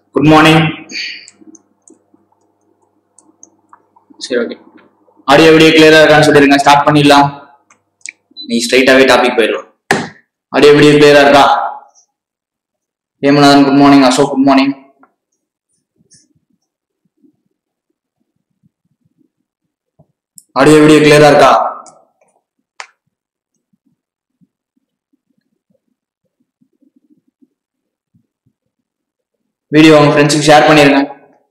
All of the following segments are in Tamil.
குட் மார்னிங் சரி ஓகே ஆடியோ வீடியோ கிளியரா இருக்கான்னு சொல்லிருங்க ஸ்டார்ட் பண்ணிடலாம் நீ ஸ்ட்ரைட்டாவே டாபிக் போயிடலாம் ஆடியோ வீடியோ கிளியரா இருக்கா Hemanathan good morning Ashok good morning audio video கிளியரா இருக்கா வீடியோ உங்க ஃப்ரெண்ட்ஸுக்கு ஷேர் பண்ணிருங்க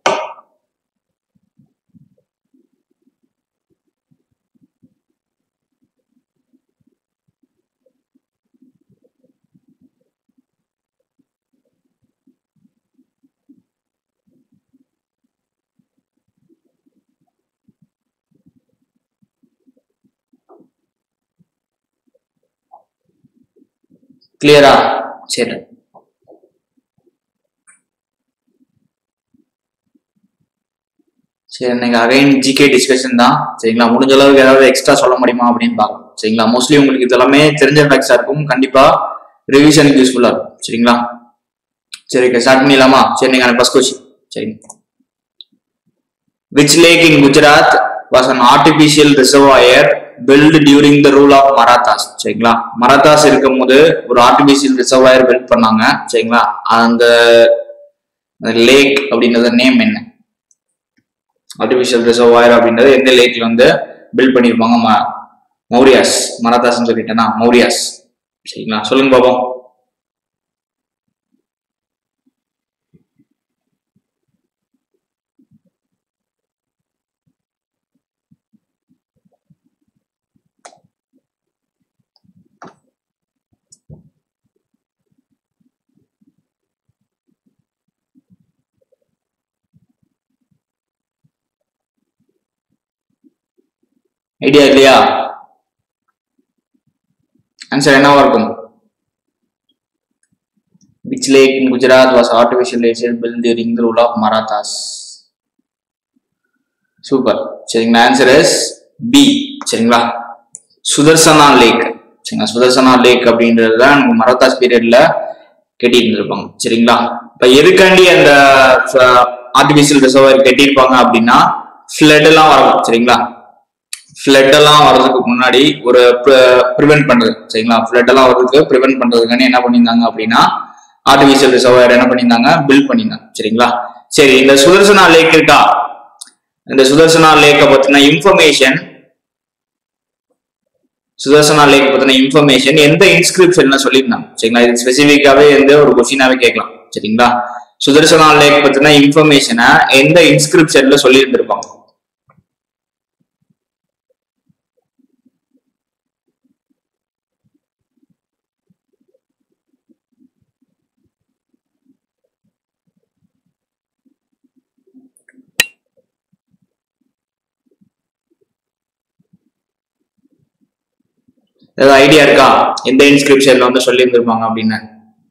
கிளியரா சரி சரி இன்னைக்கு அகைன் ஜிகே டிஸ்கஷன் தான் சரிங்களா முடிஞ்ச அளவுக்கு ஏதாவது எக்ஸ்ட்ரா சொல்ல முடியுமா அப்படின்னு பார்க்கலாம் சரிங்களா மோஸ்ட்லி உங்களுக்கு இது எல்லாமே தெரிஞ்ச ஃபேக்ட்ஸா இருக்கும் கண்டிப்பா ரிவிஷனுக்கு யூஸ்ஃபுல்லா இருக்கும் சரிங்களா சரி ஸ்டார்ட் பண்ணிடலாமா சரி நீங்க ஃபர்ஸ்ட் கொஸ்டின் சரிங்க which lake in Gujarat was an artificial reservoir built during the rule of Marathas சரிங்களா மராத்தாஸ் இருக்கும் போது ஒரு ஆர்டிபிஷியல் ரிசர்வாயர் பில்ட் பண்ணாங்க சரிங்களா அந்த லேக் அப்படின்றது நேம் என்ன ஆர்டிபிஷியல் ரிசர்வாயர் அப்படின்றது எந்த லேக்ல வந்து பில்ட் பண்ணியிருப்பாங்க ம- மௌரியாஸ் மராத்தாஸ்ன்னு சொல்லிட்டேனா மௌரியாஸ் சரிங்களா சொல்லுங்க பாப்போம் ஐடியா இல்லையா ஆன்சர் என்னவா இருக்கும் which lake in Gujarat was artificial lake built during the rule of Marathas super சரிங்களா ஆன்சர் இஸ் பி சரிங்களா சுதர்சனா லேக் சரிங்களா சுதர்சனா லேக் அப்படின்றது தான் நமக்கு மராத்தாஸ் பீரியட்ல கட்டிட்டு இருப்பாங்க சரிங்களா இப்ப எதுக்காண்டி அந்த ஆர்டிபிஷியல் ரிசர்வர் கட்டியிருப்பாங்க அப்படின்னா ஃபிளட் எல்லாம் வரலாம் சரிங்களா ஃபிளட் எல்லாம் வர்றதுக்கு முன்னாடி ஒரு ப்ரிவென்ட் பண்றது சரிங்களா ஃபிளட் எல்லாம் வர்றதுக்கு ப்ரிவென்ட் பண்றதுக்கான என்ன பண்ணியிருந்தாங்க அப்படின்னா ஆர்டிபிஷியல் ரிசர்வர் என்ன பண்ணியிருந்தாங்க பில்ட் பண்ணியிருந்தாங்க சரிங்களா சரி இந்த சுதர்சனா லேக் இருக்கா இந்த சுதர்சனா லேக்கை பத்தின இன்ஃபர்மேஷன் சுதர்சனா லேக் பத்தின இன்ஃபர்மேஷன் எந்த இன்ஸ்கிரிப்ஷன்ல சொல்லியிருந்தாங்க சரிங்களா இது ஸ்பெசிபிக்காவே எந்த ஒரு கொஸ்டினாவே கேட்கலாம் சரிங்களா சுதர்சனா லேக் பத்தின இன்ஃபர்மேஷனை எந்த இன்ஸ்கிரிப்ஷன்ல சொல்லி இருந்திருப்பாங்க ஏதாவது ஐடியா இருக்கா எந்த இன்ஸ்கிரிப்ஷன்ல வந்து சொல்லி இருந்திருப்பாங்க அப்படின்னு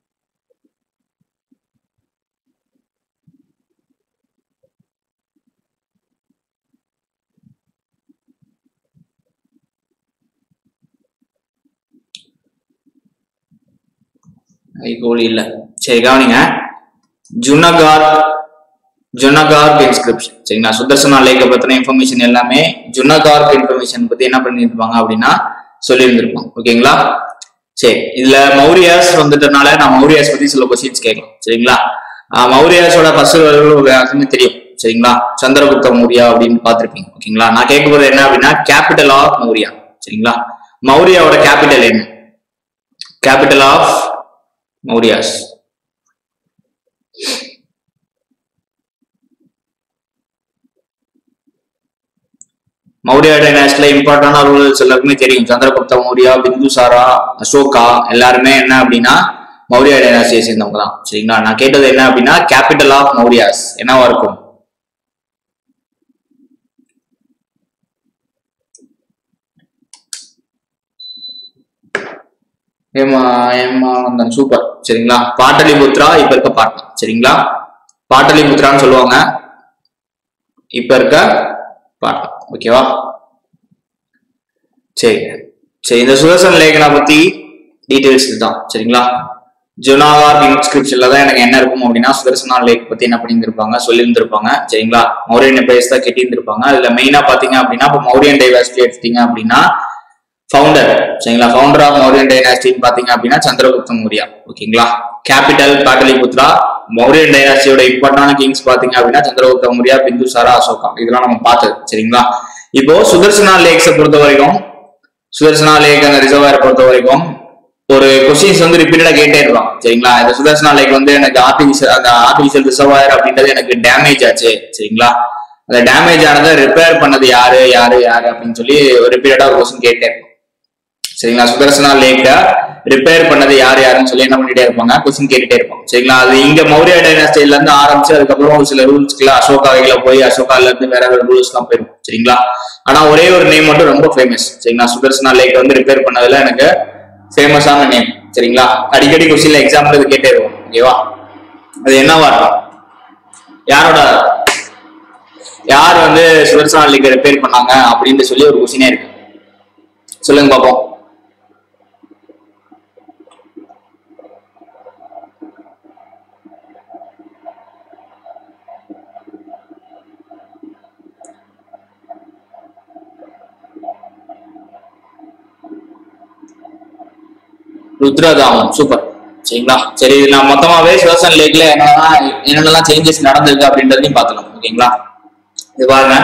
ஐகோலி இல்ல சரி கவனிங்க ஜுனகார் ஜுனகார்க் இன்ஸ்கிரிப்ஷன் சரிங்களா சுதர்சனா லேக்கை பத்தின இன்ஃபர்மேஷன் எல்லாமே ஜுனகார்க் இன்ஃபர்மேஷன் பத்தி என்ன பண்ணியிருப்பாங்க அப்படின்னா சொல்லியிருந்திருப்பாங்க ஓகேங்களா சரி இதுல மௌரியாஸ் வந்துட்டனால நான் மௌரியாஸ் பத்தி சில கொஸ்டின்ஸ் கேட்கலாம் சரிங்களா ஆஹ் மௌரியாஸோட ஃபர்ஸ்ட் எல்லாருக்குமே தெரியும் சரிங்களா சந்திரகுப்த மௌரியா அப்படின்னு பார்த்திருப்பீங்க ஓகேங்களா நான் கேட்க போறது என்ன அப்படின்னா கேபிட்டல் ஆஃப் மௌரியா சரிங்களா மௌரியாவோட கேபிட்டல் என்ன கேபிட்டல் ஆஃப் மௌரியாஸ் மௌரியா டைனாஸ்டில இம்பார்ட்டன்டான ரூல்ஸ் எல்லாருக்குமே தெரியும் சந்திரகுப்த மௌரியா பிந்துசாரா அசோகா எல்லாருமே என்ன அப்படின்னா மௌரியா டைனாஸ்டியை சேர்ந்தவங்க தான் சரிங்களா நான் கேட்டது என்ன அப்படின்னா கேபிட்டல் ஆஃப் மௌரியாஸ் என்னவா இருக்கும் ஏமா ஏமானந்தன் சூப்பர் சரிங்களா பாட்டலிபுத்ரா இப்ப இருக்க பாட்னா சரிங்களா பாட்டலிபுத்ரான்னு சொல்லுவாங்க இப்ப இருக்க பாட்னா ஓகேவா சரி சரி இந்த சுதர்சன் லேகனா பத்தி டீடைல்ஸ் இதுதான் சரிங்களா ஜுனாகார் இன்ஸ்கிரிப்ஷன்ல தான் எனக்கு என்ன இருக்கும் அப்படின்னா சுதர்சனா லேக் பத்தி என்ன பண்ணியிருந்திருப்பாங்க சொல்லியிருந்திருப்பாங்க சரிங்களா மௌரியன் எம்பையர்ஸ் தான் கட்டியிருந்திருப்பாங்க அதுல மெயினா பாத்தீங்க அப்படின்னா இப்போ மௌரியன் டைவாசிட்டி எடுத்தீங்க அப்படின்னா ஃபவுண்டர் சரிங்களா ஃபவுண்டர் ஆஃப் மௌரியன் டைனாஸ்டின்னு பாத்தீங்க அப்படின்னா சந்திரகுப்த மௌரியா ஓகேங்களா கேபிட்டல் பாட்டலிபுத்ரா மௌரியன் டைனாஸ்டியோட இம்பார்ட்டான கிங்ஸ் பாத்தீங்க அப்படின்னா சந்திரகுப்த மௌரியா பிந்துசாரா அசோகா இதெல்லாம் நம்ம பார்த்தது சரிங்களா இப்போ சுதர்சனா லேக்ஸை பொறுத்த வரைக்கும் சுதர்சனா லேக் அந்த ரிசர்வாயர் பொறுத்த வரைக்கும் ஒரு கொஸ்டின்ஸ் வந்து ரிப்பீட்டடா கேட்டே இருப்பாங்க சரிங்களா இந்த சுதர்சனா லேக் வந்து எனக்கு ஆர்டிபிஷியல் அந்த ஆர்டிபிஷியல் ரிசர்வாயர் அப்படின்றது எனக்கு டேமேஜ் ஆச்சு சரிங்களா அந்த டேமேஜ் ஆனதை ரிப்பேர் பண்ணது யாரு யாரு யாரு அப்படின்னு சொல்லி ரிப்பீட்டடா ஒரு கொஸ்டின் கேட்டே இருப்போம் சரிங்களா சுதர்சனா லேக்க ரிப்பேர் பண்ணது யார் யாருன்னு சொல்லி என்ன பண்ணிட்டே இருப்பாங்க கொஸ்டின் கேட்டுட்டே இருப்போம் சரிங்களா அது இங்க மௌரிய டைனாஸ்டில இருந்து ஆரம்பிச்சு அதுக்கப்புறம் ஒரு சில ரூல்ஸ்க்குல அசோகா வகையில போய் அசோகால இருந்து வேற வேற ரூல்ஸ் எல்லாம் போயிருக்கும் சரிங்களா ஆனா ஒரே ஒரு நேம் மட்டும் ரொம்ப ஃபேமஸ் சரிங்களா சுதர்சனா லேக் வந்து ரிப்பேர் பண்ணதுல எனக்கு ஃபேமஸான நேம் சரிங்களா அடிக்கடி கொஸ்டின்ல எக்ஸாம்பிள் இது கேட்டே இருக்கும் ஓகேவா அது என்னவா இருக்கும் யாரோட யார் வந்து சுதர்சனா லேக் ரிப்பேர் பண்ணாங்க அப்படின்னு சொல்லி ஒரு கொஸ்டினே இருக்கு சொல்லுங்க பாப்போம் ருத்ரதாமம் சூப்பர் சரிங்களா சரி இது நான் மொத்தமாவே சிவசன் லேக்ல என்னெல்லாம் என்னென்னலாம் சேஞ்சஸ் நடந்திருக்கு அப்படின்றதையும் பார்த்துக்கலாம் ஓகேங்களா இது பாருங்க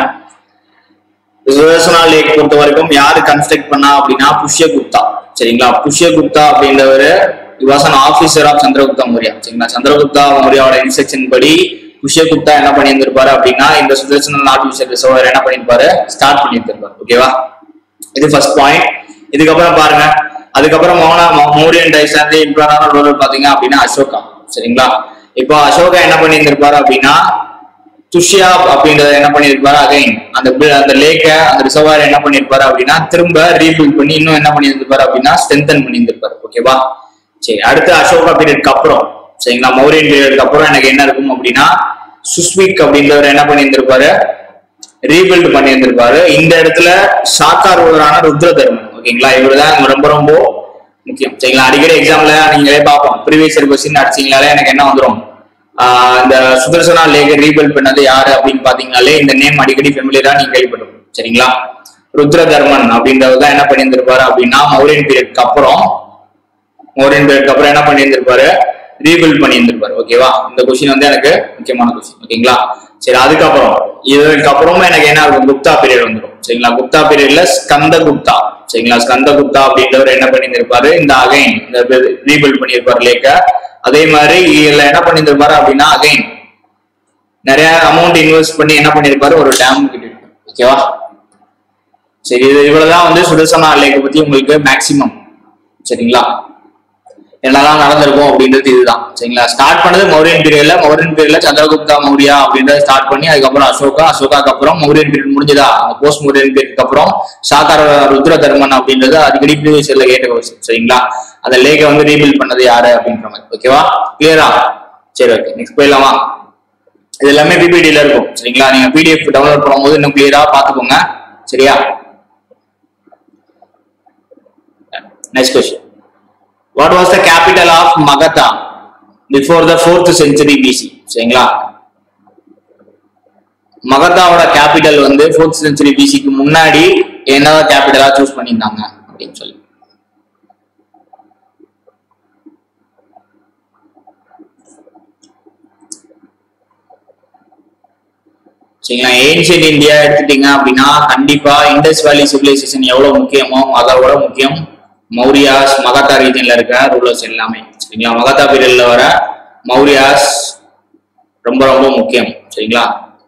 சுதர்சனா லேக் பொறுத்த வரைக்கும் யாரு கன்ஸ்ட்ரக்ட் பண்ணா அப்படின்னா புஷ்யகுப்தா சரிங்களா புஷ்யகுப்தா அப்படின்றவரு was an officer of Chandragupta Maurya சரிங்களா சந்திரகுப்தா மௌரியாவோட இன்ஸ்ட்ரக்ஷன் படி புஷ்யகுப்தா என்ன பண்ணியிருந்திருப்பாரு அப்படின்னா இந்த சுதர்சன ஆர்டிபிஷியல் ரிசர்வர் என்ன பண்ணியிருப்பாரு ஸ்டார்ட் பண்ணியிருந்திருப்பாரு ஓகேவா இது ஃபர்ஸ்ட் பாயிண்ட் இதுக்கப்புறம் பாருங்க அதுக்கப்புறம் மௌனா மௌரியன் டைசாந்தி இம்பார்ட்டான ரோல் பாத்தீங்க அப்படின்னா அசோகா சரிங்களா இப்போ அசோகா என்ன பண்ணியிருந்திருப்பாரு அப்படின்னா துஷ்யா அப்படின்றத என்ன பண்ணியிருப்பாரு அகைன் அந்த பி- அந்த லேக்க அந்த ரிசர்வாயர் என்ன பண்ணியிருப்பாரு அப்படின்னா திரும்ப ரீபில்ட் பண்ணி இன்னும் என்ன பண்ணியிருந்திருப்பாரு அப்படின்னா ஸ்ட்ரென்தன் பண்ணியிருந்திருப்பாரு ஓகேவா சரி அடுத்து அசோகா பீரியட்க்கு அப்புறம் சரிங்களா மௌரியன் பீரியட்க்கு அப்புறம் எனக்கு என்ன இருக்கும் அப்படின்னா சுஸ்விக் அப்படின்றவர் என்ன பண்ணியிருந்திருப்பாரு ரீபில்ட் பண்ணியிருந்திருப்பாரு இந்த இடத்துல சாக்கார் ஒருவரான ருத்ரதர்மன் ஓகேங்களா இவர்தான் ரொம்ப ரொம்ப முக்கியம் சரிங்களா அடிக்கடி எக்ஸாம்ல நீங்களே பார்ப்போம் ப்ரீவியஸ் இயர் கொஸ்டின் அடிச்சீங்களாலே எனக்கு என்ன வந்துரும் ஆஹ் இந்த சுதர்சனா லேக் ரீபில்ட் பண்ணது யாரு அப்படின்னு பாத்தீங்கன்னாலே இந்த நேம் அடிக்கடி ஃபெமிலியரா நீங்க கேள்விப்பட்டிருக்கும் சரிங்களா ருத்ரதர்மன் அப்படின்றவர் தான் என்ன பண்ணியிருந்திருப்பாரு அப்படின்னா மௌரியன் பீரியட்க்கு அப்புறம் மௌரியன் பீரியட்க்கு அப்புறம் என்ன பண்ணியிருந்திருப்பாரு ரீபில்ட் பண்ணியிருந்திருப்பாரு ஓகேவா இந்த கொஸ்டின் வந்து எனக்கு முக்கியமான கொஸ்டின் ஓகேங்களா சரி அதுக்கப்புறம் இதுக்கு அப்புறமா எனக்கு என்ன இருக்கும் குப்தா பீரியட் வந்துடும் சரிங்களா குப்தா பீரியட்ல ஸ்கந்த குப்தா சரிங்களா ஸ்கந்த குப்தா அப்படின்றவர் என்ன பண்ணியிருந்திருப்பாரு இந்த அகைன் இந்த ரீபில்ட் பண்ணியிருப்பாரு லேக்க அதே மாதிரி இதுல என்ன பண்ணியிருந்திருப்பாரு அப்படின்னா அகைன் நிறைய அமௌண்ட் இன்வெஸ்ட் பண்ணி என்ன பண்ணியிருப்பாரு ஒரு டேம் கட்டியிருப்பாரு ஓகேவா சரி இது இவ்வளவுதான் வந்து சுதர்சனா லேக்கை பத்தி உங்களுக்கு மேக்சிமம் சரிங்களா என்னெல்லாம் நடந்திருக்கும் அப்படின்றது இதுதான் சரிங்களா ஸ்டார்ட் பண்ணது மௌரியன் பீரியட்ல மௌரியன் பீரியட்ல சந்திரகுப்தா மௌரியா அப்படின்றத ஸ்டார்ட் பண்ணி அதுக்கப்புறம் அசோகா அசோகாக்கு அப்புறம் மௌரியன் பீரியட் முடிஞ்சதா அந்த போஸ்ட் மௌரியன் பீரியட்க்கு அப்புறம் சாக்கார ருத்ர தர்மன் அப்படின்றது அடிக்கடி ப்ரீவியஸ் இயர்ல கேட்ட கொஸ்டின் சரிங்களா அந்த லேக்கை வந்து ரீபில்ட் பண்ணது யாரு அப்படின்ற மாதிரி ஓகேவா கிளியரா சரி ஓகே நெக்ஸ்ட் போயிடலாமா இது எல்லாமே பிபிடில இருக்கும் சரிங்களா நீங்க பிடிஎஃப் டவுன்லோட் பண்ணும்போது இன்னும் கிளியரா பாத்துக்கோங்க சரியா next question what was the capital of Magadha before the fourth century BC சரிங்களா மகதாவோட கேபிட்டல் வந்து ஃபோர்த் செஞ்சுரி பிசிக்கு முன்னாடி என்ன கேபிட்டலா சூஸ் பண்ணியிருந்தாங்க அப்படின்னு சொல்லி சரிங்களா ஏன்ஷியன்ட் இந்தியா எடுத்துட்டீங்க அப்படின்னா கண்டிப்பா இண்டஸ் வேலி சிவிலைசேஷன் எவ்வளவு முக்கியமோ அதை விட முக்கியம் மௌரியாஸ் மகதா ரீஜன்ல இருக்க ரூலர்ஸ் எல்லாமே சரிங்களா மகதா பீரியட்ல வர மௌரியாஸ் ரொம்ப ரொம்ப முக்கியம் சரிங்களா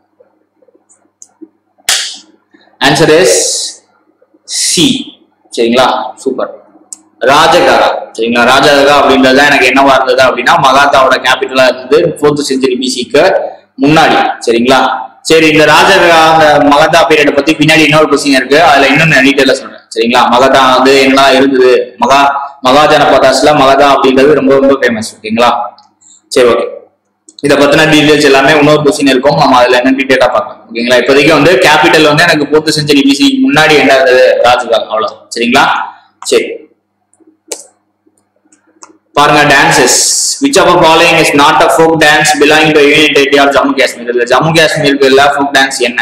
ஆன்சர் இஸ் சி சரிங்களா சூப்பர் ராஜகாரா சரிங்களா ராஜகாரா அப்படின்றது தான் எனக்கு என்னவா இருந்தது அப்படின்னா மகாத்தாவோட கேபிட்டலா இருந்தது ஃபோர்த் செஞ்சுரி பிசிக்கு முன்னாடி சரிங்களா சரி இந்த ராஜகா அந்த மகதா பீரியட் பத்தி பின்னாடி இன்னொரு கொஸ்டின் இருக்கு அதுல இன்னும் நான் டீட்டெயிலா சொல்றேன் சரிங்களா மகதா வந்து என்ன இருந்தது மகா மகா ஜனபதாஸ்ல மகதா அப்படின்றது ரொம்ப ரொம்ப ஃபேமஸ் ஓகேங்களா சரி ஓகே இதை பத்தின டீடைல்ஸ் எல்லாமே இன்னொரு கொஸ்டின் இருக்கும் நம்ம அதுல என்ன டீடைலா பார்க்கலாம் ஓகேங்களா இப்போதைக்கு வந்து கேபிட்டல் வந்து எனக்கு ஃபோர்த் செஞ்சுரி பிசி முன்னாடி என்ன இருந்தது ராஜகால் அவ்வளவு சரிங்களா சரி பாருங்க dances which of following is not a folk dance belong to union territory of Jammu Kashmir இதுல ஜம்மு காஷ்மீருக்கு இல்ல ஃபோக் டான்ஸ் என்ன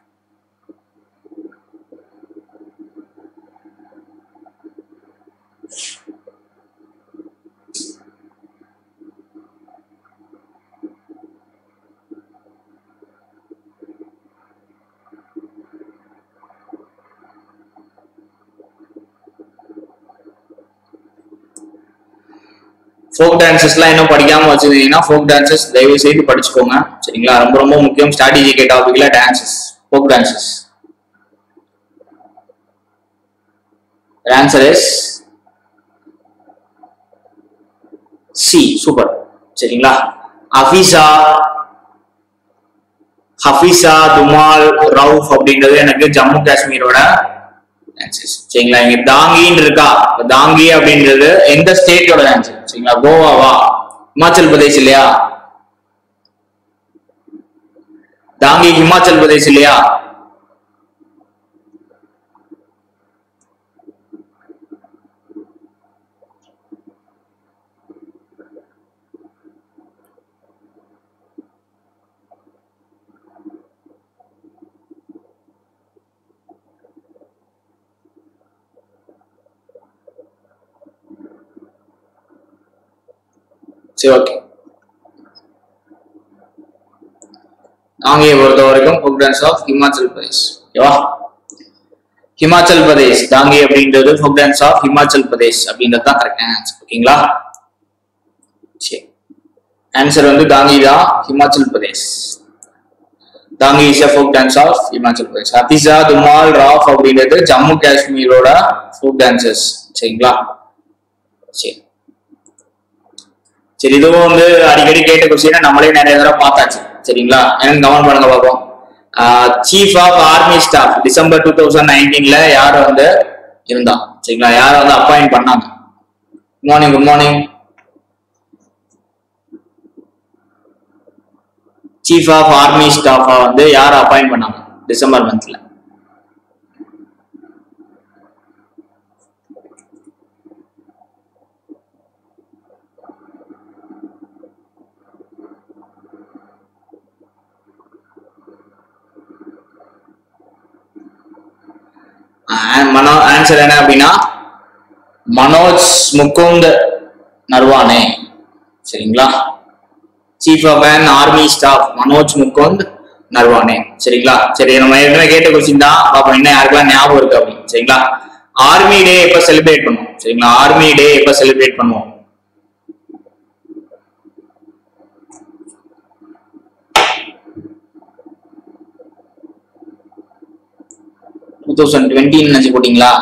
ஃபோக் டான்சஸ்லாம் இன்னும் படிக்காம வச்சிருந்தீங்கன்னா ஃபோக் டான்சஸ் தயவு செய்து படிச்சுக்கோங்க சரிங்களா ரொம்ப ரொம்ப முக்கியம் ஸ்ட்ராட்டஜிக்கே டாபிக்ல dances folk dances answer is C super சரிங்களா ஹஃபீஸா ஹஃபீஸா துமால் ரவுஃப் அப்படின்றது எனக்கு ஜம்மு காஷ்மீரோட ஆன்சர்ஸ் சரிங்களா இங்க தாங்கின்னு இருக்கா இப்ப தாங்கி அப்படின்றது எந்த ஸ்டேட்டோட ஆன்சர் சரிங்களா கோவாவா இமாச்சல் பிரதேஷ் இல்லையா தாங்கி ஹிமாச்சல் பிரதேஷ் இல்லையா சரி ஓகே தாங்கியை பொறுத்த வரைக்கும் folk dance of Himachal Pradesh ஓகேவா ஹிமாச்சல் பிரதேஷ் தாங்கி அப்படின்றது folk dance of Himachal Pradesh அப்படின்றது தான் கரெக்டான ஆன்சர் ஓகேங்களா சரி ஆன்சர் வந்து தாங்கி தான் Himachal Pradesh Dangi is folk dance of Himachal Pradesh Hafiza Dumhal Rauf அப்படின்றது ஜம்மு காஷ்மீரோட ஃபோக் டான்சஸ் சரிங்களா சரி சரி இதுவும் வந்து அடிக்கடி கேட்ட கொஸ்டின் நம்மளே நிறைய தடவை பார்த்தாச்சு சரிங்களா எனக்கு கவனம் பண்ணுங்க பார்ப்போம் chief of army staff December two thousand நைன்டீன்ல யார் வந்து இருந்தா சரிங்களா யார் வந்து அப்பாயிண்ட் பண்ணாங்க good morning good morning chief of army ஸ்டாஃபா வந்து யார் அப்பாயிண்ட் பண்ணாங்க டிசம்பர் மந்த்ல மனோ ஆன்சர் என்ன அப்படின்னா மனோஜ் முகுந்த் நர்வானே சரிங்களா chief of an army staff Manoj Mukund Naravane சரிங்களா சரி நம்ம ஏற்கனவே கேட்ட கொஸ்டின் தான் பாப்போம் என்ன யாருக்கெல்லாம் ஞாபகம் இருக்கு அப்படின்னு சரிங்களா ஆர்மி டே எப்ப செலிப்ரேட் பண்ணுவோம் சரிங்களா ஆர்மி டே எப்ப செலிப்ரேட் பண்ணுவோம் டூ தௌசண்ட் டுவெண்ட்டின்னு நினைச்சு போட்டீங்களா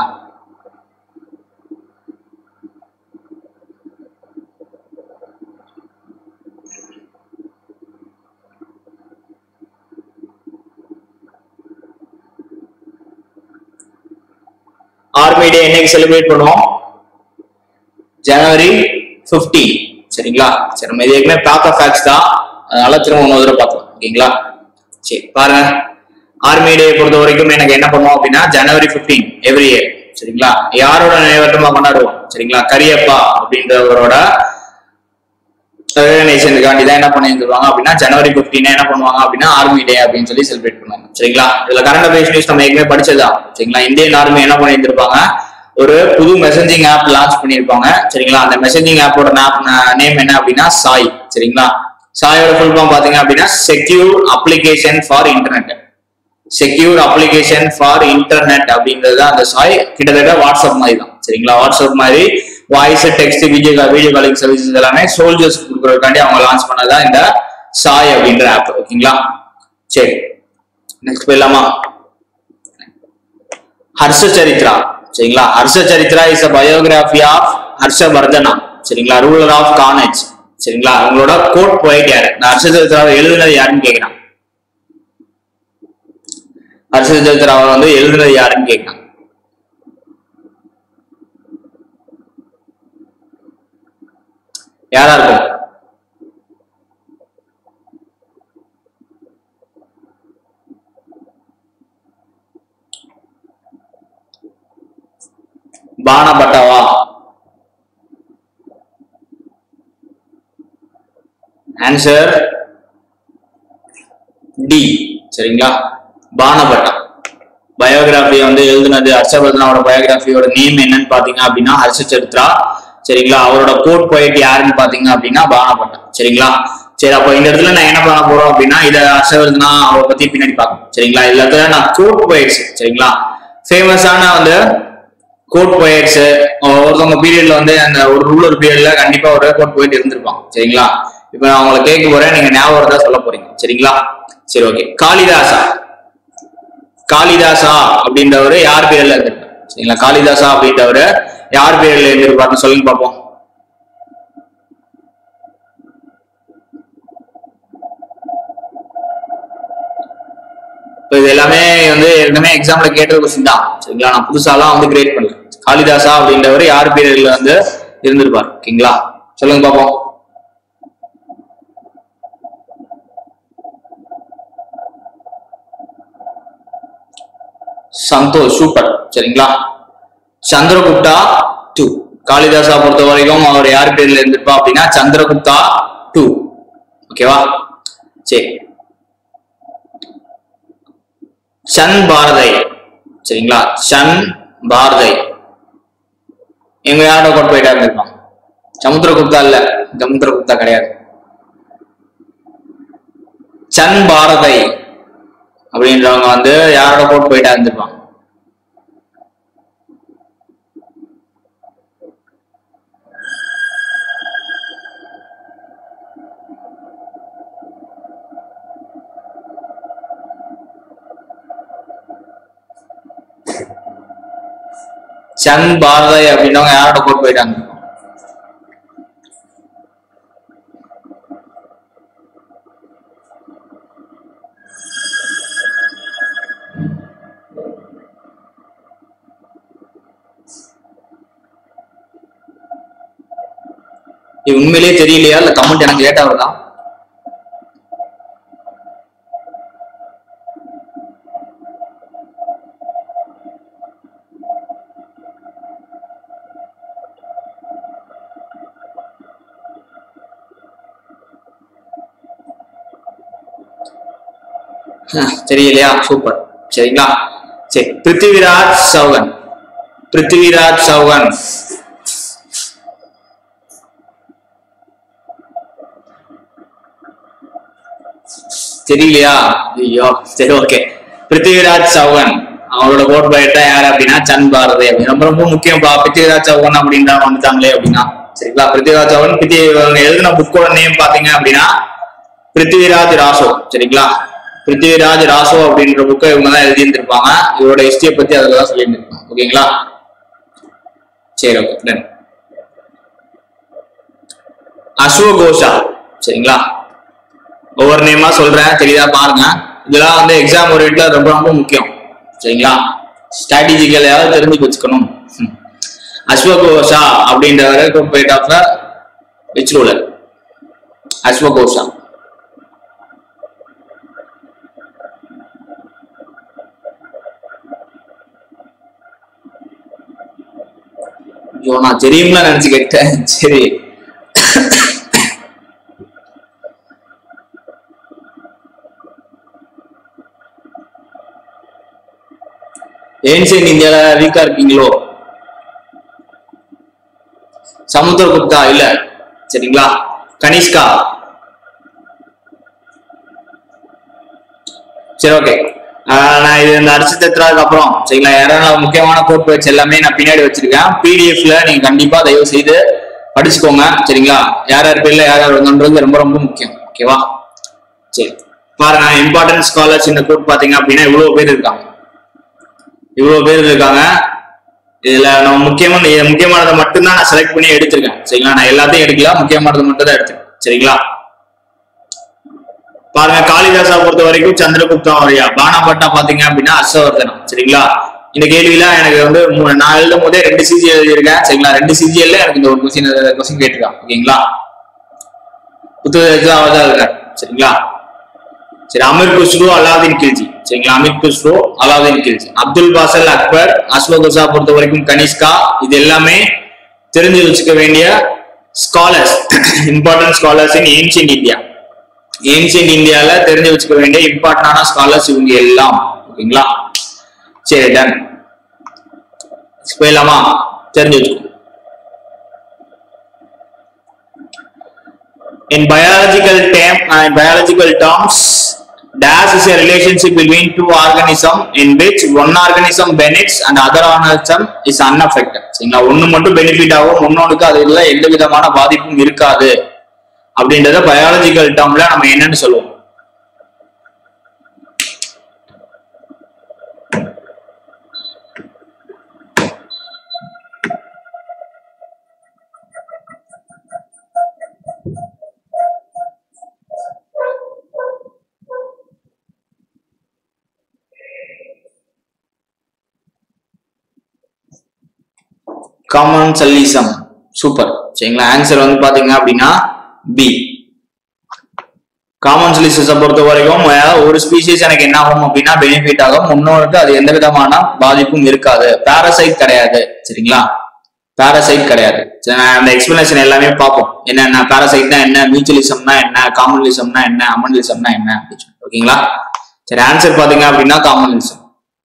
ஆர்மி டே என்னைக்கு செலிப்ரேட் பண்ணுவோம் ஜனவரி 15 சரிங்களா சரி நம்ம இது ஏற்கனவே பார்த்த ஃபேக்ட்ஸ் தான் அதனால திரும்ப ஒன்று தடவை பார்த்தோம் ஓகேங்களா சரி பாருங்க ஆர்மி டே பொறுத்த வரைக்கும் எனக்கு என்ன பண்ணுவோம் அப்படின்னா ஜனவரி 15 எவ்ரி இயர் சரிங்களா யாரோட நினைவட்டமா கொண்டாடுவோம் சரிங்களா கரியப்பா அப்படின்றவரோட ரெகனைசேஷனுக்காண்டி தான் என்ன பண்ணிருந்துருவாங்க அப்படின்னா ஜனவரி 15 என்ன பண்ணுவாங்க அப்படின்னா ஆர்மி டே அப்படின்னு சொல்லி செலிப்ரேட் பண்ணுவாங்க சரிங்களா இதுல கரண்ட் அஃபேர்ஸ் நியூஸ் நம்ம ஏற்கனவே படிச்சதுதான் சரிங்களா இந்தியன் ஆர்மி என்ன பண்ணியிருந்திருப்பாங்க ஒரு புது மெசேஜிங் ஆப் லான்ச் பண்ணியிருப்பாங்க சரிங்களா அந்த மெசேஜிங் ஆப்போட நேம் என்ன அப்படின்னா சாய் சரிங்களா சாயோட ஃபுல் ஃபார்ம் பாத்தீங்க அப்படின்னா secure application for internet secure application for internet அப்படின்றது அந்த சாய் கிட்டத்தட்ட வாட்ஸ்அப் மாதிரி தான் சரிங்களா வாட்ஸ்அப் மாதிரி voice text video video calling services எல்லாமே சோல்ஜர்ஸ் கொடுக்கறதுக்காண்டி அவங்க லான்ச் பண்ணதான் இந்த சாய் அப்படின்ற ஆப் ஓகேங்களா சரி நெக்ஸ்ட் போயிடலாமா ஹர்ஷ சரித்ரா சரிங்களா Harsha Charitra is a biography of Harshavardhana சரிங்களா ரூலர் ஆஃப் கானேஜ் சரிங்களா அவங்களோட கோட் போயிட் யாரு இந்த ஹர்ஷ சரித்ராவை எழுதுனது யாருன்னு கேட்கிறான் ஹர்ஷ சரித்ராவை வந்து எழுதுனது யாருன்னு கேட்கிறான் யாரா இருக்கும் பானபட்டாவா ஆன்சர் டி சரிங்களா பானபட்டா பயோகிராஃபி வந்து எழுதுனது ஹர்ஷவர்தனோட பயோகிராஃபியோட நேம் என்னன்னு பாத்தீங்க அப்படின்னா ஹர்ஷ சரித்ரா சரிங்களா அவரோட கோட் போயிட் யாருன்னு பாத்தீங்க அப்படின்னா பானபட்டா சரிங்களா சரி அப்போ இந்த இடத்துல நான் என்ன பண்ண போறோம் அப்படின்னா இதை ஹர்ஷவர்தனா அவரை பத்தி பின்னாடி பார்க்கணும் சரிங்களா இதுல இடத்துல நான் கோட் போயிட்ஸ் சரிங்களா ஃபேமஸான வந்து கோட் போயிட்ஸ் ஒருத்தவங்க பீரியட்ல வந்து அந்த ஒரு ரூலர் பீரியட்ல கண்டிப்பா ஒரு கோட் போயிட்டு இருந்திருப்பாங்க சரிங்களா இப்போ நான் உங்களை கேட்க போறேன் நீங்க ஞாபகம் தான் சொல்ல போறீங்க சரிங்களா சரி ஓகே காளிதாசா காளிதாசா அப்படின்றவரு யார் பேர்ல இருந்திருப்பார் சரிங்களா காளிதாசா அப்படின்றவரு யார் பேர்ல இருந்திருப்பாருன்னு சொல்லுங்க பார்ப்போம் இப்போ இது எல்லாமே வந்து ஏற்கனவே எக்ஸாம்ல கேட்ட கொஸ்டின் தான் சரிங்களா நான் புதுசாலாம் வந்து கிரியேட் பண்ணல காளிதாசா அப்படின்றவர் யார் பீரியட்ல வந்து இருந்திருப்பார் ஓகேங்களா சொல்லுங்க பார்ப்போம் சந்தோஷ் சூப்பர் சரிங்களா சந்திரகுப்தா டூ காளிதாசா பொறுத்த வரைக்கும் அவர் யார் பேர்ல இருந்திருப்பா அப்படின்னா சந்திரகுப்தா டூ ஓகேவா சரி சன் பாரதை சரிங்களா சன் பாரதை எங்க யாரோட கோட் போயிட்டா இருந்திருப்பான் சமுத்திரகுப்தா இல்ல சமுத்திரகுப்தா கிடையாது சன் பாரதை அப்படின்றவங்க வந்து யாரோட கோட் போயிட்டா இருந்திருப்பான் சன் பாரதை அப்படின்றவங்க யாரோட கோட் போயிட்டாங்க இது உண்மையிலேயே தெரியலையா இல்ல கமெண்ட் எனக்கு லேட்டா வருதா அஹ், தெரியலையா சூப்பர் சரிங்களா சரி பிருத்திவிராஜ் சௌகன் பிருத்திவிராஜ் சௌகன் தெரியலையா ஐயோ சரி ஓகே பிருத்திவிராஜ் சௌகன் அவரோட கோட் பயிட்டா யாரு அப்படின்னா சன் பாரதி அப்படின்னு ரொம்ப ரொம்ப முக்கியம்ப்பா பிருத்திவிராஜ் சௌகன் அப்படின்றா வந்துட்டாங்களே அப்படின்னா சரிங்களா பிருத்திவிராஜ் சௌகன் பிருத்தி இவங்க எழுதின புக்கோட நேம் பாத்தீங்க அப்படின்னா பிருத்திவிராஜ் ராசோ சரிங்களா பிருத்திவிராஜ் ராசோ அப்படின்ற புக்கை இவங்க தான் எழுதியிருந்திருப்பாங்க இவரோட ஹிஸ்டரியை பத்தி அதில் தான் சொல்லியிருந்திருப்பாங்க ஓகேங்களா சரி ஓகே டன் அஸ்வகோஷா சரிங்களா ஒவ்வொரு நேமா சொல்றேன் தெரியுதா பாருங்க இதெல்லாம் வந்து எக்ஸாம் ஓரியன்ட்ல ரொம்ப ரொம்ப முக்கியம் சரிங்களா ஸ்ட்ராட்டஜிக்கல் ஏதாவது தெரிஞ்சு வச்சுக்கணும் ம். அஸ்வகோஷா அப்படின்றவரை போயிட் ஆஃப் விச் ரூலர் அஸ்வகோஷா ஐயோ நான் தெரியும்ல நினைச்சு கேட்டேன் சரி ஏன்சியன் இந்தியால வீக்கா இருக்கீங்களோ சமுத்திரகுப்தா இல்ல சரிங்களா கனிஷ்கா சரி ஓகே நான் இது இந்த அரிசி தத்துறதுக்கு அப்புறம் சரிங்களா யாராவது முக்கியமான கோட் பேட்ச் எல்லாமே நான் பின்னாடி வச்சிருக்கேன் பிடிஎஃப்ல நீங்க கண்டிப்பா தயவு செய்து படிச்சுக்கோங்க சரிங்களா யார் யார் பேர்ல யார் யார் வந்தோன்றது ரொம்ப ரொம்ப முக்கியம் ஓகேவா சரி பாருங்க இம்பார்ட்டன்ட் ஸ்காலர்ஸ் இந்த கோட் பாத்தீங்க அப்படின்னா இவ்வளவு பேர் இருக்காங்க இவ்வளவு பேர் இருக்காங்க இதுல நம்ம முக்கியமா இது முக்கியமானதை மட்டும்தான் நான் செலக்ட் பண்ணி எடுத்திருக்கேன் சரிங்களா நான் எல்லாத்தையும் எடுக்கல முக்கியமானதை மட்டும் தான் எடுத்திருக்கேன் சரிங்களா பாருங்க காளிதாசா பொறுத்த வரைக்கும் சந்திரகுப்தம் வரையா பானாபட்டா பாத்தீங்க அப்படின்னா ஹர்ஷவர்தனம் சரிங்களா இந்த கேள்வியில எனக்கு வந்து மூ- நான் எழுதும் போதே ரெண்டு சிஜி எழுதியிருக்கேன் சரிங்களா ரெண்டு சிஜிஎல்ல எனக்கு இந்த ஒரு கொஸ்டின் கொஸ்டின் கேட்டிருக்கான் ஓகேங்களா புத்தகத்துல அவர் தான் இருக்கார் சரிங்களா சரி அமீர் குஸ்ரு அலாவுதீன் கில்ஜி சரிங்களா அமீர் குஸ்ரு அலாவுதீன் கில்ஜி அப்துல் பாசல் அக்பர் அஸ்வகுசா பொறுத்த வரைக்கும் கனிஷ்கா இது எல்லாமே தெரிஞ்சு வச்சுக்க வேண்டிய scholars important scholars in ancient India ancient இந்தியால தெரிஞ்சு வச்சுக்க வேண்டிய இம்பார்ட்டன்டான ஸ்காலர்ஸ் இவங்க எல்லாம் ஓகேங்களா சரி டன் போயிடலாமா தெரிஞ்சு வச்சுக்கோ in biological term uh, in biological terms dash is a relationship between two organism in which one organism benefits and other organism is unaffected சரிங்களா ஒண்ணு மட்டும் பெனிஃபிட் ஆகும் இன்னொன்னுக்கு அதுல எந்த விதமான பாதிப்பும் இருக்காது அப்படின்றத பயாலஜிக்கல் டேர்ம்ல நம்ம என்னன்னு சொல்லுவோம் காமன்சல்லிசம் சூப்பர் சரிங்களா ஆன்சர் வந்து பாத்தீங்க அப்படின்னா பி காமன்சலிசத்தை பொறுத்த வரைக்கும் அஹ், ஒரு ஸ்பீசிஸ் எனக்கு என்ன ஆகும் அப்படின்னா பெனிஃபிட் ஆகும் முன்னோருக்கு அது எந்த விதமான பாதிப்பும் இருக்காது பாரசைட் கிடையாது சரிங்களா பாரசைட் கிடையாது சரி, நான் அந்த எக்ஸ்பிளனேஷன் எல்லாமே பார்ப்போம் என்னென்ன பாரசைட்னா என்ன மியூச்சுவலிசம்னா என்ன காமன்லிசம்னா என்ன அமன்லிசம்னா என்ன அப்படின்னு சொல்லி ஓகேங்களா சரி ஆன்சர் பாத்தீங்க அப்படின்னா காமன்லிசம்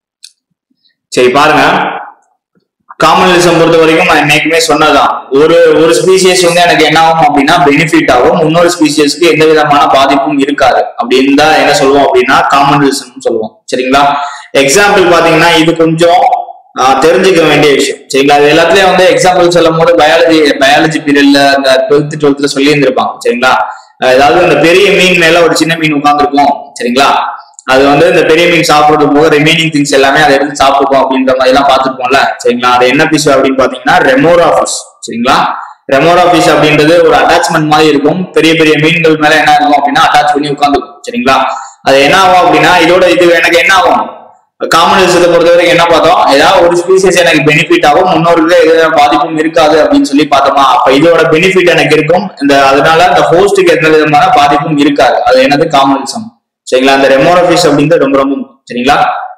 சரி பாருங்க காமன்லிசம் பொறுத்த வரைக்கும் நான் என்னைக்குமே சொன்னதான் ஒரு ஒரு ஸ்பீசியஸ் வந்து எனக்கு என்ன ஆகும் அப்படின்னா பெனிஃபிட் ஆகும் இன்னொரு ஸ்பீசியஸ்க்கு எந்த விதமான பாதிப்பும் இருக்காது அப்படின்னு தான் என்ன சொல்லுவோம் அப்படின்னா காமன்லிசம் சொல்லுவோம் சரிங்களா எக்ஸாம்பிள் பாத்தீங்கன்னா இது கொஞ்சம் ஆஹ், தெரிஞ்சுக்க வேண்டிய விஷயம் சரிங்களா இது எல்லாத்துலயும் வந்து எக்ஸாம்பிள் சொல்லும் போது பயாலஜி பயாலஜி பீரியட்ல அந்த டுவெல்த் டுவெல்த்ல சொல்லி இருந்திருப்பாங்க சரிங்களா அஹ், ஏதாவது இந்த பெரிய மீன் மேல ஒரு சின்ன மீன் உட்கார்ந்துருக்கும் சரிங்களா அது வந்து இந்த பெரிய மீன் சாப்பிடுறது போக ரிமைனிங் திங்ஸ் எல்லாமே அதை எடுத்து சாப்பிட்டுக்கும் அப்படின்ற மாதிரி எல்லாம் பார்த்துருப்போம்ல சரிங்களா அது என்ன பிஷ் அப்படின்னு பாத்தீங்கன்னா ரெமோரா ஃபிஷ் சரிங்களா ரெமோரா ஃபிஷ் அப்படின்றது ஒரு அட்டாச்மெண்ட் மாதிரி இருக்கும் பெரிய பெரிய மீன்கள் மேல என்ன இருக்கும் அப்படின்னா அட்டாச் பண்ணி உட்காந்துக்கும் சரிங்களா அது என்ன ஆகும் அப்படின்னா இதோட இது எனக்கு என்ன ஆகும் காமனிசத்தை பொறுத்த வரைக்கும் என்ன பார்த்தோம் ஏதாவது ஒரு ஸ்பீசிஸ் எனக்கு பெனிஃபிட் ஆகும் முன்னோருக்கு எந்த பாதிப்பும் இருக்காது அப்படின்னு சொல்லி பார்த்தோமா அப்ப இதோட பெனிஃபிட் எனக்கு இருக்கும் இந்த அதனால அந்த ஹோஸ்டுக்கு எந்த விதமான பாதிப்பும் இருக்காது அது என்னது காமனிசம் சரிங்களா அந்த ரெமோரோபிஷ் அப்படின்றது ரொம்ப ரொம்ப முக்கியம். சரிங்களா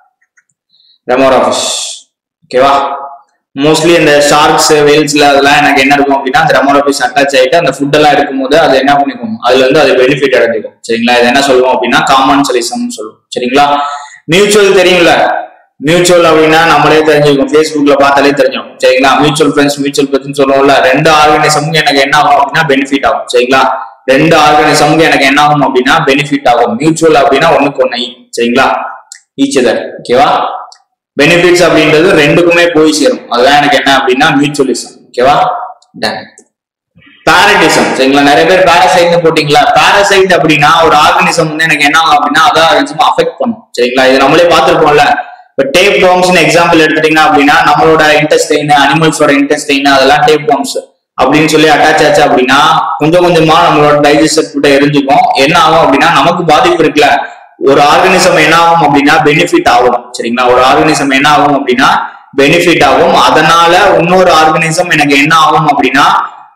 ரெமோரோபிஷ் ஓகேவா மோஸ்ட்லி இந்த ஷார்க்ஸ் வெயில்ஸ்ல அதெல்லாம் எனக்கு என்ன இருக்கும் அப்படின்னா அந்த ரெமோரோபிஷ் அட்டாச் ஆயிட்டு அந்த ஃபுட் எல்லாம் எடுக்கும்போது அது என்ன பண்ணிக்கும் அதுல இருந்து அது பெனிஃபிட் அடைஞ்சிக்கும் சரிங்களா இது என்ன சொல்லுவோம் அப்படின்னா காமன் சொல்யூஷன் சொல்லுவோம் சரிங்களா மியூச்சுவல் தெரியும்ல மியூச்சுவல் அப்படின்னா நம்மளே தெரிஞ்சுக்கும் ஃபேஸ்புக்ல பார்த்தாலே தெரிஞ்சிடும் சரிங்களா மியூச்சுவல் ஃப்ரெண்ட்ஸ் மியூச்சுவல் ஃப்ரெண்ட்ஸ் சொல்லுவோம்ல ரெண்டு ஆர்கனிசமுக்கு எனக்கு என்ன ஆகும் அப்படின்னா பெனிஃபிட் ஆகும் சரிங்களா ரெண்டு ஆர்கனிசமுக்கு எனக்கு என்ன ஆகும் அப்படின்னா பெனிஃபிட் ஆகும் மியூச்சுவல் அப்படின்னா ஒண்ணுக்கு ஒண்ணு சரிங்களா ஈச் அதர் ஓகேவா பெனிஃபிட்ஸ் அப்படின்றது ரெண்டுக்குமே போய் சேரும் அதுதான் எனக்கு என்ன அப்படின்னா மியூச்சுவலிசம் ஓகேவா டன் பாரடிசம் சரிங்களா நிறைய பேர் பாரசைட்னு போட்டீங்களா பாரசைட் அப்படின்னா ஒரு ஆர்கனிசம் வந்து எனக்கு என்ன ஆகும் அப்படின்னா அதர் ஆர்கனிசம் அஃபெக்ட் பண்ணும் சரிங்களா இது நம்மளே பார்த்திருப்போம்ல இப்ப டேப் பாம்ஸ் எக்ஸாம்பிள் எடுத்துட்டீங்க அப்படின்னா நம்மளோட இன்டெஸ்டைன் அனிமல்ஸோட இன்டெஸ்டைன் அதெல்லாம் டேப் பாம்ஸ் அப்படின்னு சொல்லி அட்டாச் ஆச்சு அப்படின்னா கொஞ்சம் கொஞ்சமா நம்மளோட டைஜஸ்ட் கிட்ட எரிஞ்சுக்கும் என்ன ஆகும் அப்படின்னா நமக்கு பாதிப்பு இருக்குல்ல ஒரு ஆர்கனிசம் என்ன ஆகும் அப்படின்னா பெனிஃபிட் ஆகும் சரிங்களா ஒரு ஆர்கனிசம் என்ன ஆகும் அப்படின்னா பெனிஃபிட் ஆகும் அதனால இன்னொரு ஆர்கனிசம் எனக்கு என்ன ஆகும் அப்படின்னா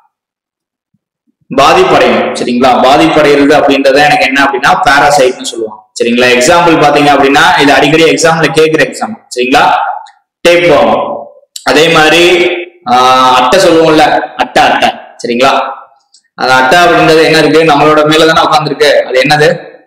பாதிப்படையும் சரிங்களா பாதிப்படைகிறது அப்படின்றத எனக்கு என்ன அப்படின்னா பாராசைட்னு சொல்லுவாங்க சரிங்களா எக்ஸாம்பிள் பாத்தீங்க அப்படின்னா இது அடிக்கடி எக்ஸாம்ல கேட்கிற எக்ஸாம் சரிங்களா டேப் அதே மாதிரி ஆஹ், அட்டை சொல்லுவோம்ல அட்டை அட்டை சரிங்களா அந்த அட்டை அப்படின்றது என்ன இருக்கு நம்மளோட மேல தானே உட்காந்துருக்கு அது என்னது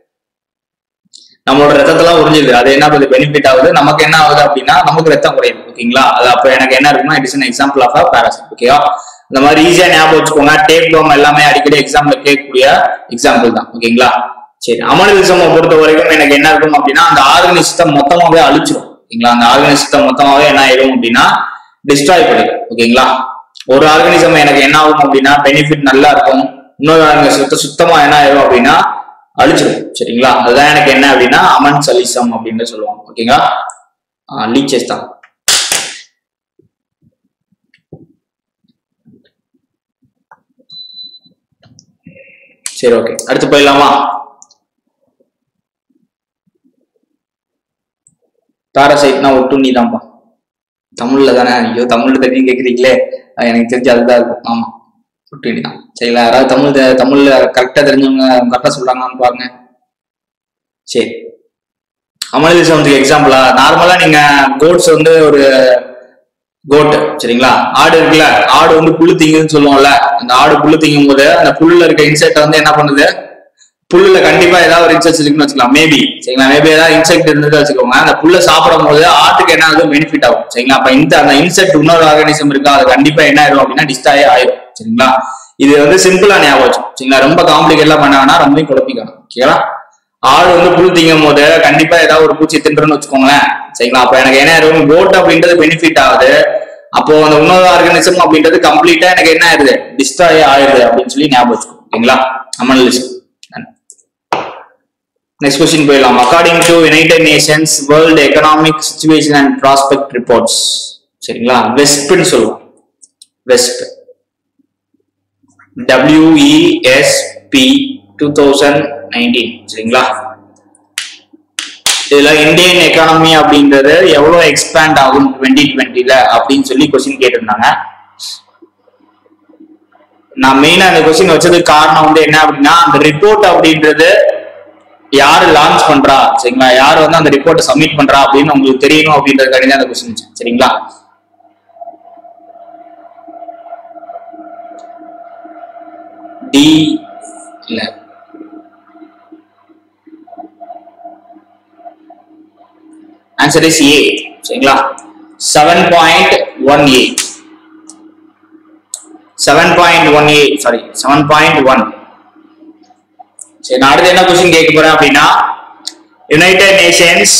நம்மளோட ரத்தத்தெல்லாம் உறிஞ்சுது அது என்ன பண்ணுது பெனிஃபிட் ஆகுது நமக்கு என்ன ஆகுது அப்படின்னா நமக்கு ரத்தம் குறையுது ஓகேங்களா அது அப்ப எனக்கு என்ன இருக்குன்னா it is an example of parasite ஓகேவா இந்த மாதிரி ஈஸியா ஞாபகம் வச்சுக்கோங்க டேப் டோம் எல்லாமே அடிக்கடி எக்ஸாம்ல கேட்கக்கூடிய எக்ஸாம்பிள் தான் ஓகேங்களா சரி அமனிசம் பொறுத்த வரைக்கும் எனக்கு என்ன இருக்கும் அப்படின்னா அந்த ஆர்கனிசத்தை மொத்தமாவே அழிச்சிடும் ஓகேங்களா அந்த ஆர்கனிசத்தை மொத்தமாவே என்ன ஆயிடும் அப்படின்னா டிஸ்ட்ராய் பண்ணிடும் ஓகேங்களா ஒரு ஆர்கனிசம் எனக்கு என்ன ஆகும் அப்படின்னா பெனிஃபிட் நல்லா இருக்கும் இன்னொரு ஆர்கனிசத்தை சுத்தமா என்ன ஆயிடும் அப்படின்னா அழிச்சிடும் சரிங்களா அதுதான் எனக்கு என்ன அப்படின்னா அமன் சலிசம் அப்படின்னு சொல்லுவாங்க ஓகேங்களா லீச்சஸ் தான் சரி ஓகே அடுத்து போயிடலாமா பாரசைட்னா ஒட்டுண்ணி தான்ப்பா தமிழ்ல தானே ஐயோ தமிழ்ல தெரியும் கேக்குறீங்களே அஹ் எனக்கு தெரிஞ்சு அதுதான் இருக்கும் ஆமா ஒட்டுண்ணி தான் சரிங்களா யாராவது தமிழ் தெ- தமிழ்ல கரெக்டா தெரிஞ்சவங்க கரெக்டா சொல்றாங்கன்னு பாருங்க சரி அமலிசம்க்கு எக்ஸாம்பிளா நார்மலா நீங்க கோட்ஸ் வந்து ஒரு கோட் சரிங்களா ஆடு இருக்குல்ல ஆடு வந்து புல்லு திங்குதுன்னு சொல்லுவோம்ல அந்த ஆடு புல்லு திங்கும் போது அந்த புல்லுல இருக்க இன்செக்ட் வந்து என்ன பண்ணுது புல்லுல கண்டிப்பா ஏதாவது ஒரு இன்செக்ட் இருக்குன்னு வச்சுக்கலாம் மேபி சரிங்களா மேபி ஏதாவது இன்செக்ட் இருந்தது வச்சுக்கோங்க அந்த புல்ல சாப்பிடும் போது ஆட்டுக்கு என்ன ஆகுது பெனிஃபிட் ஆகும் சரிங்களா அப்ப இந்த அந்த இன்செக்ட் இன்னொரு ஆர்கானிசம் இருக்கா அது கண்டிப்பா என்ன ஆயிரும் அப்படின்னா டிஸ்டாயே ஆயிரும் சரிங்களா இது வந்து சிம்பிளா ஞாபகம் வச்சு சரிங்களா ரொம்ப காம்ப்ளிகேட்லாம் பண்ண வேணா ரொம்பவும் குழப்பிக்கணும் ஓகேவா ஆடு வந்து புல் திங்கும் போது கண்டிப்பா ஏதாவது ஒரு பூச்சி தின்றன்னு வச்சுக்கோங்களேன் சரிங்களா அப்ப எனக்கு என்ன ஆயிரும் கோட் அப்படின்றது பெனிஃபிட் ஆகுது அப்போ அந்த இன்னொரு ஆர்கானிசம் அப்படின்றது கம்ப்ளீட்டா எனக்கு என்ன ஆயிருது டிஸ்ட்ராய் ஆயிருது அப்படின்னு சொல்லி ஞாபகம் வச்சுக்கோ ஓகேங்களா அமனலிசம் நெக்ஸ்ட் கொஸ்டின் போயிடலாம் according to United Nations world economic situation and prospect reports சரிங்களா வெஸ்ப்னு சொல்லுவோம் வெஸ்ப் டபிள்யூஇஎஸ்பி டூ தௌசண்ட் நைன்டீன் சரிங்களா இதுல இந்தியன் எக்கானமி அப்படின்றது எவ்வளவு எக்ஸ்பேண்ட் ஆகும் டுவெண்ட்டி டுவெண்ட்டில அப்படின்னு சொல்லி கொஸ்டின் கேட்டிருந்தாங்க நான் மெயினா அந்த கொஸ்டின் வச்சதுக்கு காரணம் வந்து என்ன அப்படின்னா அந்த ரிப்போர்ட் அப்படின்றது யாரு லான்ச் பண்றா சரிங்களா யாரு வந்து அந்த ரிப்போர்ட்டை சப்மிட் பண்றா அப்படின்னு உங்களுக்கு தெரியணும் அப்படின்றதுக்காண்டி தான் அந்த கொஸ்டின் சரிங்களா டி இல்ல ஆன்சர் இஸ் ஏ சரிங்களா seven point one eight seven point one eight sorry seven point one சரி நான் அடுத்து என்ன கொஸ்டின் கேட்க போறேன் அப்படின்னா யுனைடெட் நேஷன்ஸ்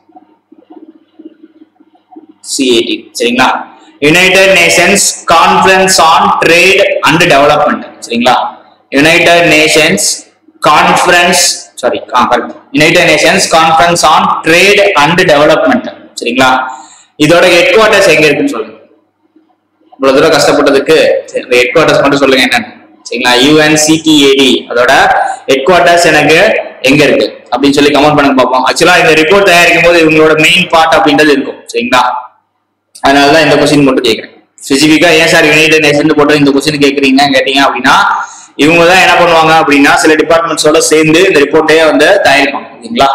சிஏடி சரிங்களா United Nations conference on trade and development சரிங்களா United Nations conference sorry United Nations conference on trade and development சரிங்களா இதோட ஹெட் குவார்டர்ஸ் எங்க இருக்குன்னு சொல்லுங்க இவ்வளவு தூரம் கஷ்டப்பட்டதுக்கு ஹெட் குவார்டர்ஸ் மட்டும் சொல்லுங்க என்னன்னு சரிங்களா யூஎன்சிடிஏடி அதோட ஹெட் குவார்டர்ஸ் எனக்கு எங்க இருக்கு அப்படின்னு சொல்லி கமெண்ட் பண்ணுங்க பார்ப்போம் ஆக்சுவலா இந்த ரிப்போர்ட் தயாரிக்கும் போது இவங்களோட மெயின் பார்ட் அப்படின்றது இருக்கும் சரிங்களா அதனாலதான் இந்த கொஸ்டின் மட்டும் கேட்கறேன் ஸ்பெசிபிக்கா ஏன் சார் யுனைடெட் நேஷன் போட்டு இந்த கொஸ்டின் கேட்கறீங்க கேட்டீங்க அப்படின்னா இவங்க தான் என்ன பண்ணுவாங்க அப்படின்னா சில டிபார்ட்மெண்ட்ஸோட சேர்ந்து இந்த ரிப்போர்ட்டே வந்து தயாரிப்பாங்க ஓகேங்களா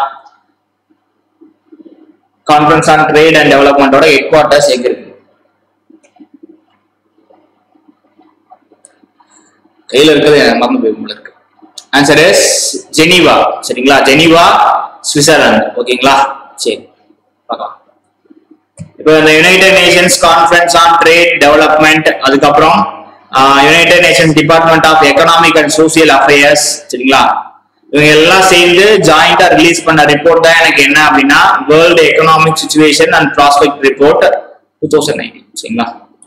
கான்ஃபரன்ஸ் ஆன் ட்ரேட் அண்ட் டெவலப்மெண்டோட ஹெட் குவார்டர்ஸ் எங்க இருக்கு கையில இருக்கிறது எனக்கு மறந்து போய் உள்ள இருக்கு ஆன்சர் இஸ் ஜெனீவா சரிங்களா ஜெனீவா சுவிட்சர்லாந்து ஓகேங்களா சரி பார்க்கலாம் இப்போ இந்த United Nations conference on trade development அதுக்கப்புறம் United Nations department of economic and social affairs சரிங்களா இவங்க எல்லாம் சேர்ந்து ஜாயிண்டா ரிலீஸ் பண்ண ரிப்போர்ட் தான் எனக்கு என்ன அப்படின்னா world economic situation and prospect report two thousand nineteen சரிங்களா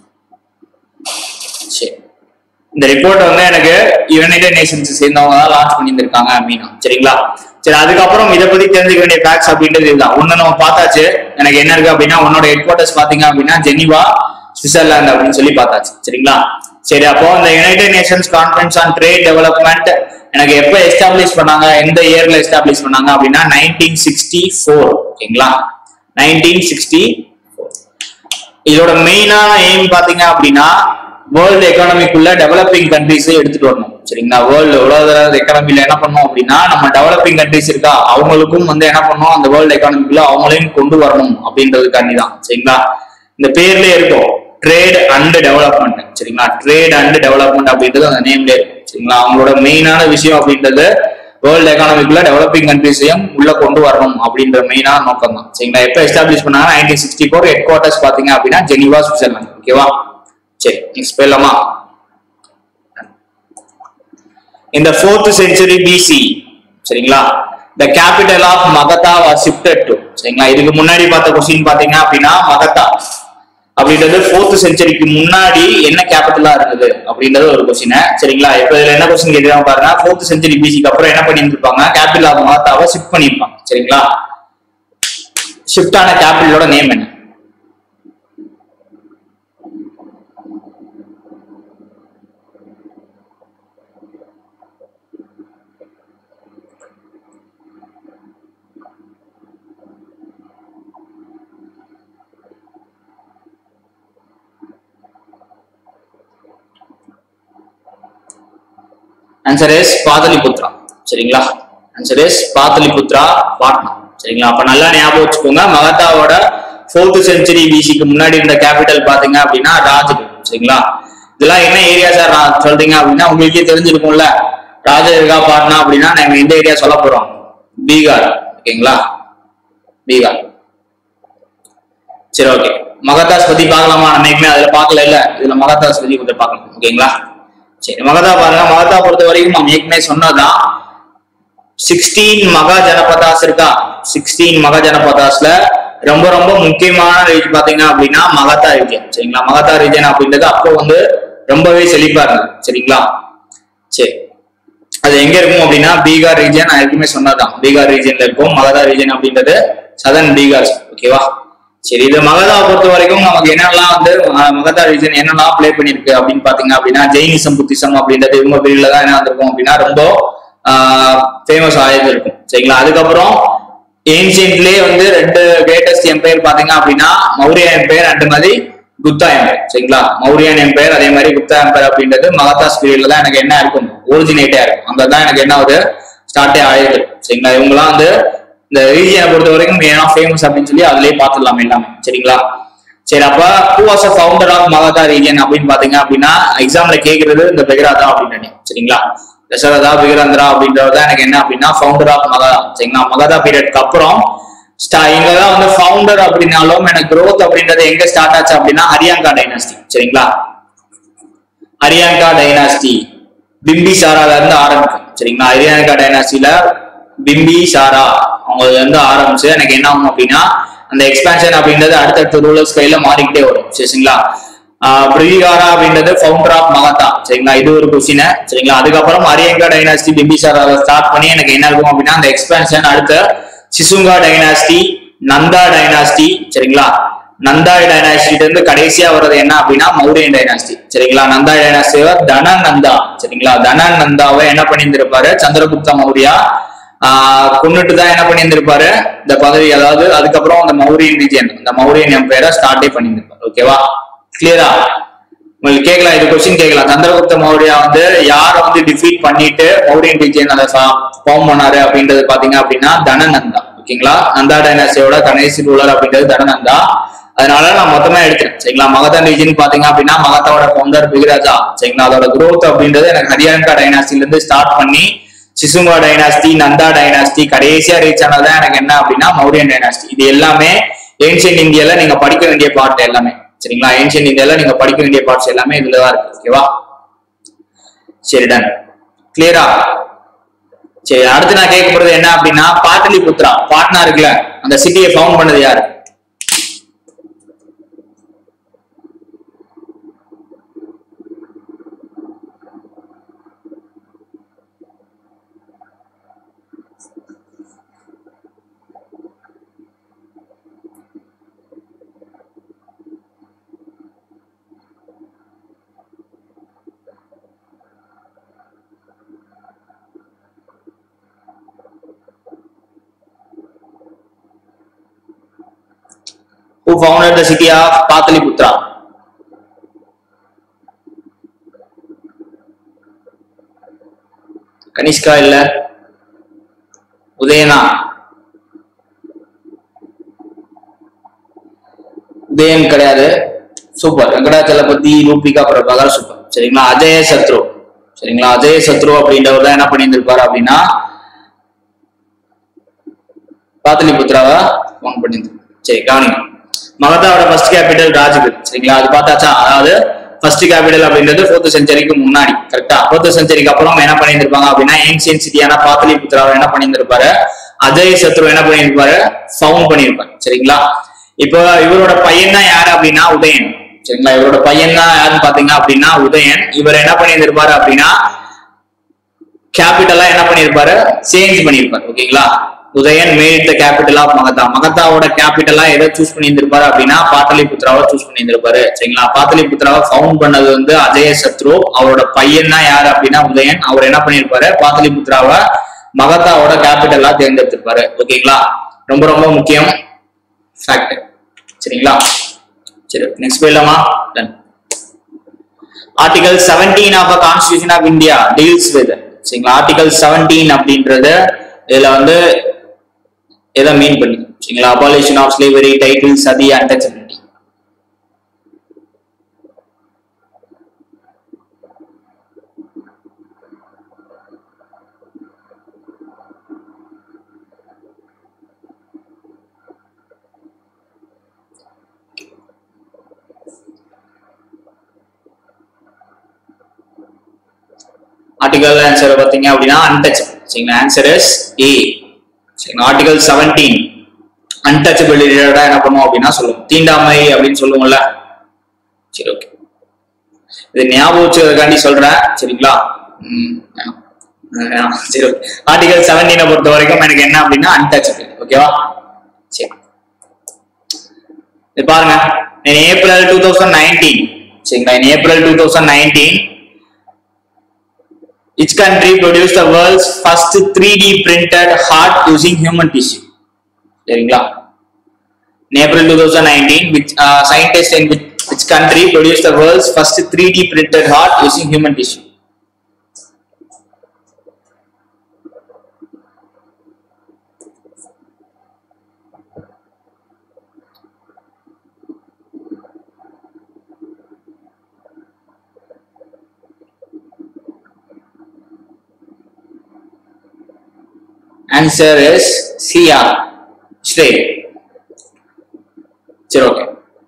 சரி இந்த ரிப்போர்ட் வந்து எனக்கு யுனைடெட் நேஷன்ஸ் சேர்ந்தவங்க தான் லான்ச் பண்ணியிருந்திருக்காங்க மீனா சரிங்களா சரி அதுக்கப்புறம் இதை பத்தி தெரிஞ்சுக்க வேண்டிய ஃபேக்ட்ஸ் அப்படின்றது இதுதான் ஒண்ணு நம்ம பார்த்தாச்சு எனக்கு என்ன இருக்கு அப்படின்னா உன்னோட ஹெட் குவார்டர்ஸ் பாத்தீங்க அப்படின்னா ஜெனிவா சுவிட்சர்லாந்து அப்படின்னு சொல்லி பார்த்தாச்சு சரிங்களா சரி அப்போ இந்த United Nations conference on trade development எனக்கு எப்ப எஸ்டாப்ளிஷ் பண்ணாங்க எந்த இயர்ல எஸ்டாப்ளிஷ் பண்ணாங்க அப்படின்னா நைன்டீன் சிக்ஸ்டி ஃபோர் ஓகேங்களா நைன்டீன் சிக்ஸ்டி இதோட மெயினான எய்ம் பாத்தீங்க அப்படின்னா வேர்ல்டு எக்கானமிக்குள்ள டெவலப்பிங் கண்ட்ரிஸ் எடுத்துட்டு வரணும் சரிங்களா வேர்ல்டு உலக எக்கானமில என்ன பண்ணோம் அப்படின்னா நம்ம டெவலப்பிங் கண்ட்ரிஸ் இருக்கா அவங்களுக்கும் வந்து என்ன பண்ணோம் அந்த வேர்ல்டு எக்கானமிக்குள்ள அவங்களையும் கொண்டு வரணும் அப்படின்றதுக்காண்டி தான் சரிங்களா இந்த பேர்லயே இருக்கும் ட்ரேட் அண்ட் டெவலப்மெண்ட் சரிங்களா ட்ரேட் அண்ட் டெவலப்மெண்ட் அப்படின்றது அந்த நேம்ல இருக்கும் சரிங்களா அவங்களோட மெயினான விஷயம் அப்படின்றது வேர்ல்டு எக்கானமிக்குள்ள டெவலப்பிங் கண்ட்ரிஸையும் உள்ள கொண்டு வரணும் அப்படின்ற மெயினான நோக்கம் தான் சரிங்களா எப்ப எஸ்டாப்ளிஷ் பண்ணாங்க nineteen sixty four headquarters பாத்தீங்க அப்படின்னா ஜெனிவா சுவிட்சர்லாந்து ஓகேவா சரி நெக்ஸ்ட் போயிடலாமா இந்த ஃபோர்த் செஞ்சுரி பிசி சரிங்களா the capital of Magadha was shifted to சரிங்களா இதுக்கு முன்னாடி பார்த்த கொஸ்டின் பாத்தீங்க அப்படின்னா மகதா அப்படின்றது ஃபோர்த் செஞ்சுரிக்கு முன்னாடி என்ன கேபிட்டலா இருந்தது அப்படின்றது ஒரு கொஸ்டின் சரிங்களா இப்ப இதுல என்ன கொஸ்டின் கேட்கிறாங்க பாருங்க ஃபோர்த் செஞ்சுரி பிசிக்கு அப்புறம் என்ன பண்ணியிருப்பாங்க கேபிட்டல் ஆஃப் மகதாவை ஷிஃப்ட் பண்ணியிருப்பாங்க சரிங்களா ஷிஃப்ட் ஆன கேபிட்டலோட நேம் என்ன ஆன்சர் இஸ் பாதலிபுத்ரா சரிங்களா ஆன்சர் இஸ் பாதலிபுத்ரா பாட்னா சரிங்களா அப்ப நல்லா ஞாபகம் வச்சுக்கோங்க மகதாவோட ஃபோர்த் செஞ்சுரி பிசிக்கு முன்னாடி இருந்த கேபிட்டல் பாத்தீங்க அப்படின்னா ராஜ்கிர் சரிங்களா இதெல்லாம் என்ன ஏரியா சார் நான் சொல்றீங்க அப்படின்னா உங்களுக்கே தெரிஞ்சிருக்கும்ல ராஜகிருகா பாட்னா அப்படின்னா நம்ம எந்த ஏரியா சொல்ல போறோம் பீகார் ஓகேங்களா பீகார் சரி ஓகே மகதாஸ் பத்தி பார்க்கலாமா நம்ம ஏற்கனவே அதுல பார்க்கல இல்ல இதுல மகதாஸ் பத்தி கொஞ்சம் பார்க்கலாம் ஓகேங்களா சரி மகதா பாருங்க மகதா பொறுத்த வரைக்கும் நம்ம ஏற்கனவே சொன்னதுதான் சிக்ஸ்டீன் மகா ஜனபதாஸ் இருக்கா சிக்ஸ்டீன் மகா ஜனபதாஸ்ல ரொம்ப ரொம்ப முக்கியமான ரீஜன் பாத்தீங்க அப்படின்னா மகதா ரீஜன் சரிங்களா மகதா ரீஜன் அப்படின்றது அப்போ வந்து ரொம்பவே செழிப்பா இருந்தது சரிங்களா சரி அது எங்க இருக்கும் அப்படின்னா பீகார் ரீஜன் நான் ஏற்கனவே சொன்னதுதான் பீகார் ரீஜன்ல இருக்கும் மகதா ரீஜன் அப்படின்றது சதன் பீகார் ஓகேவா சரி இது மகதா பொறுத்த வரைக்கும் நமக்கு என்னெல்லாம் வந்து அஹ், மகதா ரீஜன் என்னெல்லாம் ப்ளே பண்ணிருக்கு அப்படின்னு பாத்தீங்க அப்படின்னா ஜெயினிசம் புத்திசம் அப்படின்றது இவங்க பீரியட்ல தான் என்ன வந்திருக்கும் அப்படின்னா ரொம்ப ஃபேமஸ் ஆயது இருக்கும் சரிங்களா அதுக்கப்புறம் ஏன்சியன்ட்லயே வந்து ரெண்டு கிரேட்டஸ்ட் எம்பையர் பாத்தீங்க அப்படின்னா மௌரிய எம்பையர் அண்ட் மாதிரி குப்தா எம்பையர் சரிங்களா மௌரியன் எம்பையர் அதே மாதிரி குப்தா எம்பையர் அப்படின்றது மகதாஸ் பீரியட்ல தான் எனக்கு என்ன இருக்கும் ஒரிஜினேட்டா இருக்கும் அங்க தான் எனக்கு என்ன ஆகுது ஸ்டார்டே ஆயுது சரிங்களா இவங்கலாம் வந்து இந்த ரீஜியனை பொறுத்த வரைக்கும் ஏன்னா ஃபேமஸ் அப்படின்னு சொல்லி அதுலயே பார்த்துடலாம் எல்லாமே சரிங்களா சரி அப்ப who was a founder of Magadha region அப்படின்னு பாத்தீங்க அப்படின்னா எக்ஸாம்ல கேக்குறது இந்த பெகராதா அப்படின்னு நினைக்கிறேன். சரிங்களா தசரதா பிகரந்திரா அப்படின்றது தான் எனக்கு என்ன அப்படின்னா ஃபவுண்டர் ஆஃப் மகதா சரிங்களா மகதா பீரியட்க்கு அப்புறம் ஸ்டா இங்கதான் வந்து ஃபவுண்டர் அப்படின்னாலும் எனக்கு growth அப்படின்றது எங்க ஸ்டார்ட் ஆச்சு அப்படின்னா ஹரியாங்கா டைனாஸ்டி சரிங்களா ஹரியாங்கா டைனாஸ்டி பிம்பிசாரால இருந்து ஆரம்பிக்கும் சரிங்களா ஹரியாங்கா டைனாஸ்டில பிம்பிசாரா அவங்க இருந்து ஆரம்பிச்சு எனக்கு என்ன ஆகும் அப்படின்னா அந்த எக்ஸ்பான்ஷன் அப்படின்றது அடுத்தடுத்த ரூலர்ஸ் கையில மாறிக்கிட்டே வரும் சரிங்களா பிரிகாரா அப்படின்றது ஃபவுண்டர் ஆஃப் மகதா சரிங்களா இது ஒரு கொஸ்டின் சரிங்களா அதுக்கப்புறம் ஹரியங்கா டைனாஸ்டி பிம்பிசாராவை ஸ்டார்ட் பண்ணி எனக்கு என்ன இருக்கும் அப்படின்னா அந்த எக்ஸ்பான்ஷன் அடுத்த சிசுங்கா டைனாஸ்டி நந்தா டைனாஸ்டி சரிங்களா நந்தா டைனாஸ்டில இருந்து கடைசியா வர்றது என்ன அப்படின்னா மௌரியன் டைனாஸ்டி சரிங்களா நந்தா டைனாஸ்டிய தனநந்தா சரிங்களா தனநந்தாவை என்ன பண்ணியிருந்திருப்பாரு சந்திரகுப்த மௌரியா ஆஹ் கொன்னுட்டு தான் என்ன பண்ணியிருந்திருப்பாரு இந்த பதவி அதாவது அதுக்கப்புறம் அந்த மௌரியன் ரீஜன் இந்த மௌரியன் எம்பையரை ஸ்டார்டே பண்ணியிருந்திருப்பாரு ஓகேவா கிளியரா உங்களுக்கு கேட்கலாம் இது கொஸ்டின் கேட்கலாம் சந்திரகுப்த மௌரியா வந்து யாரை வந்து டிஃபீட் பண்ணிட்டு மௌரியன் ரீஜன் அதை ஃபார்ம் பண்ணாரு அப்படின்றது பாத்தீங்க அப்படின்னா தனநந்தா ஓகேங்களா நந்தா டைனாசியோட கடைசி ரூலர் அப்படின்றது தனநந்தா அதனால நான் மொத்தமா எடுத்தேன் சரிங்களா மகதன் ரீஜன் பாத்தீங்க அப்படின்னா மகதாவோட ஃபவுண்டர் பிகிராஜா சரிங்களா அதோட growth அப்படின்றது எனக்கு ஹரியாங்கா டைனாஸ்டில இருந்து ஸ்டார்ட் பண்ணி சிசுங்கா டைனாஸ்டி நந்தா டைனாஸ்டி கடைசியா ரீச் ஆனதான் எனக்கு என்ன அப்படின்னா மௌரியன் டைனாஸ்டி இது எல்லாமே ஏன்ஷியன் இந்தியால நீங்க படிக்க வேண்டிய பார்ட் எல்லாமே சரிங்களா ஏன்ஷியன் இந்தியால நீங்க படிக்க வேண்டிய பார்ட்ஸ் எல்லாமே இதுலதான் இருக்கு ஓகேவா சரி டன் கிளியரா சரி அடுத்து நான் கேட்க போறது என்ன அப்படின்னா பாட்டலிபுத்ரா பாட்னா இருக்குல்ல அந்த சிட்டியை ஃபவுண்ட் பண்ணது யாரு who founded the city of Pataliputra. Kanishka இல்ல உதயனா உதயன் கிடையாது சூப்பர் வெங்கடாச்சலபதி ரூபிகா பிரபாகர் சூப்பர் சரிங்களா அஜய சத்ரு சரிங்களா அஜய சத்ரு அப்படின்றவர் தான் என்ன பண்ணியிருந்திருப்பாரு அப்படின்னா பாத்தலிபுத்ராவை ஃபோன் பண்ணியிருந்தார் சரி கவனிங்க மகதாவோட ஃபர்ஸ்ட் கேபிட்டல் ராஜகிர் சரிங்களா அது பார்த்தாச்சா அதாவது ஃபர்ஸ்ட் கேபிட்டல் அப்படின்றது ஃபோர்த் செஞ்சுரிக்கு முன்னாடி கரெக்டா ஃபோர்த் செஞ்சுரிக்கு அப்புறம் என்ன பண்ணியிருந்திருப்பாங்க அப்படின்னா ஏன்சியன் சிட்டியான பாத்தலிபுத்ராவை என்ன பண்ணியிருந்திருப்பாரு அஜய் சத்ரு என்ன பண்ணியிருப்பாரு ஃபவுண்ட் பண்ணியிருப்பாரு சரிங்களா இப்போ இவரோட பையன் தான் யாரு அப்படின்னா உதயன் சரிங்களா இவரோட பையன் தான் யாருன்னு பாத்தீங்க அப்படின்னா உதயன் இவர் என்ன பண்ணியிருந்திருப்பாரு அப்படின்னா கேபிட்டலா என்ன பண்ணியிருப்பாரு சேஞ்ச் பண்ணியிருப்பாரு ஓகேங்களா Udayan made the capital of Magadha மகதாவோட கேபிட்டலா எதை சூஸ் பண்ணியிருந்திருப்பாரு அப்படின்னா பாட்டலிபுத்ராவை சூஸ் பண்ணியிருந்திருப்பாரு சரிங்களா பாட்டலிபுத்ராவை ஃபவுண்ட் பண்ணது வந்து அஜய சத்ரு அவரோட பையன் தான் யாரு அப்படின்னா உதயன் அவர் என்ன பண்ணியிருப்பாரு பாட்டலிபுத்ராவை மகதாவோட கேபிட்டலா தேர்ந்தெடுத்திருப்பாரு ஓகேங்களா ரொம்ப ரொம்ப முக்கியம் ஃபேக்ட் சரிங்களா சரி நெக்ஸ்ட் போயிடலாமா done article seventeen of constitution of India deals with சரிங்களா ஆர்டிகல் செவன்டீன் அப்படின்றது இதுல வந்து எதை மீன் பண்ணி சரிங்களா abolition of slavery title sati untouchability article answer பார்த்தீங்க அப்படின்னா அன்டச்சபிள் சரிங்களா ஆன்சர் இஸ் ஏ சரிங்களா ஆர்டிகல் செவன்டீன் அன்டச்சபிள் ரிலேட்டடா என்ன பண்ணுவோம் அப்படின்னா சொல்லுவோம் தீண்டாமை அப்படின்னு சொல்லுவோம்ல சரி ஓகே இது ஞாபகம் வச்சுக்கிறதுக்காண்டி சொல்றேன் சரிங்களா ம், வேணாம். வேணாம். சரி ஓகே ஆர்டிகல் செவன்டீனை பொறுத்த வரைக்கும் எனக்கு என்ன அப்படின்னா அன்டச்சபிள் ஓகேவா சரி இது பாருங்க in April 2019 சரிங்களா in April 2019 each country produced the world's first 3D printed heart using human tissue சரிங்களா in April 2019 which uh, scientists in which, which country produced the world's first 3D printed heart using human tissue answer is CR straight சரி ஓகே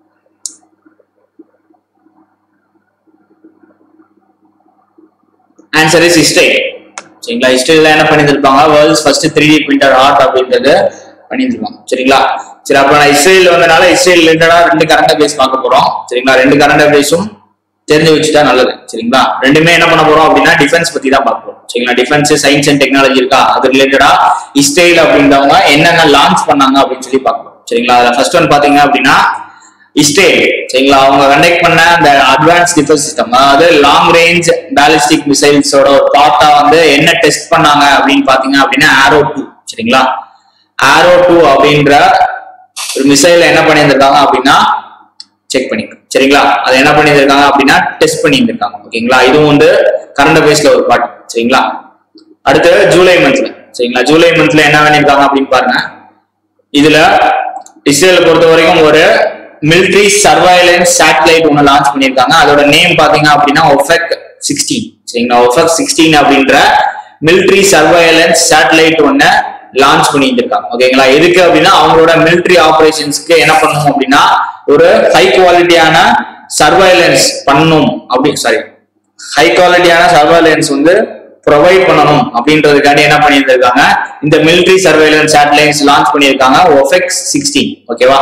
ஆன்சர் இஸ் ஹிஸ்டரி சரிங்களா ஹிஸ்டரியில என்ன பண்ணியிருப்பாங்க world's first three D printer art அப்படின்றது பண்ணியிருப்பாங்க சரிங்களா சரி அப்ப நான் இஸ்ரேல் வந்தனால இஸ்ரேல் ரிலேட்டடா ரெண்டு கரண்ட் அஃபேர்ஸ் பார்க்க போறோம் சரிங்களா ரெண்டு கரண்ட் அஃபேர்ஸும் தெரிஞ்சு வச்சுட்டா நல்லது சரிங்களா ரெண்டுமே என்ன பண்ண போறோம் அப்படின்னா டிஃபென்ஸ் பத்தி தான் பார்க்க போறோம் சரிங்களா டிஃபென்ஸ் சயின்ஸ் அண்ட் டெக்னாலஜி இருக்கா அது ரிலேட்டடா இஸ்ரேல் அப்படின்றவங்க என்னென்ன லான்ச் பண்ணாங்க அப்படின்னு சொல்லி பார்க்கணும் சரிங்களா அதுல ஃபர்ஸ்ட் ஒன் பாத்தீங்க அப்படின்னா இஸ்ரேல் சரிங்களா அவங்க கண்டக்ட் பண்ண அந்த அட்வான்ஸ் டிஃபென்ஸ் சிஸ்டம் அதாவது லாங் ரேஞ்ச் பேலிஸ்டிக் மிசைல்ஸோட ஒரு பார்ட்டா வந்து என்ன டெஸ்ட் பண்ணாங்க அப்படின்னு பாத்தீங்க அப்படின்னா ஆரோ டூ சரிங்களா ஆரோ டூ அப்படின்ற ஒரு மிசைல் என்ன பண்ணியிருந்திருக்காங்க அப்படின்னா செக் பண்ணி சரிங்களா அது என்ன பண்ணியிருக்காங்க அப்படின்னா டெஸ்ட் பண்ணியிருந்திருக்காங்க ஓகேங்களா இதுவும் வந்து கரண்ட் அஃபேர்ஸ்ல ஒரு பார்ட் சரிங்களா அடுத்து ஜூலை மந்த்ல சரிங்களா ஜூலை மந்த்ல என்ன பண்ணியிருக்காங்க அப்படின்னு பாருங்க இதுல இஸ்ரேலை பொறுத்த வரைக்கும் ஒரு மிலிட்ரி சர்வைலன்ஸ் சேட்டலைட் ஒன்று லான்ச் பண்ணியிருக்காங்க அதோட நேம் பாத்தீங்க அப்படின்னா ஒஃபெக் சிக்ஸ்டீன் சரிங்களா ஒஃபெக் சிக்ஸ்டீன் அப்படின்ற மிலிட்ரி சர்வைலன்ஸ் சேட்டலைட் ஒன்று லான்ச் பண்ணிட்டு இருக்காங்க ஓகேங்களா எதுக்கு அப்படின்னா அவங்களோட மிலிட்ரி ஆபரேஷன்ஸ்க்கு என்ன பண்ணணும் அப்படின்னா ஒரு ஹை குவாலிட்டியான சர்வைலன்ஸ் பண்ணணும் அப்படி சாரி ஹை குவாலிட்டியான சர்வைலன்ஸ் வந்து ப்ரொவைட் பண்ணணும் அப்படின்றதுக்காண்டி என்ன பண்ணியிருக்காங்க இந்த மிலிட்ரி சர்வைலன்ஸ் சேட்டலைட்ஸ் லான்ச் பண்ணியிருக்காங்க ஒஃபெக்ஸ் சிக்ஸ்டீன் ஓகேவா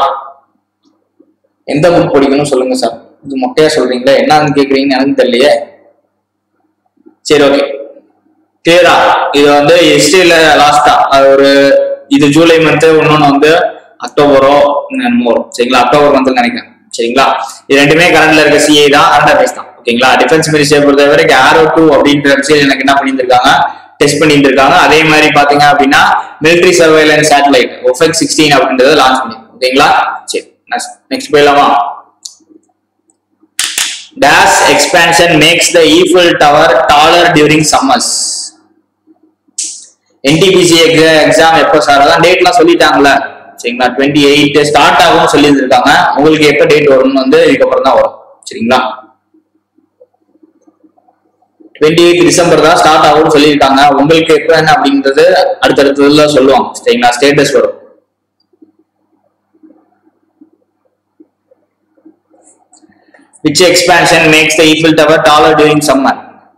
எந்த புக் படிக்கணும் சொல்லுங்க சார் இது மொட்டையா சொல்றீங்களா என்னன்னு கேக்குறீங்கன்னு எனக்கு தெரியலையே சரி ஓகே கிளியரா இது வந்து ஹிஸ்டரியில லாஸ்டா அது ஒரு இது ஜூலை மந்த் இன்னொன்னு வந்து அக்டோபரோ என்னமோ வரும் சரிங்களா அக்டோபர் மந்த் நினைக்கிறேன் சரிங்களா இது ரெண்டுமே கரண்ட்ல இருக்க சிஐ தான் கரண்ட் அஃபேர்ஸ் தான் ஓகேங்களா டிஃபென்ஸ் மினிஸ்டர் பொறுத்த வரைக்கும் ஆரோ டூ அப்படின்ற மிசைல் எனக்கு என்ன பண்ணியிருக்காங்க டெஸ்ட் பண்ணிட்டு இருக்காங்க அதே மாதிரி பாத்தீங்க அப்படின்னா military surveillance satellite Ofek sixteen அப்படின்றத லான்ச் பண்ணி ஓகேங்களா சரி நெக்ஸ்ட் போயிடலாமா dash expansion makes the Eiffel tower taller during summers NTPC exam எப்போ சார் அதான் டேட்லாம் சொல்லிட்டாங்கல்ல சரிங்களா டுவெண்ட்டி எயிட் ஸ்டார்ட் ஆகும் சொல்லியிருந்திருக்காங்க உங்களுக்கு எப்போ டேட் வரும்னு வந்து இதுக்கப்புறம் தான் வரும் சரிங்களா டுவெண்ட்டி எயிட் டிசம்பர் தான் ஸ்டார்ட் ஆகும்னு சொல்லியிருக்காங்க உங்களுக்கு எப்போ என்ன அப்படின்றது அடுத்தடுத்ததுல சொல்லுவாங்க சரிங்களா ஸ்டேட்டஸ் வரும் which expansion makes the Eiffel Tower taller during summer?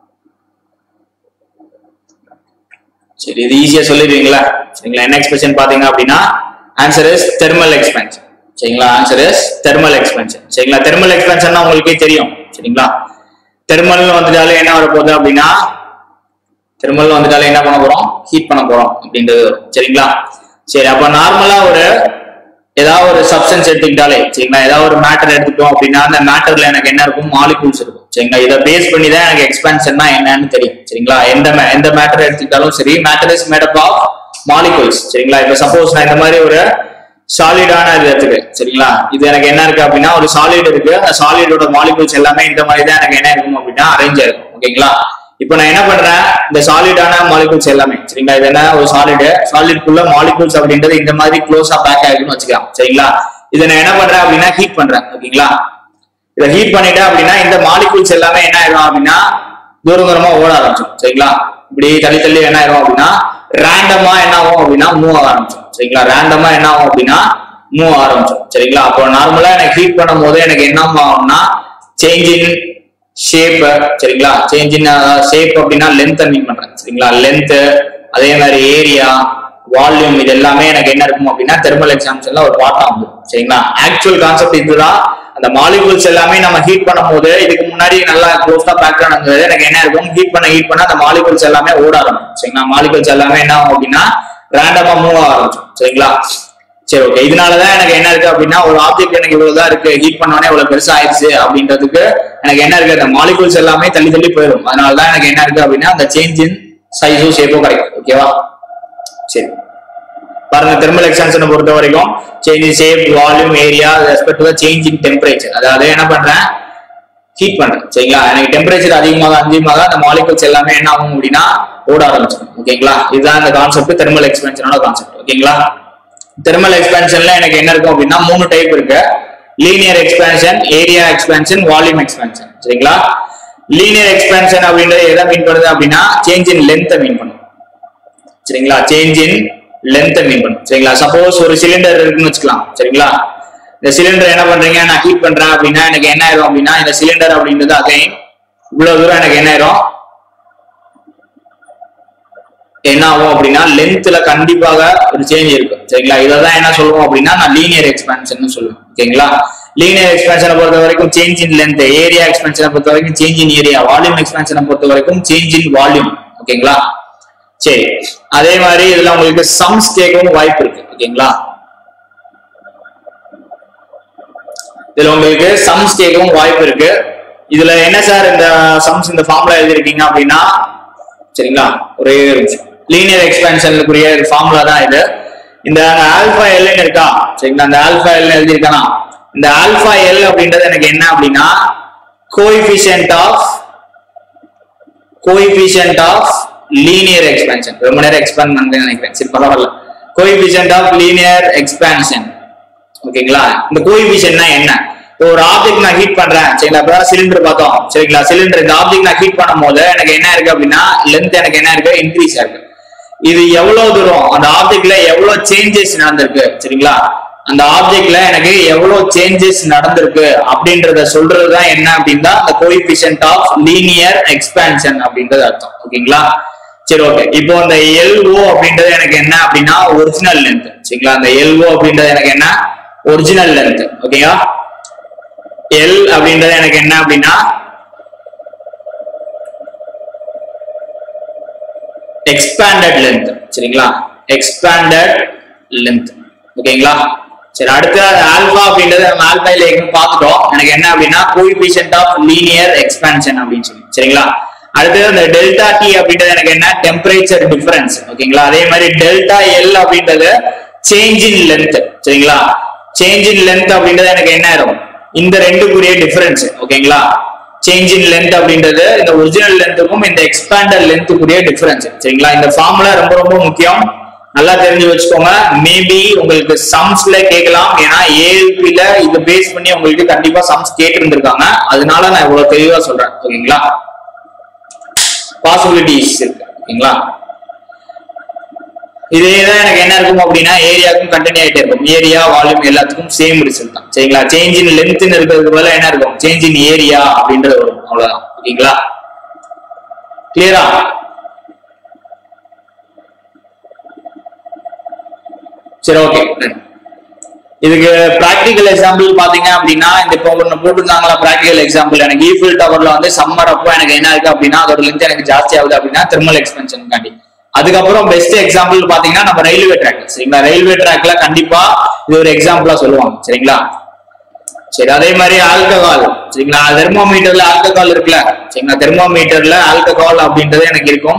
சரி இது ஈஸியா சொல்லிடுவீங்களா சரிங்களா என்ன எக்ஸ்பிரஷன் பாத்தீங்க அப்படின்னா ஆன்சர் இஸ் தெர்மல் எக்ஸ்பென்ஷன் சரிங்களா ஆன்சர் இஸ் தெர்மல் எக்ஸ்பென்ஷன் சரிங்களா தெர்மல் எக்ஸ்பென்ஷன் உங்களுக்கே தெரியும் சரிங்களா தெர்மல் வந்துட்டாலே என்ன வர போகுது அப்படின்னா தெர்மல் வந்துட்டாலே என்ன பண்ண போறோம் ஹீட் பண்ண போறோம் அப்படின்றது வரும் சரிங்களா சரி அப்ப நார்மலா ஒரு ஏதாவது ஒரு சப்ஸ்டன்ஸ் எடுத்துக்கிட்டாலே சரிங்களா ஏதாவது ஒரு மேட்டர் எடுத்துட்டோம் அப்படின்னா அந்த மேட்டர்ல எனக்கு என்ன இருக்கும் மாலிகூல்ஸ் இருக்கும் சரிங்களா இதை பேஸ் பண்ணி தான் எனக்கு எக்ஸ்பான்ஷன்னா என்னன்னு தெரியும் சரிங்களா எந்த ma- எந்த மேட்டர் எடுத்துக்கிட்டாலும் சரி matter is made up of molecules சரிங்களா இப்ப சப்போஸ் நான் இந்த மாதிரி ஒரு சாலிடான இது எடுத்துக்கிறேன் சரிங்களா இது எனக்கு என்ன இருக்கு அப்படின்னா ஒரு சாலிட் இருக்கு அந்த சாலிடோட மாலிகூல்ஸ் எல்லாமே இந்த மாதிரி தான் எனக்கு என்ன இருக்கும் அப்படின்னா அரேஞ்ச் ஆயிருக்கும் ஓகேங்களா இப்போ நான் என்ன பண்றேன் இந்த சாலிடான மாலிகூல்ஸ் எல்லாமே சரிங்களா இது என்ன ஒரு சாலிடு சாலிட்குள்ள மாலிகூல்ஸ் அப்படின்றது இந்த மாதிரி க்ளோஸா பேக் ஆகிருக்குன்னு வச்சுக்கலாம் சரிங்களா இதை நான் என்ன பண்றேன் அப்படின்னா ஹீட் பண்றேன் ஓகேங்களா இதை ஹீட் பண்ணிட்டேன் அப்படின்னா இந்த மாலிகூல்ஸ் எல்லாமே என்ன ஆயிடும் அப்படின்னா தூரம் தூரமா ஓட ஆரம்பிச்சிடும் சரிங்களா இப்படி தள்ளி தள்ளி என்ன ஆயிடும் அப்படின்னா ரேண்டமா என்ன ஆகும் அப்படின்னா மூவ் ஆக ஆரம்பிச்சிடும் சரிங்களா ரேண்டமா என்ன ஆகும் அப்படின்னா மூவ் ஆக ஆரம்பிச்சிடும் சரிங்களா அப்போ நார்மலா எனக்கு ஹீட் பண்ணும் போது எனக்கு என்ன ஆகும்னா சேஞ்ச் இன் ஷேப் சரிங்களா சேஞ்ச் இன் ஷேப் அப்படின்னா லென்த் மீன் பண்றேன் சரிங்களா லென்த் அதே மாதிரி ஏரியா வால்யூம் இது எல்லாமே எனக்கு என்ன இருக்கும் அப்படின்னா தெர்மல் எக்ஸாம்ஷன்ல ஒரு பார்ட் ஆகும் சரிங்களா ஆக்சுவல் கான்செப்ட் இதுதான் அந்த மாலிகூல்ஸ் எல்லாமே நம்ம ஹீட் பண்ணும்போது இதுக்கு முன்னாடி நல்லா க்ளோஸ்டா பேக்ரவுண்ட் இருந்தது எனக்கு என்ன இருக்கும் ஹீட் பண்ண ஹீட் பண்ண அந்த மாலிகூல்ஸ் எல்லாமே ஓட ஆரம்பிக்கும் சரிங்களா மாலிகூல்ஸ் எல்லாமே என்ன ஆகும் அப்படின்னா ரேண்டமா மூவ் ஆக ஆரம்பிக்கும் சரிங்களா சரி ஓகே இதனாலதான் எனக்கு என்ன இருக்கு அப்படின்னா ஒரு ஆப்ஜெக்ட் எனக்கு இவ்வளவுதான் இருக்கு ஹீட் பண்ணோடனே இவ்வளவு பெருசா ஆயிடுச்சு அப்படின்றதுக்கு எனக்கு என்ன இருக்கு அந்த மாலிகூல்ஸ் எல்லாமே தள்ளி தள்ளி போயிடும் அதனாலதான் எனக்கு என்ன இருக்கு அப்படின்னா அந்த சேஞ்ச் இன் சைஸும் ஷேப்பும் கிடைக்கும் ஓகேவா சரி பாருங்க தெர்மல் எக்ஸ்டென்ஷனை பொறுத்த வரைக்கும் change in shape volume area respect to change in temperature அதாவது என்ன பண்றேன் ஹீட் பண்றேன் சரிங்களா எனக்கு டெம்பரேச்சர் அதிகமாக அதிகமாக அந்த மாலிகூல்ஸ் எல்லாமே என்ன ஆகும் அப்படின்னா ஓட ஆரம்பிச்சிடும் ஓகேங்களா இதுதான் இந்த கான்செப்ட் தெர்மல் எக்ஸ்பென்ஷனோட கான்செப்ட் ஓகேங்களா தெர்மல் எக்ஸ்பென்ஷன்ல எனக்கு என்ன இருக்கும் அப்படின்னா மூணு டைப் இருக்கு linear expansion area expansion volume expansion சரிங்களா லீனியர் எக்ஸ்பேன்ஷன் அப்படின்றது எதை மீன் பண்ணுது அப்படின்னா சேஞ்ச் இன் லென்த்தை மீன் பண்ணும் சரிங்களா சேஞ்ச் இன் லென்த்தை மீன் பண்ணும் சரிங்களா சப்போஸ் ஒரு சிலிண்டர் இருக்குன்னு வச்சுக்கலாம் சரிங்களா இந்த சிலிண்டர் என்ன பண்றீங்க நான் ஹீட் பண்றேன் அப்படின்னா எனக்கு என்ன ஆயிரும் அப்படின்னா இந்த சிலிண்டர் அப்படின்றது அகைன் இவ்வளவு தூரம் எனக்கு என்ன ஆயிரும் என்ன ஆகும் அப்படின்னா லென்த்ல கண்டிப்பாக ஒரு சேஞ்ச் இருக்கும் சரிங்களா இதை தான் என்ன சொல்லுவோம் அப்படின்னா நான் லீனியர் எக்ஸ்பென்ஷன் சொல்லுவேன் ஓகேங்களா லீனியர் எக்ஸ்பென்ஷனை பொறுத்த வரைக்கும் சேஞ்ச் இன் லென்த் ஏரியா எக்ஸ்பென்ஷனை பொறுத்த வரைக்கும் சேஞ்ச் இன் ஏரியா வால்யூம் எக்ஸ்பென்ஷனை பொறுத்த வரைக்கும் சேஞ்ச் இன் வால்யூம் ஓகேங்களா சரி அதே மாதிரி இதுல உங்களுக்கு சம்ஸ் கேட்கவும் வாய்ப்பு இருக்கு ஓகேங்களா இதுல உங்களுக்கு சம்ஸ் கேட்கவும் வாய்ப்பு இருக்கு இதுல என்ன சார் இந்த சம்ஸ் இந்த ஃபார்முலா எழுதிருக்கீங்க அப்படின்னா சரிங்களா ஒரே நிமிஷம் லீனியர் எக்ஸ்பென்ஷனுக்குரிய ஃபார்முலா தான் இது இந்த ஆல்பா எல்னு இருக்கா சரிங்களா அந்த ஆல்பா எல் எழுதியிருக்கானா இந்த ஆல்பா எல் அப்படின்றது எனக்கு என்ன அப்படின்னா coefficient of coefficient of linear expansion ரொம்ப நேரம் எக்ஸ்பேண்ட் பண்றேன்னு நினைக்கிறேன் சரி பரவாயில்ல கோஎஃபிஷியன்ட் ஆஃப் லீனியர் எக்ஸ்பேன்ஷன் ஓகேங்களா இந்த கோஎஃபிஷியன்ட்னா என்ன இப்போ ஒரு ஆப்ஜெக்ட் நான் ஹீட் பண்றேன் சரிங்களா இப்போ சிலிண்டர் பார்த்தோம் சரிங்களா சிலிண்டர் இந்த ஆப்ஜெக்ட் நான் ஹீட் பண்ணும் போது எனக்கு என்ன இருக்கு அப்படின்னா லென்த் எனக்கு என்ன இருக்கு இன்க்ரீஸ் ஆயிருக்கு இது எவ்வளவு தூரம் அந்த ஆப்ஜெக்ட்ல எவ்வளவு சேஞ்சஸ் நடந்திருக்கு சரிங்களா அந்த ஆப்ஜெக்ட்ல எனக்கு எவ்வளவு சேஞ்சஸ் நடந்திருக்கு அப்படின்றத சொல்றது தான் என்ன அப்படின்னா அந்த கோஎஃபிஷியன்ட் ஆஃப் லீனியர் எக்ஸ்பான்ஷன் அப்படின்றது அர்த்தம் ஓகேங்களா சரி ஓகே இப்போ அந்த எல்ஓ அப்படின்றது எனக்கு என்ன அப்படின்னா ஒரிஜினல் லென்த் சரிங்களா அந்த எல்ஓ அப்படின்றது எனக்கு என்ன ஒரிஜினல் லென்த் ஓகேங்களா எல் அப்படின்றது எனக்கு என்ன அப்படின்னா எக்ஸ்பேண்டட் லென்த் சரிங்களா எக்ஸ்பேண்டட் லென்த் ஓகேங்களா சரி அடுத்து ஆல்பா அப்படின்றது நம்ம ஆல்பா இல்ல பார்த்துட்டோம் எனக்கு என்ன அப்படின்னா கோஎஃபிஷியன்ட் ஆஃப் லீனியர் எக்ஸ்பான்ஷன் அப்படின்னு சொல்லி சரிங்களா அடுத்து அந்த டெல்டா டி அப்படின்றது எனக்கு என்ன டெம்பரேச்சர் டிஃபரன்ஸ் ஓகேங்களா அதே மாதிரி டெல்டா எல் அப்படின்றது சேஞ்ச் இன் லென்த் சரிங்களா சேஞ்ச் இன் லென்த் அப்படின்றது எனக்கு என்ன ஆயிரும் இந்த ரெண்டுக்குரிய டிஃபரன்ஸ் ஓகேங்களா சேஞ்ச் இன் லென்த் அப்படின்றது இந்த ஒரிஜினல் லென்த்துக்கும் இந்த எக்ஸ்பேண்டர் லென்த்துக்குரிய டிஃபரன்ஸ் சரிங்களா இந்த ஃபார்முலா ரொம்ப ரொம்ப முக்கியம் நல்லா தெரிஞ்சு வச்சுக்கோங்க மேபி உங்களுக்கு சம்ஸ்ல கேட்கலாம் ஏன்னா ஏஎல்பில இது பேஸ் பண்ணி உங்களுக்கு கண்டிப்பா சம்ஸ் கேட்டிருந்திருக்காங்க அதனால நான் இவ்வளவு தெளிவா சொல்றேன் ஓகேங்களா பாசிபிலிட்டிஸ் இருக்கு ஓகேங்களா இதே தான் எனக்கு என்ன இருக்கும் அப்படின்னா ஏரியாவுக்கும் கண்டினியூ ஆயிட்டே இருக்கும் ஏரியா வால்யூம் எல்லாத்துக்கும் சேம் ரிசல்ட் தான் சரிங்களா சேஞ்ச் இன் லென்த்னு இருக்கிறதுக்கு பதிலா என்ன இருக்கும் சேஞ்ச் இன் ஏரியா அப்படின்றது வரும் அவ்வளவுதான் ஓகேங்களா கிளியரா சரி ஓகே இதுக்கு பிராக்டிக்கல் எக்ஸாம்பிள் பாத்தீங்க அப்படின்னா இந்த இப்போ ஒன்று போட்டிருந்தாங்களா பிராக்டிக்கல் எக்ஸாம்பிள் எனக்கு ஈஃபில் டவர்ல வந்து சம்மர் அப்போ எனக்கு என்ன இருக்கு அப்படின்னா அதோட லென்த் எனக்கு ஜாஸ்தி ஆகுது அப்படின்னா தெர்மல் எக்ஸ்பென்ஷன் காண்டி அதுக்கப்புறம் பெஸ்ட் எக்ஸாம்பிள் பாத்தீங்கன்னா நம்ம ரயில்வே ட்ராக் சரிங்களா ரயில்வே ட்ராக்ல கண்டிப்பா இது ஒரு எக்ஸாம்பிளா சொல்லுவாங்க சரிங்களா சரி அதே மாதிரி ஆல்கஹால் சரிங்களா தெர்மோமீட்டர்ல ஆல்கஹால் இருக்குல்ல சரிங்களா தெர்மோமீட்டர்ல ஆல்கஹால் அப்படின்றது எனக்கு இருக்கும்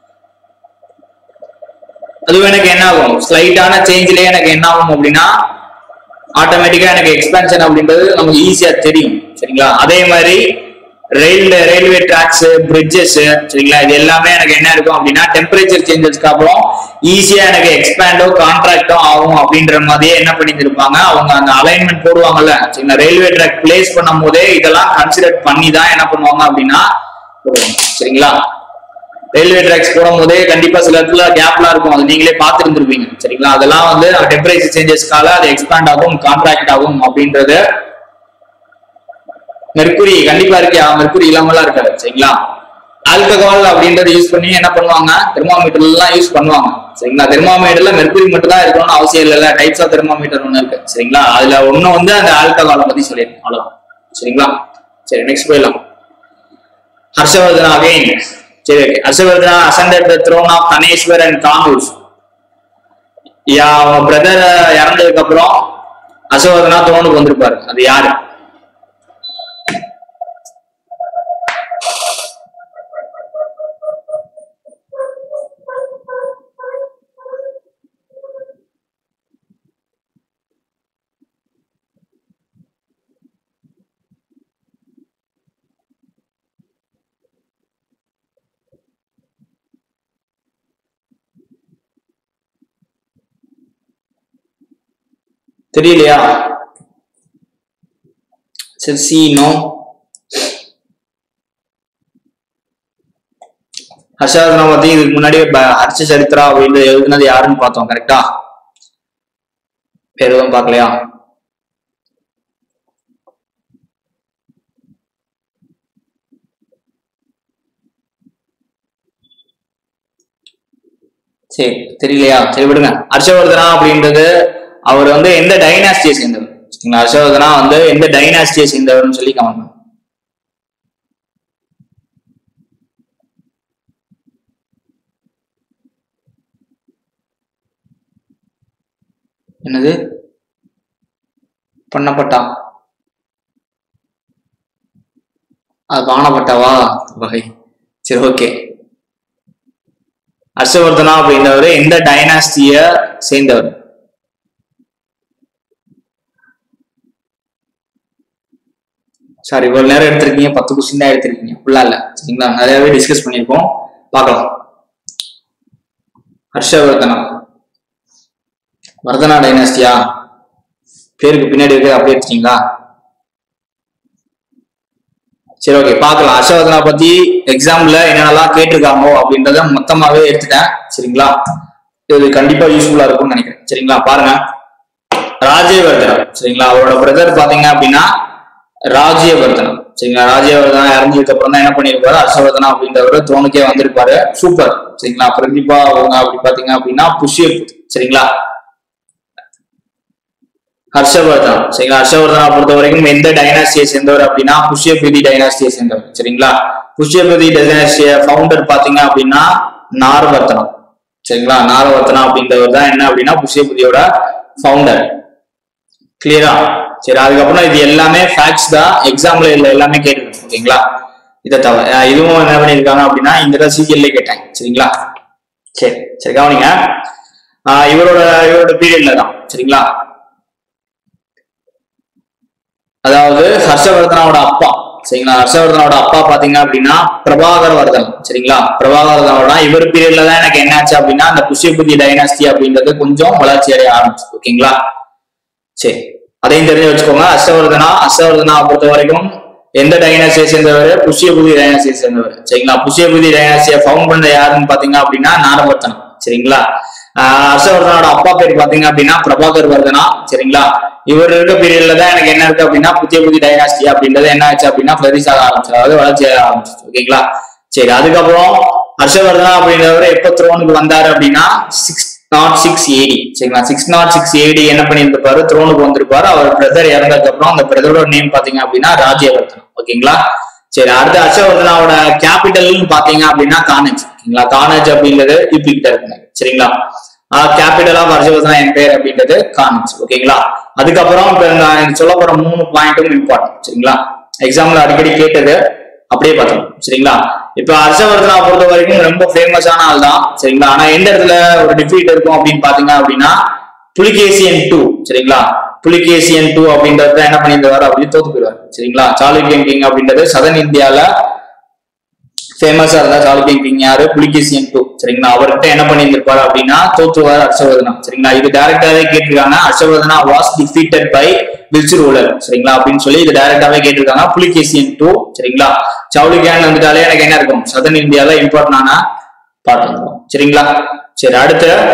அதுவும் எனக்கு என்ன ஆகும் ஸ்லைட்டான சேஞ்ச்லயே எனக்கு என்ன ஆகும் அப்படின்னா ஆட்டோமேட்டிக்கா எனக்கு எக்ஸ்பென்ஷன் அப்படின்றது நமக்கு ஈஸியா தெரியும் சரிங்களா அதே மாதிரி ரயில் ரயில்வே டிராக்ஸ் பிரிட்ஜஸ் சரிங்களா இது எல்லாமே எனக்கு என்ன இருக்கும் அப்படின்னா டெம்பரேச்சர் சேஞ்சஸ்க்கு அப்புறம் ஈஸியா எனக்கு எக்ஸ்பேண்டோ கான்ட்ராக்டோ ஆகும் அப்படின்ற மாதிரியே என்ன பண்ணியிருப்பாங்க அவங்க அந்த அலைன்மெண்ட் போடுவாங்கல்ல சரிங்களா ரயில்வே ட்ராக் பிளேஸ் பண்ணும் போதே இதெல்லாம் கன்சிடர் பண்ணி தான் என்ன பண்ணுவாங்க அப்படின்னா போடுவாங்க சரிங்களா ரயில்வே ட்ராக்ஸ் போடும் போதே கண்டிப்பா சில இடத்துல கேப்லாம் இருக்கும் அது நீங்களே பார்த்து இருந்திருப்பீங்க சரிங்களா அதெல்லாம் வந்து டெம்பரேச்சர் சேஞ்சஸ்க்கால அது எக்ஸ்பேண்ட் ஆகும் கான்ட்ராக்ட் ஆகும் அப்படின்றது மெர்க்குரி கண்டிப்பா இருக்கியா மெர்க்குரி இல்லாமலாம் இருக்காது சரிங்களா ஆல்கஹால் அப்படின்றத யூஸ் பண்ணி என்ன பண்ணுவாங்க தெர்மாமீட்டர் எல்லாம் யூஸ் பண்ணுவாங்க சரிங்களா தெர்மாமீட்டர்ல மெர்க்குரி மட்டும் தான் இருக்கணும்னு அவசியம் இல்லைல்ல டைப்ஸ் ஆஃப் தெர்மாமீட்டர் ஒண்ணு இருக்கு சரிங்களா அதுல ஒண்ணு வந்து அந்த ஆல்கஹாலை பத்தி சொல்லியிருக்கேன் அவ்வளவுதான் சரிங்களா சரி நெக்ஸ்ட் போயிடலாம் ஹர்ஷவர்தனா அகைன் சரி okay Harshavardhana ascended the throne of Thaneshwar and Kannauj யா அவங்க பிரதர் இறந்ததுக்கு அப்புறம் ஹர்ஷவர்தனா த்ரோனுக்கு வந்திருப்பாரு அது யாரு தெரியலையா சரி சி நோ ஹர்ஷவர்தனா பத்தி இதுக்கு முன்னாடி ப- ஹர்ஷ சரித்ரா அப்படின்னு எழுதுனது யாருன்னு பார்த்தோம் கரெக்டா பேர் எதுவும் பார்க்கலையா சரி தெரியலையா சரி விடுங்க ஹர்ஷவர்தனா அப்படின்றது அவர் வந்து எந்த டைனாஸ்டியை சேர்ந்தவர் சரிங்களா ஹர்ஷவர்தனா வந்து எந்த டைனாஸ்டியை சேர்ந்தவர்னு சொல்லி கமெண்ட் பண்ணுங்க. என்னது பண்ணப்பட்டா அது பானப்பட்டாவா வகை சரி ஓகே ஹர்ஷவர்தனா அப்படின்றவர் எந்த டைனாஸ்டிய சேர்ந்தவர் சாரி இவ்வளவு நேரம் எடுத்திருக்கீங்க பத்து கொஸ்டின் தான் எடுத்திருக்கீங்க ஃபுல்லா இல்ல சரிங்களா நிறையவே டிஸ்கஸ் பண்ணியிருக்கோம் பார்க்கலாம் ஹர்ஷவர்தனா வர்தனா டைனாஸ்டியா பேருக்கு பின்னாடி இருக்க அப்படியே எடுத்துட்டீங்களா சரி ஓகே பார்க்கலாம் ஹர்ஷவர்தனா பத்தி எக்ஸாம்ல என்னென்னலாம் கேட்டிருக்காங்களோ அப்படின்றத மொத்தமாவே எடுத்துட்டேன் சரிங்களா இது கண்டிப்பா யூஸ்ஃபுல்லா இருக்கும்னு நினைக்கிறேன் சரிங்களா பாருங்க ராஜ்யவர்தனா சரிங்களா அவரோட பிரதர் பாத்தீங்க அப்படின்னா ராஜ்யவர்தனா சரிங்களா ராஜ்யவர்தனா இறந்ததுக்கு அப்புறம் தான் என்ன பண்ணிருப்பாரு ஹர்ஷவர்தனா அப்படின்றவர் தோணுக்கே வந்திருப்பாரு சூப்பர் சரிங்களா பிரதீபா அவங்க அப்படி பாத்தீங்க அப்படின்னா புஷ்யபுத் சரிங்களா ஹர்ஷவர்தனா சரிங்களா ஹர்ஷவர்தனா பொறுத்த வரைக்கும் எந்த டைனாஸ்டியை சேர்ந்தவர் அப்படின்னா புஷ்யபதி டைனாஸ்டியை சேர்ந்தவர் சரிங்களா புஷ்யபதி டைனாஸ்டிய ஃபவுண்டர் பாத்தீங்க அப்படின்னா நாரவர்த்தனா சரிங்களா நாரவர்த்தனா அப்படின்றவர் தான் என்ன அப்படின்னா புஷ்யபதியோட ஃபவுண்டர் கிளியரா சரி அதுக்கப்புறம் இது எல்லாமே ஃபேக்ட்ஸ் தான் எக்ஸாம்ல இதுல எல்லாமே கேட்டுருக்கோம் ஓகேங்களா இதை தவிர அஹ் இதுவும் என்ன பண்ணியிருக்காங்க அப்படின்னா இந்த சிஜிஎல்ல கேட்டாங்க சரிங்களா சரி சரி கவனிங்க ஆஹ் இவரோட இவரோட பீரியட்ல தான் சரிங்களா அதாவது ஹர்ஷவர்தனாவோட அப்பா சரிங்களா ஹர்ஷவர்தனோட அப்பா பாத்தீங்க அப்படின்னா பிரபாகர வர்தன் சரிங்களா பிரபாகரதனோட இவர் பீரியட்ல தான் எனக்கு என்னாச்சு அப்படின்னா அந்த புஷ்யபுதி டைனாஸ்டி அப்படின்றது கொஞ்சம் வளர்ச்சி அடைய ஆரம்பிச்சு ஓகேங்களா சரி அதையும் தெரிஞ்சு வச்சுக்கோங்க ஹர்ஷவர்தனா ஹர்ஷவர்தனா பொறுத்த வரைக்கும் எந்த டைனாசியை சேர்ந்தவர் புஷ்யபுதி டைனாசியை சேர்ந்தவர் சரிங்களா புஷ்யபுதி டைனாசியை ஃபவுண்ட் பண்ண யாருன்னு பாத்தீங்க அப்படின்னா நாரவர்த்தனம் சரிங்களா ஆஹ் ஹர்ஷவர்தனோட அப்பா பேர் பாத்தீங்க அப்படின்னா பிரபாகர் வர்தனா சரிங்களா இவர் இருக்க பீரியட்ல தான் எனக்கு என்ன இருக்கு அப்படின்னா புதிய புதிய டைனாஸ்டி அப்படின்றது என்ன ஆச்சு அப்படின்னா ஃபிளரிஸ் ஆக ஆரம்பிச்சு அதாவது வளர்ச்சி ஆக ஆரம்பிச்சு ஓகேங்களா சரி அதுக்கப்புறம் ஹர்ஷவர்தனா அப்படின்றவர் எப்ப த்ரோனுக்கு வந்தாரு அப்படின்னா சிக்ஸ் நாட் சிக்ஸ் ஏடி சரிங்களா சிக்ஸ் நாட் சிக்ஸ் ஏடி என்ன பண்ணியிருந்திருப்பாரு த்ரோனுக்கு வந்திருப்பாரு அவர் பிரதர் இறந்ததுக்கு அப்புறம் அந்த பிரதரோட நேம் பாத்தீங்க அப்படின்னா ராஜ்யவர்தனம் ஓகேங்களா சரி அடுத்து ஹர்ஷவர்தனாவோட கேபிட்டல்னு பாத்தீங்க அப்படின்னா கானேஜ் ஓகேங்களா கானேஜ் அப்படின்றது இப்படி கிட்ட இருக்குங்க சரிங்களா கேபிட்டல் ஆஃப் ஹர்ஷவர்தனா எம்பையர் அப்படின்றது கானேஜ் ஓகேங்களா அதுக்கப்புறம் இப்ப நான் சொல்ல போற மூணு பாயிண்ட்டும் இம்பார்ட்டன்ட் சரிங்களா எக்ஸாம்ல அடிக்கடி கேட்டது அப்படியே பார்த்தோம் சரிங்களா இப்ப ஹர்ஷவர்தனா பொறுத்த வரைக்கும் ரொம்ப ஃபேமஸான ஆள் தான் சரிங்களா ஆனா எந்த இடத்துல ஒரு டிஃபீட் இருக்கும் அப்படின்னு பாத்தீங்க அப்படின்னா புலிகேசியன் டூ சரிங்களா புலிகேசியன் டூ அப்படின்றத என்ன பண்ணியிருந்தாரு அப்படின்னு தோத்து போயிடுவார் சரிங்களா சாளுக்கியன் கிங் அப்படின்றது சதன் இந்தியால ஃபேமஸா இருந்தா சாளுக்கியன் கிங் யாரு புலிகேசியன் டூ சரிங்களா அவர்கிட்ட என்ன பண்ணியிருந்திருப்பாரு அப்படின்னா தோத்துவார் ஹர்ஷவர்தனா சரிங்களா இது டைரக்டாவே கேட்டிருக்காங்க Harshavardhana was defeated by which ruler சரிங்களா அப்படின்னு சொல்லி இது டைரக்டாவே கேட்டிருக்காங்க புலிகேசியன் டூ சரிங்களா சவுலிகான் வந்துட்டாலே எனக்கு என்ன இருக்கும் சதன் இந்தியால இம்பார்ட்டன்டான பாட்டு வந்துடும் சரிங்களா சரி அடுத்து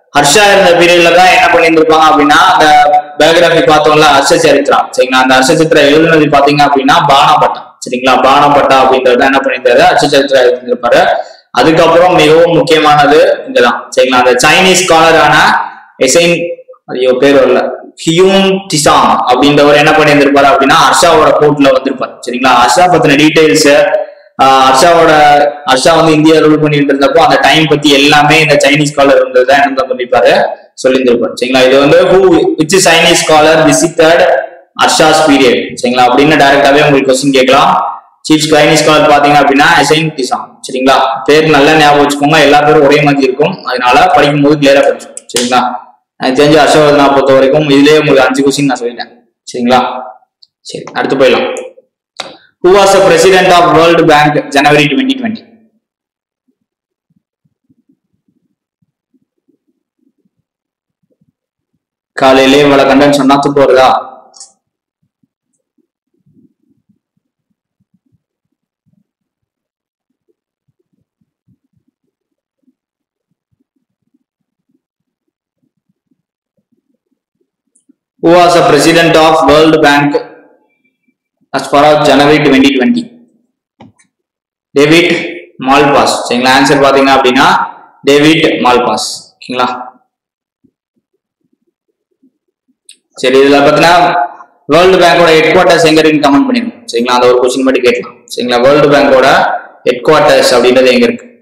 ஹர்ஷா இருந்த பீரியட்ல தான் என்ன பண்ணியிருந்திருப்பாங்க அப்படின்னா அந்த பயோகிராஃபி பார்த்தோம்ல ஹர்ஷ சரித்ரா சரிங்களா அந்த ஹர்ஷ சித்ரா எழுதுனது பாத்தீங்க அப்படின்னா பானாபட்டா சரிங்களா பானாபட்டா அப்படின்றத என்ன பண்ணியிருந்தாரு ஹர்ஷ சரித்ரா எழுதியிருப்பாரு அதுக்கப்புறம் மிகவும் முக்கியமானது இங்கதான் சரிங்களா அந்த சைனீஸ் ஸ்காலரான எசைன் ஐயோ பேர் வரல ஹியூன் டிசாங் அப்படின்றவர் என்ன பண்ணியிருந்திருப்பாரு அப்படின்னா ஹர்ஷாவோட கோர்ட்ல வந்திருப்பாரு சரிங்களா ஹர்ஷா பத்தின டீடைல்ஸ் ஹர்ஷாவோட ஹர்ஷா வந்து இந்தியா ரூல் பண்ணிட்டு இருந்தப்போ அந்த டைம் பத்தி எல்லாமே இந்த சைனீஸ் ஸ்காலர் இருந்ததை என்ன பண்ணிருப்பாரு சொல்லியிருந்திருப்பாரு சரிங்களா இது வந்து who which Chinese scholar visited Harsha's period சரிங்களா அப்படின்னு டைரக்டாவே உங்களுக்கு கொஸ்டின் கேட்கலாம் சீஃப் சைனீஸ் ஸ்காலர் பாத்தீங்க அப்படின்னா எசைன் டிசாங் சரிங்களா பேர் நல்லா ஞாபகம் வச்சுக்கோங்க எல்லா பேரும் ஒரே மாதிரி இருக்கும் அதனால படிக்கும் போது கிளியரா படிச்சோம் சரிங்களா எனக்கு தெரிஞ்ச ஹர்ஷவர்தனா பொறுத்த வரைக்கும் இதுலயே உங்களுக்கு அஞ்சு கொஸ்டின் நான் சொல்லிட்டேன் சரிங்களா சரி அடுத்து போயிடலாம் who was the president of world bank January twenty twenty காலையிலே இவ்வளவு கண்டன் சொன்னா தூக்கம் வருதா Who was the president of World Bank as far as January 2020? David Malpass சரிங்களா ஆன்சர் பாத்தீங்க அப்படின்னா டேவிட் மால்பாஸ் ஓகேங்களா சரி இதுல பாத்தீங்கன்னா வேர்ல்டு பேங்கோட ஹெட் குவார்ட்டர்ஸ் எங்க இருக்குன்னு கமெண்ட் பண்ணிருங்க சரிங்களா அந்த ஒரு கொஸ்டின் மட்டும் கேட்கலாம் சரிங்களா வேர்ல்டு பேங்கோட ஹெட் குவார்ட்டர்ஸ் அப்படின்றது எங்க இருக்கு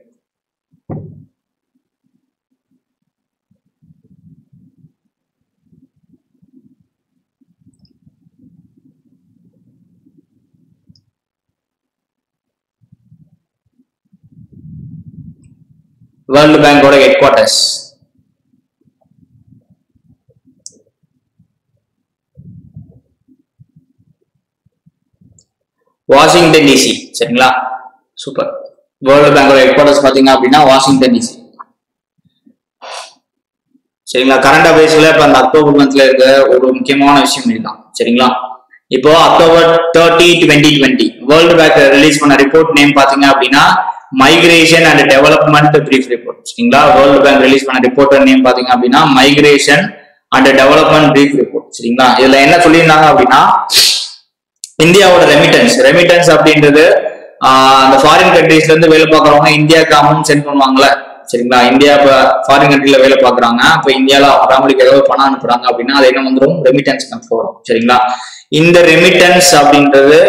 வேர்ல்டு பேங்கோட ஹெட் குவார்ட்டர்ஸ் வாஷிங்டன் டிசி சரிங்களா சூப்பர் வேர்ல்டு பேங்கோட ஹெட் குவார்ட்டர்ஸ் பாத்தீங்க அப்படின்னா வாஷிங்டன் டிசி சரிங்களா கரண்ட் அஃபேர்ஸ்ல இப்ப அந்த அக்டோபர் மந்த்ல இருக்க ஒரு முக்கியமான விஷயம் இதுதான் சரிங்களா இப்போ October thirty twenty twenty world bank release பண்ண ரிப்போர்ட் நேம் பாத்தீங்க அப்படின்னா migration and development brief report சரிங்களா வேர்ல்டு பேங்க் ரிலீஸ் பண்ண ரிப்போர்ட் நேம் பாத்தீங்க அப்படின்னா migration and development brief report சரிங்களா இதுல என்ன சொல்லியிருந்தாங்க அப்படின்னா இந்தியாவோட ரெமிட்டன்ஸ் ரெமிட்டன்ஸ் அப்படின்றது ஆஹ் அந்த ஃபாரின் கண்ட்ரீஸ்ல இருந்து வேலை பார்க்கறவங்க இந்தியாவுக்கு அமௌண்ட் சென்ட் பண்ணுவாங்கல்ல சரிங்களா இந்தியா இப்ப ஃபாரின் கண்ட்ரில வேலை பார்க்கறாங்க அப்ப இந்தியால ஃபேமிலிக்கு ஏதாவது பணம் அனுப்புறாங்க அப்படின்னா அது என்ன வந்துடும் ரெமிட்டன்ஸ் கணக்கு வரும் சரிங்களா இந்த ரெமிட்டன்ஸ் அப்படின்றது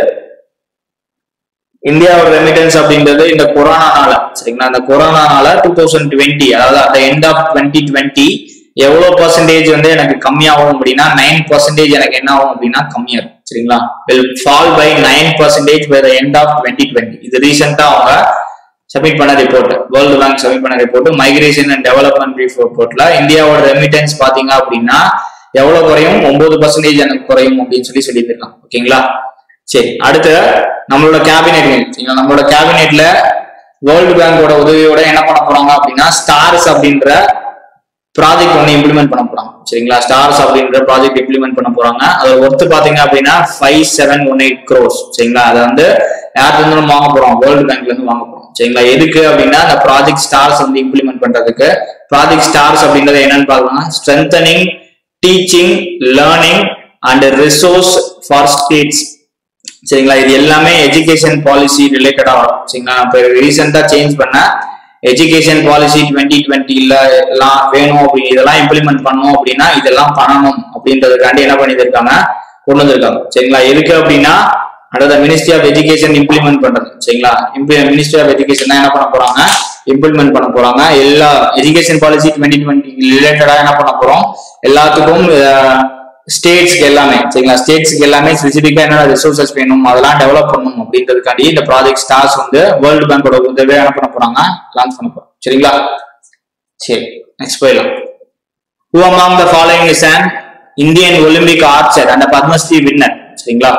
இந்தியாவோட ரெமிட்டன்ஸ் அப்படின்றது இந்த கொரோனானால சரிங்களா இந்த கொரோனானால டூ தௌசண்ட் டுவெண்ட்டி அதாவது அந்த எண்ட் ஆஃப் டுவெண்ட்டி டுவெண்ட்டி எவ்வளவு பர்சன்டேஜ் வந்து எனக்கு கம்மியாகும் அப்படின்னா நைன் பர்சன்டேஜ் எனக்கு என்ன ஆகும் அப்படின்னா கம்மியா இருக்கும் சரிங்களா will fall by nine percentage by the end of twenty twenty இது ரீசெண்டா அவங்க சப்மிட் பண்ண ரிப்போர்ட் வேர்ல்டு பேங்க் சப்மிட் பண்ண ரிப்போர்ட் மைக்ரேஷன் அண்ட் டெவலப்மெண்ட் ரிப்போர்ட்ல இந்தியாவோட ரெமிட்டன்ஸ் பாத்தீங்க அப்படின்னா எவ்வளவு குறையும் ஒன்பது பர்சன்டேஜ் எனக்கு குறையும் அப்படின்னு சொல்லி சொல்லியிருக்காங்க ஓகேங்களா சரி அடுத்து நம்மளோட கேபினெட் சரிங்களா நம்மளோட கேபினெட்ல வேர்ல்டு பேங்கோட உதவியோட என்ன பண்ண போறாங்க அப்படின்னா ஸ்டார்ஸ் அப்படின்ற ப்ராஜெக்ட் ஒன்று இம்ப்ளிமெண்ட் பண்ண போறாங்க சரிங்களா ஸ்டார்ஸ் அப்படின்ற ப்ராஜெக்ட் இம்ப்ளிமெண்ட் பண்ண போறாங்க அது ஒர்த்து பாத்தீங்க அப்படின்னா five seven one eight crore சரிங்களா அதை வந்து யார்கிட்ட இருந்து நம்ம வாங்க போறோம் வேர்ல்டு பேங்க்ல இருந்து வாங்க போறோம் சரிங்களா எதுக்கு அப்படின்னா அந்த ப்ராஜெக்ட் ஸ்டார்ஸ் வந்து இம்ப்ளிமெண்ட் பண்றதுக்கு ப்ராஜெக்ட் ஸ்டார்ஸ் அப்படின்றது என்னன்னு பாக்கலாம் strengthening teaching learning and resource for states சரிங்களா இது எல்லாமே எஜுகேஷன் பாலிசி ரிலேட்டடா வரும் சரிங்களா இப்போ ரீசெண்டா சேஞ்ச் பண்ண எஜுகேஷன் பாலிசி டுவெண்ட்டி டுவெண்ட்டில எல்லாம் வேணும் அப்படி இதெல்லாம் இம்ப்ளிமெண்ட் பண்ணணும் அப்படின்னா இதெல்லாம் பண்ணணும் அப்படின்றதுக்காண்டி என்ன பண்ணியிருக்காங்க கொண்டு வந்திருக்காங்க சரிங்களா எதுக்கு அப்படின்னா அடுத்த மினிஸ்ட்ரி ஆஃப் எஜுகேஷன் இம்ப்ளிமெண்ட் பண்றது சரிங்களா மினிஸ்ட்ரி ஆஃப் எஜுகேஷன் என்ன பண்ண போறாங்க இம்ப்ளிமெண்ட் பண்ண போறாங்க எல்லா எஜுகேஷன் பாலிசி டுவெண்ட்டி டுவெண்ட்டி ரிலேட்டடா என்ன பண்ண போறோம் எல்லாத்துக்கும் ஸ்டேட்ஸ்க்கு எல்லாமே சரிங்களா ஸ்டேட்ஸ்க்கு எல்லாமே ஸ்பெசிஃபிக்கா என்னென்ன ரிசோர்சஸ் வேணும் அதெல்லாம் டெவலப் பண்ணணும் அப்படின்றதுக்காண்டி இந்த ப்ராஜெக்ட் ஸ்டார்ஸ் வந்து வேர்ல்டு பேங்கோட உதவியா என்ன பண்ண போறாங்க லான்ச் பண்ண போறோம் சரிங்களா சரி நெக்ஸ்ட் போயிடலாம் who among the following is an Indian Olympic archer and Padma Shri winner சரிங்களா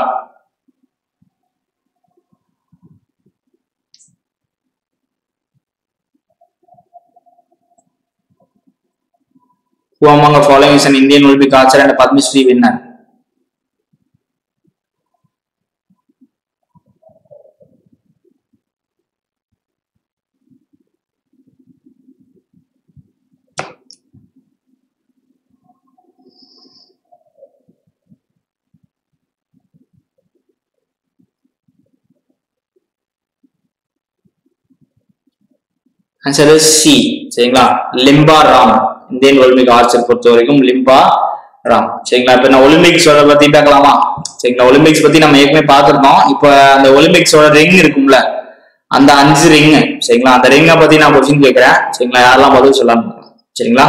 Who among the following is an Indian Olympic archer and a Padma Shri winner? Answer C சரிங்களா Limba Ram Indian Olympic archer பொறுத்த வரைக்கும் லிம்பா ராம் சரிங்களா இப்ப நான் ஒலிம்பிக்ஸோட பத்தி பார்க்கலாமா சரிங்களா ஒலிம்பிக்ஸ் பத்தி நம்ம ஏற்கனவே பார்த்திருந்தோம் இப்ப அந்த ஒலிம்பிக்ஸோட ரிங் இருக்கும்ல அந்த அஞ்சு ரிங் சரிங்களா அந்த ரிங்கை பத்தி நான் கொஸ்டின் கேட்கிறேன் சரிங்களா யாரெல்லாம் பதில் சொல்லலாம் சரிங்களா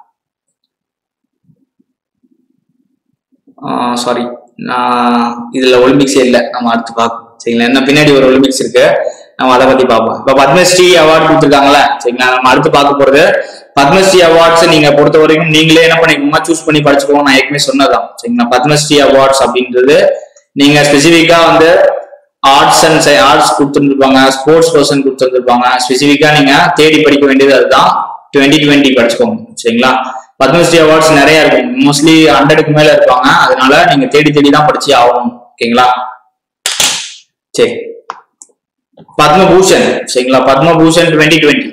சாரி நான் இதுல ஒலிம்பிக்ஸே இல்லை நம்ம அடுத்து பார்ப்போம் சரிங்களா என்ன பின்னாடி ஒரு ஒலிம்பிக்ஸ் இருக்கு நம்ம அதை பத்தி பார்ப்போம் இப்ப பத்மஸ்ரீ அவார்டு கொடுத்துருக்காங்கல்ல சரிங்களா நம்ம அடுத்து பார்க்க போறது பத்மஸ்ரீ அவார்ட்ஸ் நீங்க பொறுத்த வரைக்கும் நீங்களே என்ன பண்ணிக்கோங்க சூஸ் பண்ணி படிச்சுக்கோங்க நான் ஏற்கனவே சொன்னதான் சரிங்களா பத்மஸ்ரீ அவார்ட்ஸ் அப்படின்றது நீங்க ஸ்பெசிஃபிக்கா வந்து ஆர்ட்ஸ் அண்ட் ஆர்ட்ஸ் கொடுத்துருந்துருப்பாங்க ஸ்போர்ட்ஸ் பர்சன் கொடுத்துருந்துருப்பாங்க ஸ்பெசிஃபிக்கா நீங்க தேடி படிக்க வேண்டியது அதுதான் டுவெண்ட்டி டுவெண்ட்டி படிச்சுக்கோங்க சரிங்களா பத்மஸ்ரீ அவார்ட்ஸ் நிறைய இருக்கும் மோஸ்ட்லி ஹண்ட்ரடுக்கு மேல இருப்பாங்க அதனால நீங்க தேடி தேடி தான் படிச்சு ஆகணும் ஓகேங்களா சரி பத்மபூஷன் சரிங்களா Padma Bhushan twenty twenty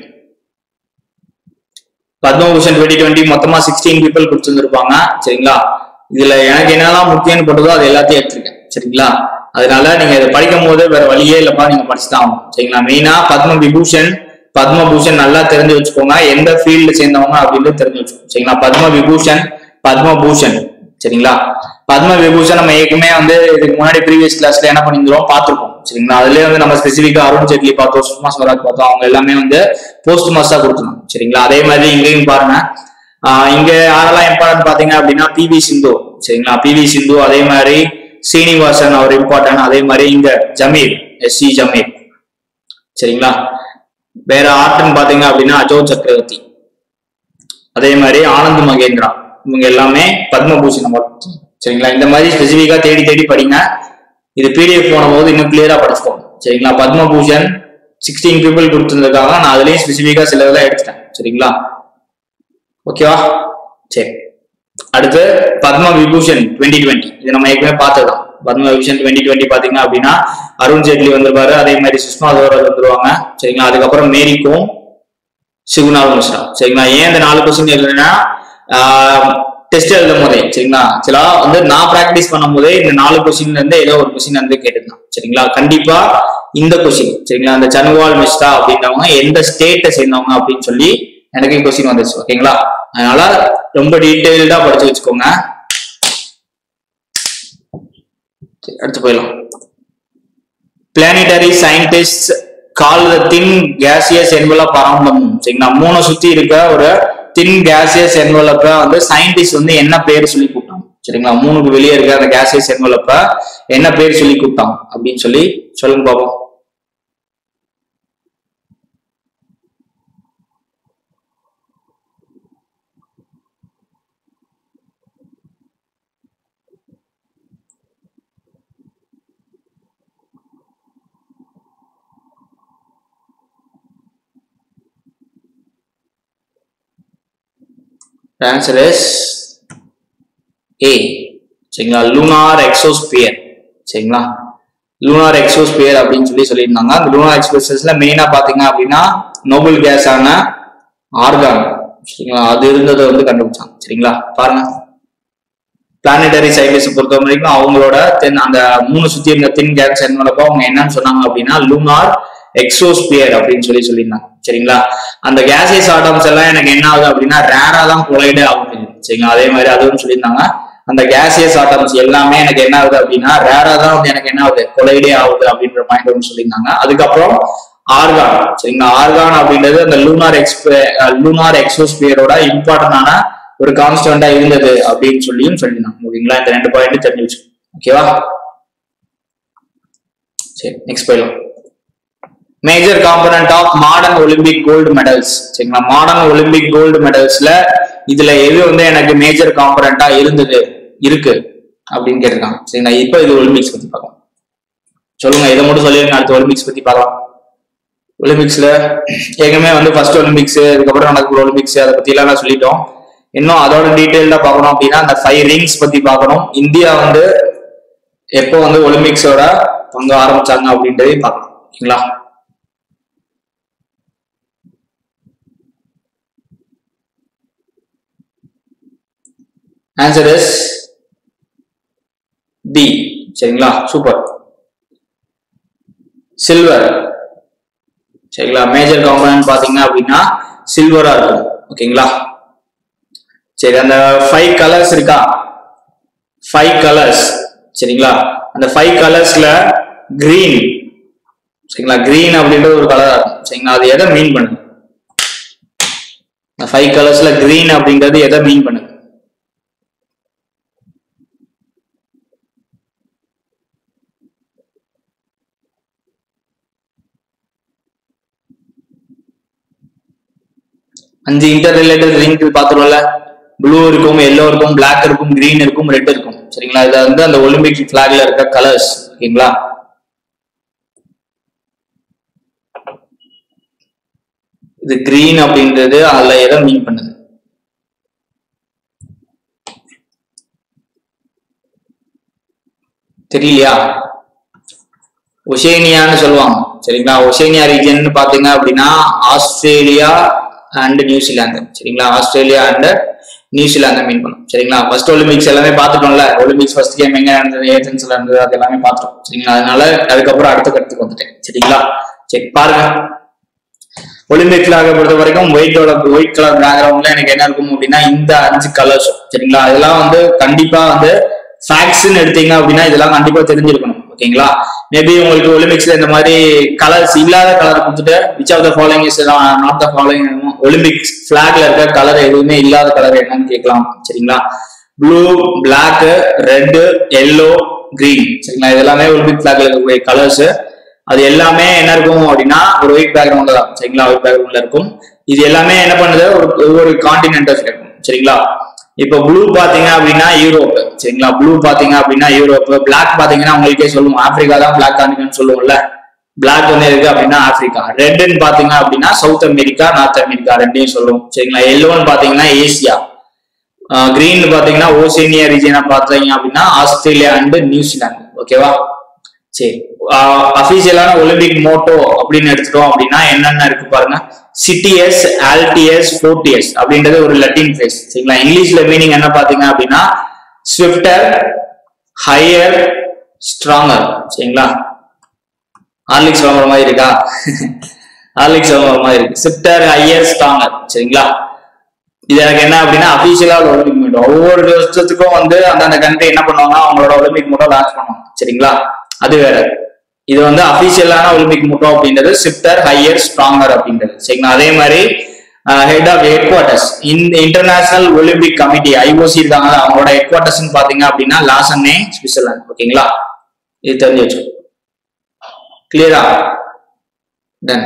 Padma Bhushan twenty twenty மொத்தமா சிக்ஸ்டீன் பீப்புள் கொடுத்துருந்துருப்பாங்க சரிங்களா இதுல எனக்கு என்னெல்லாம் முக்கியம்னு போட்டதோ அது எல்லாத்தையும் எடுத்திருக்கேன் சரிங்களா அதனால நீங்க இதை படிக்கும் போது வேற வழியே இல்லப்பா நீங்க படிச்சுதான் ஆகணும் சரிங்களா மெயினா பத்ம விபூஷன் பத்மபூஷன் நல்லா தெரிஞ்சு வச்சுக்கோங்க எந்த ஃபீல்டு சேர்ந்தவங்க அப்படின்னு தெரிஞ்சு வச்சுக்கோங்க சரிங்களா பத்ம விபூஷன் பத்மபூஷன் சரிங்களா பத்ம விபூஷன் நம்ம ஏற்கனவே வந்து இதுக்கு முன்னாடி ப்ரீவியஸ் கிளாஸ்ல என்ன பண்ணியிருந்தோம் பார்த்திருப்போம் சரிங்களா அதுலயே வந்து நம்ம ஸ்பெசிஃபிக்கா அருண் ஜெட்லி பார்த்தோம் சுஷ்மா ஸ்வராஜ் பார்த்தோம் அவங்க எல்லாமே வந்து போஸ்ட் மாஸ்டா கொடுத்துருந்தோம் சரிங்களா அதே மாதிரி இங்கேயும் பாருங்க ஆஹ் இங்க யாரெல்லாம் இம்பார்ட்டன்ட் பாத்தீங்க அப்படின்னா பிவி சிந்து சரிங்களா பிவி சிந்து அதே மாதிரி சீனிவாசன் அவர் இம்பார்ட்டன்ட் அதே மாதிரி இங்க ஜமீர் எஸ் சி ஜமீர் சரிங்களா வேற ஆர்ட்னு பாத்தீங்க அப்படின்னா அஜோ சக்கரவர்த்தி அதே மாதிரி ஆனந்த் மகேந்திரா இவங்க எல்லாமே பத்மபூஷன் award. சரிங்களா இந்த மாதிரி ஸ்பெசிஃபிக்கா தேடி தேடி படிங்க இது பிடிஎஃப் போகும்போது இன்னும் கிளியரா படிச்சுக்கோங்க சரிங்களா பத்மபூஷன் சிக்ஸ்டீன் பீப்புள் கொடுத்துருக்காங்க நான் அதுலயும் ஸ்பெசிஃபிக்கா சில இதெல்லாம் எடுத்துட்டேன் சரிங்களா ஓகேவா சரி அடுத்து பத்ம விபூஷன் டுவெண்ட்டி டுவெண்ட்டி இது நம்ம ஏற்கனவே பார்த்ததுதான் பத்ம விபூஷன் டுவெண்ட்டி டுவெண்ட்டி பாத்தீங்க அப்படின்னா அருண் ஜேட்லி வந்திருப்பாரு அதே மாதிரி சுஷ்மா ஸ்வராஜ் வந்துருவாங்க சரிங்களா அதுக்கப்புறம் மேரி கோம் சிகுநாத் மிஸ்ரா சரிங்களா ஏன் இந்த நாலு கொஸ்டின் எழுதுனா டெஸ்ட் எழுதும் போதே சரிங்களா சில வந்து நான் பிராக்டிஸ் பண்ணும் போதே இந்த நாலு கொஸ்டின்ல இருந்து ஏதோ ஒரு கொஸ்டின் வந்து கேட்டுருந்தான் சரிங்களா கண்டிப்பா இந்த கொஸ்டின் சரிங்களா இந்த சனுவால் மிஸ்ரா அப்படின்றவங்க எந்த ஸ்டேட்டை சேர்ந்தவங்க அப்படின்னு சொல்லி எனக்கு கொஸ்டின் வந்துச்சு ஓகேங்களா அதனால ரொம்ப டீட்டெயில்டா படிச்சு வச்சுக்கோங்க சரி, அடுத்து போயிடலாம் planetary scientist call the thin gaseous envelope around the moon சரிங்களா மூணை சுத்தி இருக்க ஒரு தின் கேசியஸ் என்வலப்ப வந்து சயின்டிஸ்ட் வந்து என்ன பேர் சொல்லி கூப்பிட்டாங்க சரிங்களா மூணுக்கு வெளியே இருக்க அந்த கேசியஸ் என்வலப்ப என்ன பேர் சொல்லி கூப்பிட்டாங்க அப்படின்னு சொல்லி சொல்லுங்க பாப்போம் ஆன்சர் இஸ் ஏ சரிங்களா லூனார் எக்ஸோஸ்பியர் சரிங்களா லூனார் எக்ஸோஸ்பியர் அப்படின்னு சொல்லி சொல்லியிருந்தாங்க அந்த லூனார் எக்ஸ்பிரஸஸ்ல மெயினா பாத்தீங்க அப்படின்னா நோபல் கேஸ் ஆன ஆர்கான் சரிங்களா அது இருந்ததை வந்து கண்டுபிடிச்சாங்க சரிங்களா பாருங்க பிளானடரி சயின்டிஸ்ட் பொறுத்த வரைக்கும் அவங்களோட தென் அந்த மூணு சுத்தி இருந்த தின் கேஸ் என்னோடப்போ அவங்க என்னன்னு சொன்னாங்க அப்படின்னா லூனார் எக்ஸோஸ்பியர் அப்படின்னு சொல்லி சொல்லியிருந்தாங்க சரிங்களா அந்த கேசியஸ் ஆட்டம்ஸ் எல்லாம் எனக்கு என்ன ஆகுது அப்படின்னா ரேரா தான் கொலைடு ஆகுது சரிங்களா அதே மாதிரி அதுவும் சொல்லியிருந்தாங்க அந்த கேசியஸ் ஆட்டம்ஸ் எல்லாமே எனக்கு என்ன ஆகுது அப்படின்னா ரேரா தான் வந்து எனக்கு என்ன ஆகுது கொலைடே ஆகுது அப்படின்ற பாயிண்ட் ஒன்று சொல்லியிருந்தாங்க அதுக்கப்புறம் ஆர்கான் சரிங்களா ஆர்கான் அப்படின்றது அந்த லூனார் எக்ஸ்பே லூனார் எக்ஸோஸ்பியரோட இம்பார்ட்டன்டான ஒரு கான்ஸ்டன்டா இருந்தது அப்படின்னு சொல்லியும் சொல்லியிருந்தாங்க ஓகேங்களா இந்த ரெண்டு பாயிண்ட் தெரிஞ்சு வச்சு ஓகேவா சரி நெக்ஸ்ட் போயிடலாம் major component of modern Olympic gold medals சரிங்களா மாடர்ன் ஒலிம்பிக் கோல்டு மெடல்ஸ்ல இதுல எது வந்து எனக்கு மேஜர் காம்பனண்டா இருந்தது இருக்கு அப்படின்னு கேட்டிருக்காங்க சரிங்களா இப்போ இது ஒலிம்பிக்ஸ் பத்தி பார்க்கலாம் சொல்லுங்க இதை மட்டும் சொல்லிருங்க அடுத்த ஒலிம்பிக்ஸ் பத்தி பார்க்கலாம் ஒலிம்பிக்ஸ்ல ஏற்கனவே வந்து ஃபர்ஸ்ட் ஒலிம்பிக்ஸ் அதுக்கப்புறம் நடக்கிற ஒலிம்பிக்ஸ் அதை பத்தி எல்லாம் நான் சொல்லிட்டோம் இன்னும் அதோட டீட்டெயில்டா பார்க்கணும் அப்படின்னா அந்த ஃபைவ் ரிங்ஸ் பத்தி பார்க்கணும் இந்தியா வந்து எப்போ வந்து ஒலிம்பிக்ஸோட பங்கு ஆரம்பிச்சாங்க அப்படின்றதையும் பார்க்கணும் ஓகேங்களா ஆன்சர் இஸ் பி சரிங்களா சூப்பர் சில்வர் சரிங்களா மேஜர் காம்பனன்ட் பாத்தீங்க அப்படின்னா சில்வரா இருக்கும் ஓகேங்களா சரி அந்த ஃபைவ் கலர்ஸ் இருக்கா ஃபைவ் கலர்ஸ் சரிங்களா அந்த ஃபைவ் கலர்ஸ்ல கிரீன் சரிங்களா கிரீன் அப்படின்றது ஒரு கலரா இருக்கும் சரிங்களா அது எதை மீன் பண்ணுது இந்த ஃபைவ் கலர்ஸ்ல கிரீன் அப்படின்றது எதை மீன் பண்ணுது அஞ்சு இன்டர் ரிலேட்டட் லிங்க் பார்த்துருவோம்ல ப்ளூ இருக்கும் எல்லோ இருக்கும் பிளாக் இருக்கும் கிரீன் இருக்கும் ரெட் இருக்கும் சரிங்களா இது வந்து அந்த ஒலிம்பிக் பிளாக்ல இருக்க கலர்ஸ் ஓகேங்களா இது கிரீன் அப்படின்றது அதுல எதை மீன் பண்ணுது தெரியலையா ஒசேனியான்னு சொல்லுவாங்க சரிங்களா ஒசேனியா ரீஜன் பாத்தீங்க அப்படின்னா ஆஸ்திரேலியா அண்ட் நியூசிலாந்து சரிங்களா ஆஸ்திரேலியா அண்ட் நியூசிலாந்து மீன் பண்ணும் சரிங்களா ஃபர்ஸ்ட் ஒலிம்பிக்ஸ் எல்லாமே பார்த்துட்டோம்ல ஒலிம்பிக்ஸ் ஃபர்ஸ்ட் கேம் எங்க நடந்தது ஏதென்ஸ்ல இருந்தது அது எல்லாமே பார்த்துட்டோம் சரிங்களா அதனால அதுக்கப்புறம் அடுத்த கட்டத்துக்கு வந்துட்டேன் சரிங்களா சரி பாருங்க ஒலிம்பிக் ஃபிளாக பொறுத்த வரைக்கும் ஒயிட்டோட ஒயிட் கலர் பேக்ரவுண்ட்ல எனக்கு என்ன இருக்கும் அப்படின்னா இந்த அஞ்சு கலர்ஸும் சரிங்களா இதெல்லாம் வந்து கண்டிப்பா வந்து ஃபேக்ட்ஸ்ன்னு எடுத்தீங்க அப்படின்னா இதெல்லாம் கண்டிப்பா தெரிஞ்சிருக்கணும் ஓகேங்களா மேபி உங்களுக்கு ஒலிம்பிக்ஸ்ல இந்த மாதிரி கலர்ஸ் இல்லாத கலர் கொடுத்துட்டு which of the following is not the following Olympics ஃபிளாக்ல இருக்க கலர் எதுவுமே இல்லாத கலர் என்னன்னு கேட்கலாம் சரிங்களா blue black red yellow green சரிங்களா இது எல்லாமே ஒலிம்பிக் ஃபிளாக்ல இருக்கக்கூடிய கலர்ஸ் அது எல்லாமே என்ன இருக்கும் அப்படின்னா ஒரு ஒயிட் பேக்ரவுண்ட்ல தான் சரிங்களா ஒயிட் பேக்ரவுண்ட்ல இருக்கும் இது எல்லாமே என்ன பண்ணுது ஒரு ஒவ்வொரு கான்டினென்டல் இருக்கும் சரிங்களா இப்போ ப்ளூ பாத்தீங்க அப்படின்னா யூரோப் சரிங்களா ப்ளூ பாத்தீங்க அப்படின்னா யூரோப் பிளாக் பாத்தீங்கன்னா உங்களுக்கே சொல்லுவோம் ஆப்பிரிக்கா தான் பிளாக் கான்டினென்ட் சொல்லுவோம்ல பிளாக் வந்து இருக்கு அப்படின்னா ஆப்பிரிக்கா ரெட்னு பாத்தீங்க அப்படின்னா சவுத் அமெரிக்கா நார்த் அமெரிக்கா ரெண்டையும் சொல்லுவோம் சரிங்களா எல்லோன்னு பாத்தீங்கன்னா ஏசியா கிரீன் பாத்தீங்கன்னா ஓசேனியா ரீஜனா பாத்தீங்க அப்படின்னா ஆஸ்திரேலியா அண்ட் நியூசிலாந்து ஓகேவா சரி அபிஷியலான ஒலிம்பிக் மோட்டோ அப்படின்னு எடுத்துட்டோம் அப்படின்னா என்னென்ன இருக்கு பாருங்க சிட்டிஎஸ் ஆல்டிஎஸ் ஃபோர்டிஎஸ் அப்படின்றது ஒரு லட்டின் ஃபேஸ் சரிங்களா இங்கிலீஷ்ல மீனிங் என்ன பாத்தீங்க அப்படின்னா ஸ்விஃப்டர் ஹையர் ஸ்ட்ராங்கர் சரிங்களா ஹார்லிக்ஸ் வாங்குற மாதிரி இருக்கா ஹார்லிக்ஸ் வாங்குற மாதிரி இருக்கு ஸ்விஃப்டர் ஹையர் ஸ்ட்ராங்கர் சரிங்களா இது எனக்கு என்ன அப்படின்னா அபிஷியலா ஒலிம்பிக் மீட்டோ ஒவ்வொரு வருஷத்துக்கும் வந்து அந்தந்த கண்ட்ரி என்ன பண்ணுவாங்க அவங்களோட ஒலிம்பிக் மூட்டோ லான்ச் பண்ணுவாங்க சரிங்களா அது வேற இது வந்து அபிஷியலான ஒலிம்பிக் மூட்டோ அப்படின்றது சிப்டர் ஹையர் ஸ்ட்ராங்கர் அப்படின்றது சரிங்களா அதே மாதிரி ஹெட் ஆஃப் ஹெட் குவார்டர்ஸ் இந்த இன்டர்நேஷனல் ஒலிம்பிக் கமிட்டி ஐஓசி இருக்காங்க அவங்களோட ஹெட் குவார்டர்ஸ் பாத்தீங்க அப்படின்னா லாசன்னே சுவிட்சர்லாந்து ஓகேங்களா இது தெரிஞ்சு வச்சு கிளியரா தென்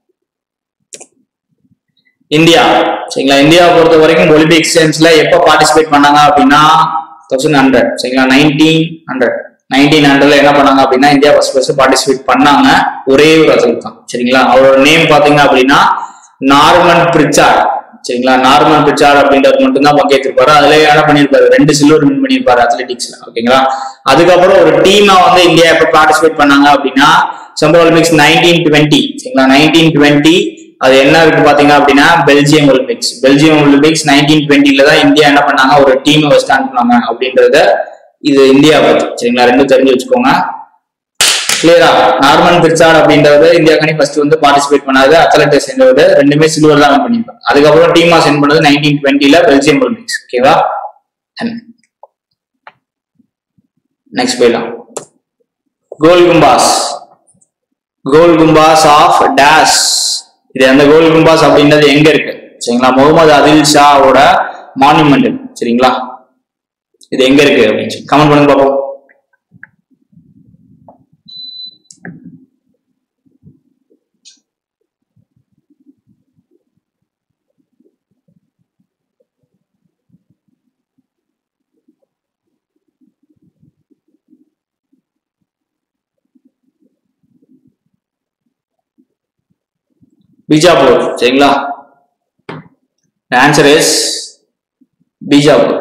இந்தியா சரிங்களா இந்தியாவை பொறுத்த வரைக்கும் ஒலிம்பிக் கேம்ஸ்ல எப்ப பார்ட்டிசிபேட் பண்ணாங்க அப்படின்னா தௌசண்ட் ஹண்ட்ரட் சரிங்களா நைன்டீன் ஹண்ட்ரட் நைன்டீன் ஹண்ட்ரட்ல என்ன பண்ணாங்க அப்படின்னா இந்தியா ஃபர்ஸ்ட் ஃபர்ஸ்ட் பார்ட்டிசிபேட் பண்ணாங்க ஒரே ஒரு அத்லட் தான் சரிங்களா அவரோட நேம் பாத்தீங்க அப்படின்னா நார்மன் பிரிச்சார்ட் சரிங்களா நார்மன் பிரிச்சார்ட் அப்படின்றது மட்டும் தான் பங்கேற்றிருப்பாரு அதுல என்ன பண்ணிருப்பாரு ரெண்டு சில்வர் வின் பண்ணிருப்பாரு அத்லெட்டிக்ஸ்ல ஓகேங்களா அதுக்கப்புறம் ஒரு டீமா வந்து இந்தியா எப்ப பார்ட்டிசிபேட் பண்ணாங்க அப்படின்னா சம்மர் ஒலிம்பிக்ஸ் நைன்டீன் டுவெண்ட்டி சரிங்களா நைன்டீன் டுவெண்ட்டி அது என்ன இருக்கு பாத்தீங்க அப்படின்னா Belgium Olympics Belgium Olympics nineteen டுவெண்ட்டில தான் இந்தியா என்ன பண்ணாங்க ஒரு டீம் வச்சு அனுப்புனாங்க அப்படின்றத இது இந்தியா பத்தி சரிங்களா ரெண்டும் தெரிஞ்சு வச்சுக்கோங்க கிளியரா நார்மன் பிரிச்சார்ட் அப்படின்றது இந்தியாக்கானி ஃபர்ஸ்ட் வந்து பார்ட்டிசிபேட் பண்ணாது அத்லெட்டை சேர்ந்தது ரெண்டுமே சில்வர் தான் பண்ணிருப்பாங்க அதுக்கப்புறம் டீமா சென்ட் பண்ணது நைன்டீன் டுவெண்ட்டில பெல்ஜியம் ஒலிம்பிக்ஸ் ஓகேவா நெக்ஸ்ட் போயிடலாம் கோல் கும்பாஸ் கோல் கும்பாஸ் ஆஃப் டேஷ் இது அந்த கோல் கும்பாஸ் அப்படின்றது எங்க இருக்கு சரிங்களா முகமது அதில் ஷாவோட மானுமெண்ட் சரிங்களா இது எங்க இருக்கு அப்படின்னு சொல்லி கமெண்ட் பண்ணுங்க பார்ப்போம் பீஜாப்பூர் சரிங்களா ஆன்சர் இஸ் பீஜாப்பூர்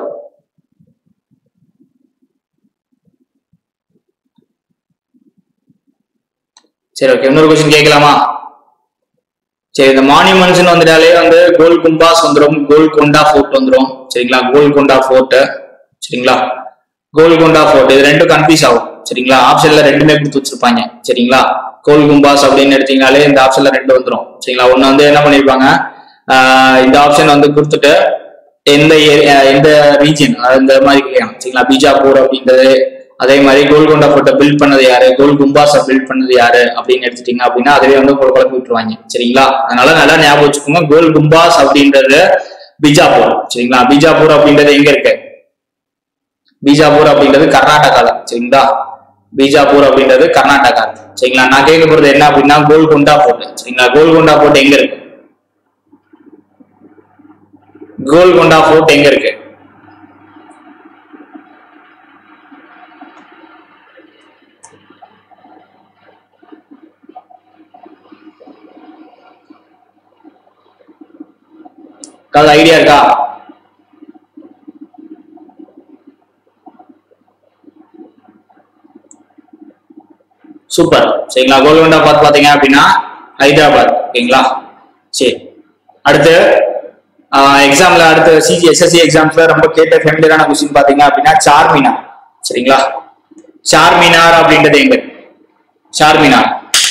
சரி ஓகே இன்னொரு கொஸ்டின் கேட்கலாமா சரி இந்த மானியூமெண்ட்ஸ்னு வந்துட்டாலே வந்து கோல் கும்பாஸ் வந்துடும் கோல்கொண்டா ஃபோர்ட் வந்துடும் சரிங்களா கோல்கொண்டா ஃபோர்ட் சரிங்களா கோல்கொண்டா ஃபோர்ட் இது ரெண்டும் கன்ஃபியூஸ் ஆகும் சரிங்களா ஆப்ஷன்ல ரெண்டுமே கொடுத்து வச்சிருப்பாங்க சரிங்களா கோல் கும்பாஸ் அப்படின்னு எடுத்தீங்கனாலே இந்த ஆப்ஷன்ல ரெண்டு வந்துரும் சரிங்களா ஒண்ணு வந்து என்ன பண்ணிருப்பாங்க ஆஹ் இந்த ஆப்ஷன் வந்து கொடுத்துட்டு எந்த ஏரியா எந்த ரீஜன் இந்த மாதிரி கேட்கலாம் சரிங்களா பீஜாப்பூர் அப்படின்றது அதே மாதிரி கோல்கொண்டா போட்டோ பில்ட் பண்ணது யாரு கோல் கும்பாஸை பில்ட் பண்ணது யாரு அப்படின்னு எடுத்துட்டீங்க அப்படின்னா அதுவே வந்து ஒரு குழப்பி விட்டுருவாங்க சரிங்களா அதனால நல்லா ஞாபகம் வச்சுக்கோங்க கோல் கும்பாஸ் அப்படின்றது பீஜாப்பூர் சரிங்களா பீஜாப்பூர் அப்படின்றது எங்க இருக்கு பீஜாப்பூர் அப்படின்றது கர்நாடகால சரிங்களா பீஜாப்பூர் அப்படின்றது கர்நாடகா சரிங்களா நான் கேட்க போறது என்ன அப்படின்னா கோல்கொண்டா போர்ட் சரிங்களா கோல்கொண்டா போர்ட் எங்க இருக்கு கோல்கொண்டா ஃபோர்ட் எங்க இருக்கு ஏதாவது ஐடியா இருக்கா சூப்பர் சரிங்களா கோல்கொண்டா பார்த்து பாத்தீங்க அப்படின்னா ஹைதராபாத் ஓகேங்களா சரி அடுத்து எக்ஸாம்ல அடுத்து சிஜி எஸ்எஸ்சி எக்ஸாம்ஸ்ல ரொம்ப கேட்ட ஃபெமிலியரான கொஸ்டின் பாத்தீங்க அப்படின்னா சார்மினார் சரிங்களா சார்மினார் அப்படின்றது எங்க சார்மினார்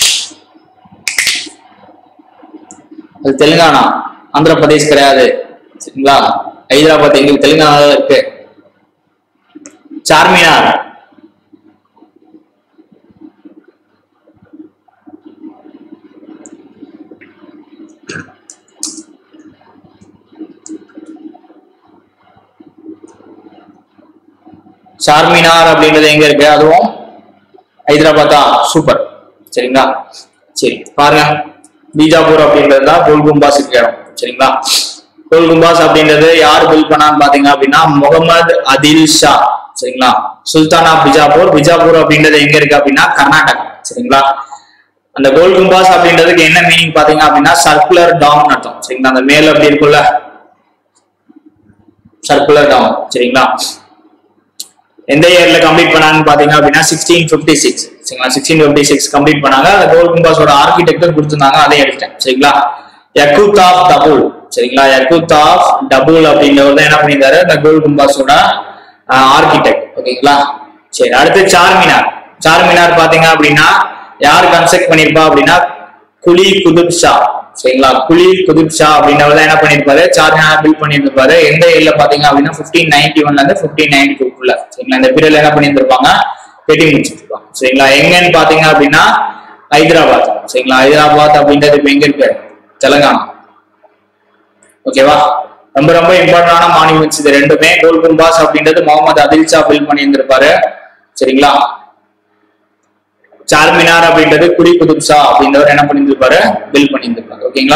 அது தெலுங்கானா ஆந்திர பிரதேஷ் கிடையாது சரிங்களா ஹைதராபாத் எங்களுக்கு தெலுங்கானா இருக்கு சார்மினார் சார்மினார் அப்படின்றது எங்க இருக்கு அதுவும் ஹைதராபாத்தா சூப்பர் சரிங்களா சரி பாருங்க பீஜாப்பூர் அப்படின்றது தான் கோல்கும்பாஸ் இருக்கிற இடம் சரிங்களா கோல்கும்பாஸ் அப்படின்றது யார் பில்ட் பண்ணான்னு பாத்தீங்க அப்படின்னா முகமது அதில் ஷா சரிங்களா சுல்தானா பிஜாப்பூர் பிஜாப்பூர் அப்படின்றது எங்க இருக்கு அப்படின்னா கர்நாடகா சரிங்களா அந்த கோல் கும்பாஸ் அப்படின்றதுக்கு என்ன மீனிங் பாத்தீங்க அப்படின்னா சர்க்குலர் டாம் அர்த்தம் சரிங்களா அந்த மேல் அப்படி இருக்குல்ல சர்க்குலர் டாம் சரிங்களா எந்த இயர்ல கம்ப்ளீட் பண்ணாங்கன்னு பாத்தீங்க அப்படின்னா சிக்ஸ்டீன் பிப்டி சிக்ஸ் சரிங்களா சிக்ஸ்டீன் பிப்டி சிக்ஸ் கம்ப்ளீட் பண்ணாங்க அந்த கோல் கும்பாஸோட ஆர்கிடெக்டர் கொடுத்துருந்தாங்க அதை எடுத்தேன் சரிங்களா யகுத் ஆஃப் டபுள் சரிங்களா யகுத் ஆஃப் டபுள் அப்படின்றவர் தான் என்ன பண்ணியிருந்தாரு அந்த கோல் கும்பாஸோட ஆர்கிடெக்ட் ஓகேங்களா சரி அடுத்து சார்மினார் சார்மினார் பாத்தீங்க அப்படின்னா யார் கன்ஸ்ட்ரக்ட் பண்ணிருப்பா அப்படின்னா குலி குதுப் ஷா சரிங்களா குலி குதுப் ஷா அப்படின்றவர் தான் என்ன பண்ணிருப்பாரு சார்மினார் பில்ட் பண்ணியிருப்பாரு எந்த ஏரியில பாத்தீங்க அப்படின்னா பிப்டீன் நைன்டி ஒன்ல இருந்து பிப்டீன் நைன்டி டூக்குள்ள சரிங்களா இந்த பீரியட்ல என்ன பண்ணியிருந்திருப்பாங்க கட்டி முடிச்சிருப்பாங்க சரிங்களா எங்கன்னு பாத்தீங்க அப்படின்னா ஹைதராபாத் சரிங்களா ஹைதராபாத் அப்படின்றது இப்ப எங்க இருக்கு தெலுங்கானா ஓகேவா ரொம்ப ரொம்ப இம்பார்ட்டன்டான மானிமெண்ட்ஸ் இது ரெண்டுமே கோல் கும்பாஸ் அப்படின்றது முகமது அதில் ஷா பில்ட் பண்ணியிருந்திருப்பாரு சரிங்களா சார்மினார் அப்படின்றது குடி குதுப் ஷா அப்படின்றவர் என்ன பண்ணியிருந்திருப்பாரு பில் பண்ணியிருந்திருப்பாரு ஓகேங்களா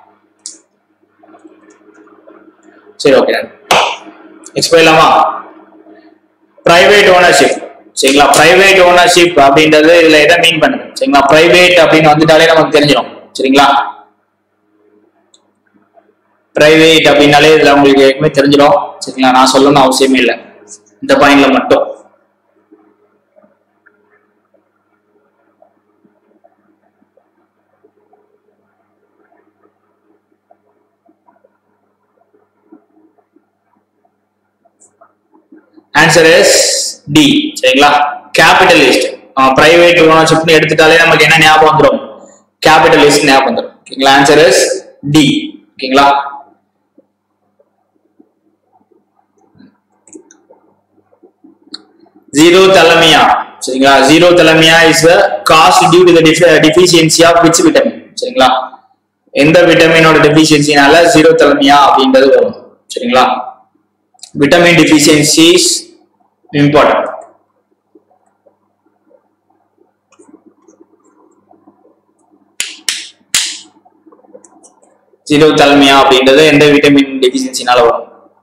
சரி ஓகே நெக்ஸ்ட் போயிடலாமா பிரைவேட் ஓனர்ஷிப் சரிங்களா பிரைவேட் ஓனர்ஷிப் அப்படின்றது இதுல எதை மீன் பண்ணுது சரிங்களா பிரைவேட் அப்படின்னு வந்துட்டாலே நமக்கு தெரிஞ்சிடும் சரிங்களா பிரைவேட் அப்படின்னாலே இதுல உங்களுக்கு ஏற்கனவே தெரிஞ்சிடும் சரிங்களா நான் சொல்லணும்னு அவசியமே இல்லை இந்த பாயிண்ட்ல மட்டும் ஆன்சர் இஸ் டி சரிங்களா கேபிட்டலிஸ்ட் பிரைவேட் ஓனர்ஷிப்னு எடுத்துட்டாலே நமக்கு என்ன ஞாபகம் வந்துடும் கேபிட்டலிஸ்ட் ஞாபகம் வந்துடும் ஓகேங்களா ஆன்சர் இஸ் டி ஓகேங்களா ஜீரோ தலைமையா சரிங்களா xerophthalmia is caused due to deficiency of which vitamin சரிங்களா எந்த விட்டமினோட டெபிஷியன்சினால ஜீரோ தலைமையா அப்படின்றது வரும் சரிங்களா vitamin deficiencies important xerophthalmia அப்படின்றது எந்த விட்டமின் டெபிஷியன்சினால வரும்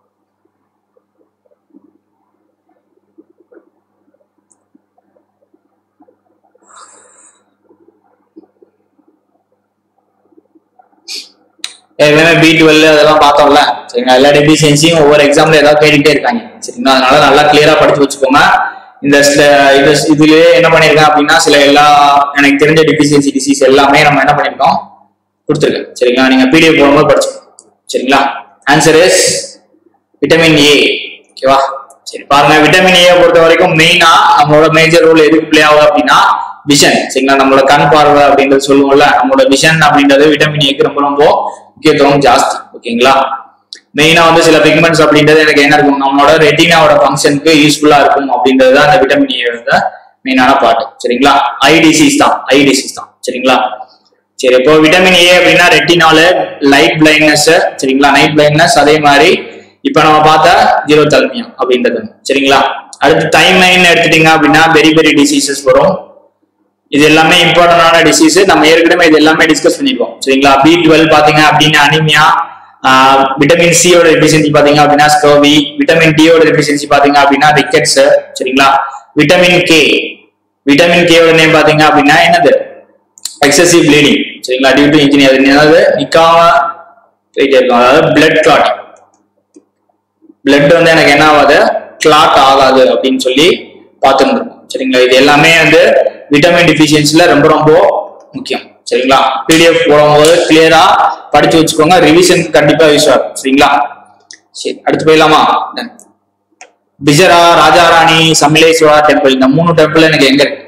ஏற்கனவே பி டுவெல் அதெல்லாம் பார்த்தோம்ல சரிங்களா எல்லா டெபிஷியன்சியும் ஒவ்வொரு எக்ஸாம்ல ஏதாவது கேட்டுட்டே இருக்காங்க சரிங்களா அதனால நல்லா கிளியரா படிச்சு வச்சுக்கோங்க இந்த சில இது இதுலயே என்ன பண்ணிருக்கேன் அப்படின்னா சில எல்லா எனக்கு தெரிஞ்ச டெபிஷியன்சி டிசீஸ் எல்லாமே நம்ம என்ன பண்ணிருக்கோம் கொடுத்துருக்கேன் சரிங்களா நீங்க பிடிஎஃப் போடும்போது படிச்சுக்கோங்க சரிங்களா ஆன்சர் இஸ் விட்டமின் ஏ ஓகேவா சரி பாருங்க விட்டமின் ஏ பொறுத்த வரைக்கும் மெயினா நம்மளோட மேஜர் ரோல் எதுக்கு பிளே ஆகுது அப்படின்னா விஷன் சரிங்களா நம்மளோட கண் பார்வை அப்படின்றது சொல்லுவோம்ல நம்மளோட விஷன் அப்படின்றது விட்டமின் ஏக்கு ரொம்ப ரொம்ப முக்கியத்துவம் ஜாஸ்தி ஓகேங்களா மெயினா வந்து சில பிக்மெண்ட்ஸ் அப்படின்றது எனக்கு என்ன இருக்கும் நம்மளோட ரெட்டினாவோட ஃபங்க்ஷனுக்கு யூஸ்ஃபுல்லா இருக்கும் அப்படின்றது தான் அந்த விட்டமின் ஏ மெயினான பார்ட் சரிங்களா ஐ டிசீஸ் தான் ஐ டிசீஸ் தான் சரிங்களா சரி இப்போ விட்டமின் ஏ அப்படின்னா ரெட்டினால லைட் பிளைண்ட்னஸ் சரிங்களா நைட் பிளைண்ட்னஸ் அதே மாதிரி இப்போ நம்ம பார்த்தா ஜீரோ தல்மியம் அப்படின்றது சரிங்களா அடுத்து டைம்லைன் எடுத்துட்டீங்க அப்படின்னா பெரி பெரி டிசீசஸ் வரும் இது எல்லாமே இம்பார்ட்டன்டான டிசீஸ் நம்ம ஏற்கனவே இது எல்லாமே டிஸ்கஸ் பண்ணிருக்கோம் சரிங்களா பி டுவெல் பாத்தீங்க அப்படின்னா அனிமியா விட்டமின் சியோட டெபிஷியன்சி பாத்தீங்க அப்படின்னா ஸ்கர்வி விட்டமின் டியோட டெபிஷியன்சி பாத்தீங்க அப்படின்னா ரிக்கெட்ஸ் சரிங்களா விட்டமின் கே விட்டமின் கேயோட நேம் பாத்தீங்க அப்படின்னா என்னது எக்ஸசிவ் ப்ளீடிங் சரிங்களா டியூ டு இன்ஜினியர் அதாவது நிக்காம போயிட்டே இருக்கும் அதாவது பிளட் கிளாட்டிங் பிளட் வந்து எனக்கு என்ன ஆகாது கிளாட் ஆகாது அப்படின்னு சொல்லி பார்த்துட்டு இருக்கோம் சரிங்களா இது எல்லாமே வந்து விட்டமின் டிஃபிஷியன்சில ரொம்ப ரொம்ப முக்கியம் சரிங்களா பிடிஎஃப் போடும்போது கிளியரா படிச்சு வச்சுக்கோங்க ரிவிஷன் கண்டிப்பா யூஸ் ஆகும் சரிங்களா சரி அடுத்து போயிடலாமா Done. பிஜரா ராஜாராணி சமலேஸ்வரா டெம்பிள் இந்த மூணு டெம்பிள் எனக்கு எங்க இருக்கு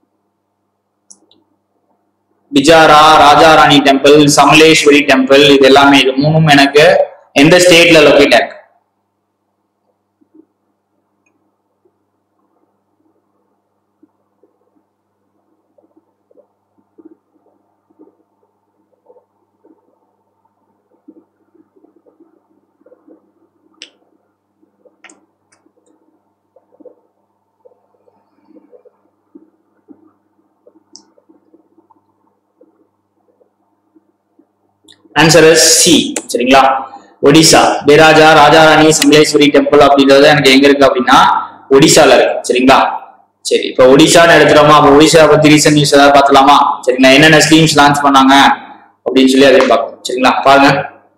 பிஜாரா ராஜாராணி டெம்பிள் சமலேஸ்வரி டெம்பிள் இது எல்லாமே இது மூணும் எனக்கு எந்த ஸ்டேட்ல லொக்கேட் ஆயிருக்கு ஆன்சர் சி சரிங்களா ஒடிசா பேராஜா ராஜாராணி சமலேஸ்வரி டெம்பிள் அப்படின்றது எனக்கு எங்க இருக்கு அப்படின்னா ஒடிசால இருக்கு சரிங்களா சரி இப்ப ஒடிசான்னு எடுத்துட்டோமா அப்ப ஒடிசா பத்தி ரீசன்ட் நியூஸ் ஏதாவது பார்த்தலாமா சரிங்களா என்னென்ன ஸ்கீம்ஸ் லான்ச் பண்ணாங்க அப்படின்னு சொல்லி அதையும் பார்ப்போம் சரிங்களா பாருங்க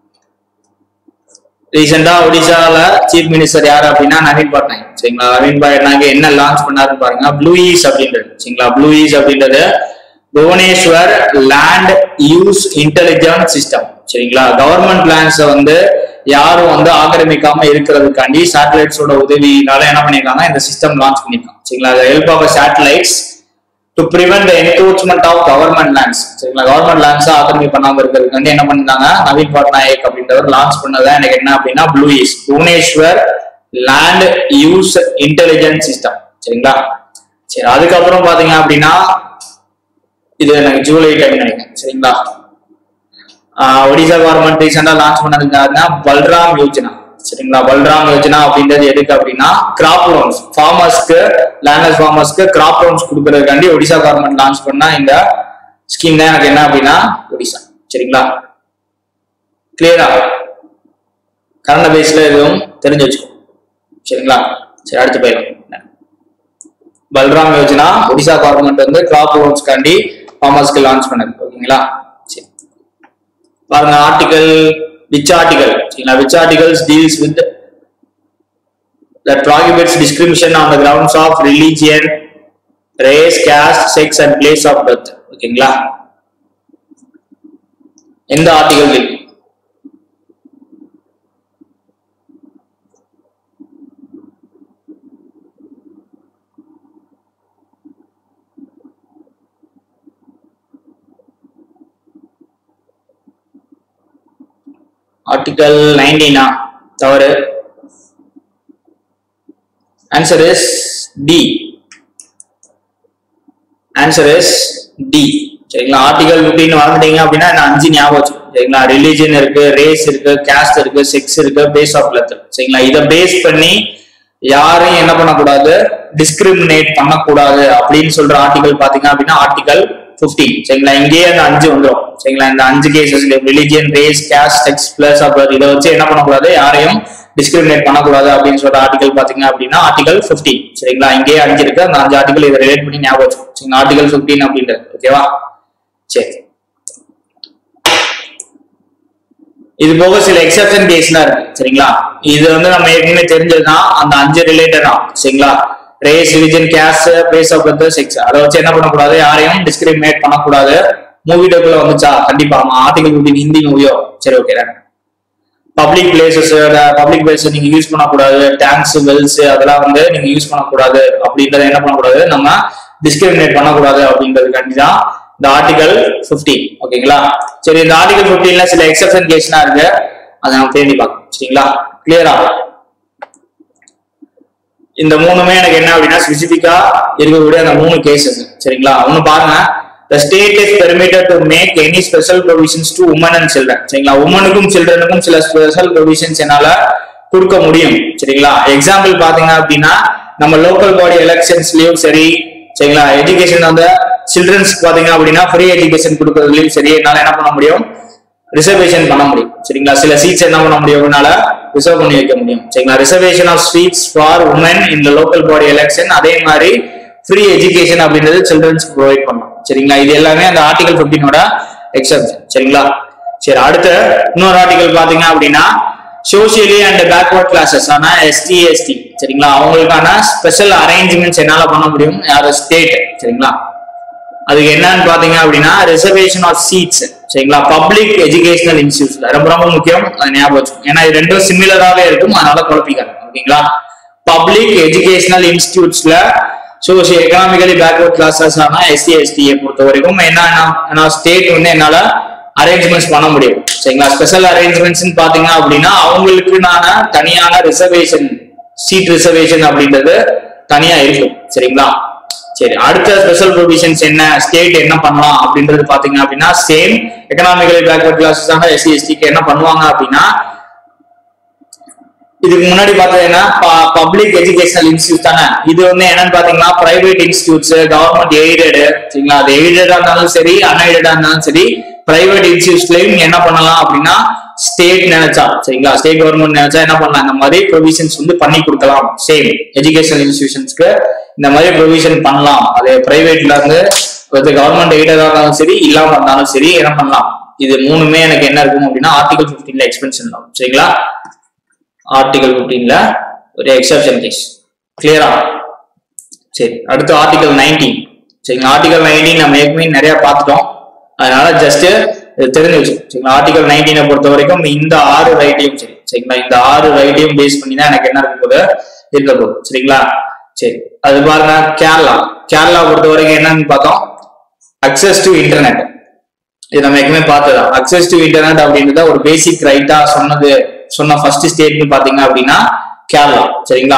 ரீசெண்டா ஒடிசால சீஃப் மினிஸ்டர் யாரு அப்படின்னா நவீன் பட்நாயக் சரிங்களா நவீன் பட்நாயக் என்ன லான்ச் பண்ணாருன்னு பாருங்க ப்ளூ ஈஸ் அப்படின்றது சரிங்களா ப்ளூ ஈஸ் அப்படின்றது Bhubaneswar land use intelligent system சரிங்களா கவர்மெண்ட் லேண்ட்ஸை வந்து யாரும் வந்து ஆக்கிரமிக்காம இருக்கிறதுக்காண்டி சேட்டலைட்ஸோட உதவியினால என்ன பண்ணிருக்காங்க இந்த சிஸ்டம் லான்ச் பண்ணிருக்காங்க சரிங்களா help of satellites to prevent the encroachment of government lands சரிங்களா கவர்மெண்ட் லேண்ட்ஸா ஆக்கிரமி பண்ணாம இருக்கிறதுக்காண்டி என்ன பண்ணிருந்தாங்க நவீன் பட்நாயக் அப்படின்றவர் லான்ச் பண்ணதான் எனக்கு என்ன அப்படின்னா BLUIS Bhubaneswar land use intelligent system சரிங்களா சரி அதுக்கப்புறம் பாத்தீங்க அப்படின்னா இது எனக்கு ஜூலை டைம் நினைக்கிறேன் சரிங்களா ஆஹ் ஒடிசா கவர்மெண்ட் ரீசெண்டா லான்ச் பண்ணதுன்னா பல்ராம் யோஜனா சரிங்களா பல்ராம் யோஜனா அப்படின்றது எதுக்கு அப்படின்னா கிராப் லோன்ஸ் ஃபார்மர்ஸ்க்கு லேண்டர்ஸ் ஃபார்மர்ஸ்க்கு கிராப் லோன்ஸ் கொடுக்கறதுக்காண்டி ஒடிசா கவர்மெண்ட் லான்ச் பண்ணா இந்த ஸ்கீம் தான் எனக்கு என்ன அப்படின்னா ஒடிசா சரிங்களா கிளியரா கரண்ட் பேஸ்ல எதுவும் தெரிஞ்சு வச்சுக்கோ சரிங்களா சரி அடுத்து போயிடலாம் பல்ராம் யோஜனா ஒடிசா கவர்மெண்ட் வந்து கிராப் லோன்ஸ்க்காண்டி ஃபார்மர்ஸ்க்கு லான்ச் பண்ணது ஓகேங்களா சரி பாருங்க ஆர்டிகல் விச் ஆர்டிகல் சரிங்களா which articles deals with that prohibits discrimination on the grounds of religion race caste sex and place of birth ஓகேங்களா எந்த ஆர்டிகல் ஆர்டிகல் நைன்டீனா தவறு answer is D answer is D சரிங்களா ஆர்டிகல் ஃபிஃப்டின் மறந்துட்டீங்க அப்படின்னா நான் அஞ்சு ஞாபகம் வச்சுக்கணும் சரிங்களா ரிலீஜன் இருக்கு ரேஸ் இருக்கு கேஸ்ட் இருக்கு செக்ஸ் இருக்கு பேஸ் ஆஃப் லெத் சரிங்களா இதை பேஸ் பண்ணி யாரையும் என்ன பண்ணக்கூடாது டிஸ்கிரிமினேட் பண்ணக்கூடாது அப்படின்னு சொல்ற ஆர்டிகல் பாத்தீங்க அப்படின்னா ஆர்டிகல் 15 சரிங்களா இங்கேயே அந்த அஞ்சு வந்துடும் சரிங்களா இந்த அஞ்சு cases religion race caste sex plus அப்புறம் இதை வச்சு என்ன பண்ணக்கூடாது யாரையும் டிஸ்கிரிமினேட் பண்ணக்கூடாது அப்படின்னு சொல்ற ஆர்டிகல் பாத்தீங்க அப்படின்னா ஆர்டிகல் 15 சரிங்களா இங்கேயே அஞ்சு இருக்கு அந்த அஞ்சு ஆர்டிகல் இதை ரிலேட் பண்ணி ஞாபகம் வச்சுக்கணும் சரிங்களா ஆர்டிகல் 15 அப்படின்றது ஓகேவா சரி இது போக சில எக்ஸப்ஷன் கேஸ்லாம் இருக்கு சரிங்களா இது வந்து நம்ம ஏற்கனவே தெரிஞ்சதுதான் அந்த அஞ்சு ரிலேட்டடா சரிங்களா race religion caste place of birth sex அதை வச்சு என்ன பண்ணக்கூடாது யாரையும் டிஸ்கிரிமினேட் பண்ணக்கூடாது மூவி டோக்குள்ள வந்துச்சா கண்டிப்பா ஆர்டிகல் ஃபிஃப்டின் ஹிந்தி மூவியோ சரி okay public places public place நீங்க யூஸ் பண்ணக்கூடாது டேங்க்ஸ் வெல்ஸ் அதெல்லாம் வந்து நீங்க யூஸ் பண்ணக்கூடாது அப்படின்றத என்ன பண்ணக்கூடாது நம்ம டிஸ்கிரிமினேட் பண்ணக்கூடாது அப்படின்றதுக்காண்டி தான் இந்த ஆர்டிகல் 15 ஓகேங்களா சரி இந்த ஆர்டிகல் 15ல சில எக்ஸப்ஷன் கேஸ்லாம் இருக்கு அதை நம்ம தேடி பார்க்கணும் சரிங்களா கிளியரா இந்த மூணுமே எனக்கு என்ன அப்படின்னா ஸ்பெசிபிக்கா இருக்கக்கூடிய அந்த மூணு கேசஸ் சரிங்களா ஒண்ணு பாருங்க the state is permitted to make any special provisions to women and children சரிங்களா உமனுக்கும் சில்ட்ரனுக்கும் சில ஸ்பெஷல் ப்ரொவிஷன்ஸ் என்னால கொடுக்க முடியும் சரிங்களா எக்ஸாம்பிள் பாத்தீங்க அப்படின்னா நம்ம லோக்கல் பாடி எலெக்ஷன்ஸ்லயும் சரி சரிங்களா எஜுகேஷன் அந்த சில்ட்ரன்ஸ் பாத்தீங்க அப்படின்னா ஃப்ரீ எஜுகேஷன் கொடுக்கறதுலயும் சரி என்னால என்ன பண்ண முடியும் ரிசர்வேஷன் பண்ண முடியும் சரிங்களா சில சீட்ஸ் என்ன பண்ண முடியும் என்னால ரிசர்வ் பண்ணி வைக்க முடியும் சரிங்களா reservation of seats for women in local body election அதே மாதிரி ஃப்ரீ எஜுகேஷன் அப்படின்றது சில்ட்ரன்ஸ்க்கு ப்ரொவைட் பண்ணலாம் சரிங்களா இது எல்லாமே அந்த ஆர்டிகல் 15 ஓட எக்ஸப்ஷன் சரிங்களா சரி அடுத்து இன்னொரு ஆர்டிகல் பாத்தீங்க அப்படின்னா சோசியலி அண்ட் பேக்வர்ட் கிளாஸஸ் ஆனா எஸ்டி எஸ்டி சரிங்களா அவங்களுக்கான ஸ்பெஷல் அரேஞ்ச்மெண்ட்ஸ் என்னால பண்ண முடியும் யாரு ஸ்டேட் சரிங்களா அதுக்கு என்னன்னு பாத்தீங்க அப்படின்னா ரிசர்வேஷன் ஆஃப் சீட்ஸ் சரிங்களா பப்ளிக் எஜுகேஷனல் இன்ஸ்டியூட்ஸ்ல ரொம்ப ரொம்ப முக்கியம் அது ஞாபகம் வச்சுக்கணும் ஏன்னா இது ரெண்டும் சிமிலராகவே இருக்கும் அதனால குழப்பிக்காது ஓகேங்களா பப்ளிக் எஜுகேஷனல் இன்ஸ்டியூட்ஸ்ல சோசியோ எக்கனாமிக்கலி பேக்வர்ட் கிளாஸஸ் ஆனா எஸ்சி எஸ்டியை பொறுத்த வரைக்கும் என்ன ஸ்டேட் வந்து என்னால அரேஞ்ச்மெண்ட்ஸ் பண்ண முடியும் சரிங்களா ஸ்பெஷல் அரேஞ்ச்மெண்ட்ஸ் பாத்தீங்க அப்படின்னா அவங்களுக்கு நான தனியான ரிசர்வேஷன் சீட் ரிசர்வேஷன் அப்படின்றது தனியா இருக்கும் சரிங்களா சரி அடுத்த ஸ்பெஷல் ப்ரொவிஷன்ஸ் என்ன ஸ்டேட் என்ன பண்ணலாம் அப்படின்றது பாத்தீங்க அப்படின்னா சேம் எக்கனாமிக்கலி பேக்வர்ட் கிளாஸஸ் ஆன எஸ்சி எஸ்டிக்கு என்ன பண்ணுவாங்க அப்படின்னா இதுக்கு முன்னாடி பார்த்தீங்கன்னா பப்ளிக் எஜுகேஷனல் இன்ஸ்டியூட் தானே இது வந்து என்னன்னு பாத்தீங்கன்னா பிரைவேட் இன்ஸ்டியூட்ஸ் கவர்மெண்ட் எய்டடு சரிங்களா அது எய்டடா இருந்தாலும் சரி அன்எய்டடா இருந்தாலும் சரி பிரைவேட் இன்ஸ்டியூட்ஸ்லயும் என்ன பண்ணலாம் அப்படின்னா ஸ்டேட் நினைச்சா சரிங்களா ஸ்டேட் கவர்மெண்ட் நினைச்சா என்ன பண்ணலாம் இந்த மாதிரி ப்ரொவிஷன்ஸ் வந்து பண்ணி கொடுக்கலாம் சேம் எஜுகேஷனல் இன்ஸ்டிடியூஷன்ஸ்க்கு இந்த மாதிரி ப்ரொவிஷன் பண்ணலாம் அது பிரைவேட்ல இருந்து கவர்மெண்ட் எய்டடா இருந்தாலும் சரி இல்லாம இருந்தாலும் சரி என்ன பண்ணலாம் இது மூணுமே எனக்கு என்ன இருக்கும் அப்படின்னா ஆர்டிகல் 15ல எக்ஸ்பென்ஷன் ஆகும் சரிங்களா ஆர்டிகல் 15ல ஒரு எக்ஸப்ஷன் கேஸ் கிளியரா சரி அடுத்து ஆர்டிகல் 19 சரிங்களா ஆர்டிகல் 19 நம்ம ஏற்கனவே நிறைய பார்த்துட்டோம் அதனால ஜஸ்ட் தெரிஞ்சு வச்சு சரிங்களா ஆர்டிகல் 19 பொறுத்த வரைக்கும் இந்த ஆறு ரைட்டையும் சரி சரிங்களா இந்த ஆறு ரைட்டையும் பேஸ் பண்ணி தான் எனக்கு என்ன இருக்க போகுது இருக்க போகுது சரிங்களா சரி அது பாருங்க கேரளா கேரளா பொறுத்த வரைக்கும் என்னன்னு பார்த்தோம் அக்சஸ் டு இன்டர்நெட் இது நம்ம ஏற்கனவே பார்த்ததா அக்சஸ் டு இன்டர்நெட் அப்படின்றத ஒரு பேசிக் ரைட்டா சொன்னது சொன்ன ஃபர்ஸ்ட் ஸ்டேட்னு பாத்தீங்க அப்படின்னா கேரளா சரிங்களா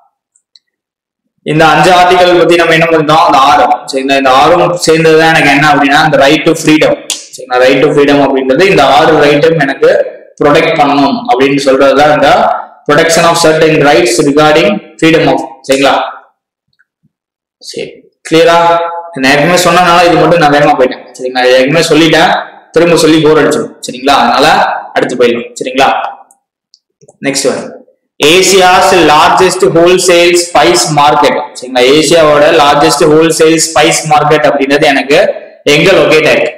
இந்த அஞ்சு ஆர்டிகல் பத்தி நம்ம என்ன பண்ணிட்டோம் அந்த ஆறும் சரிங்களா இந்த ஆறும் சேர்ந்ததுதான் எனக்கு என்ன அப்படின்னா இந்த ரைட் டு ஃப்ரீடம் சரிங்களா ரைட் டு ஃப்ரீடம் அப்படின்றது இந்த ஆறு ரைட்டும் எனக்கு ப்ரொடெக்ட் பண்ணணும் அப்படின்னு சொல்றதுதான் இந்த protection of certain rights regarding freedom of சரிங்களா சரி கிளியரா நான் ஏற்கனவே சொன்னனால இது மட்டும் நான் வேகமா போயிட்டேன் சரிங்களா ஏற்கனவே சொல்லிட்டேன் திரும்ப சொல்லி போர் அடிச்சிடும் சரிங்களா அதனால அடுத்து போயிடலாம் சரிங்களா next one Asia's largest wholesale spice market சரிங்களா ஏசியாவோட லார்ஜஸ்ட் ஹோல்சேல் ஸ்பைஸ் மார்க்கெட் அப்படின்றது எனக்கு எங்க லொகேட் ஆயிருக்கு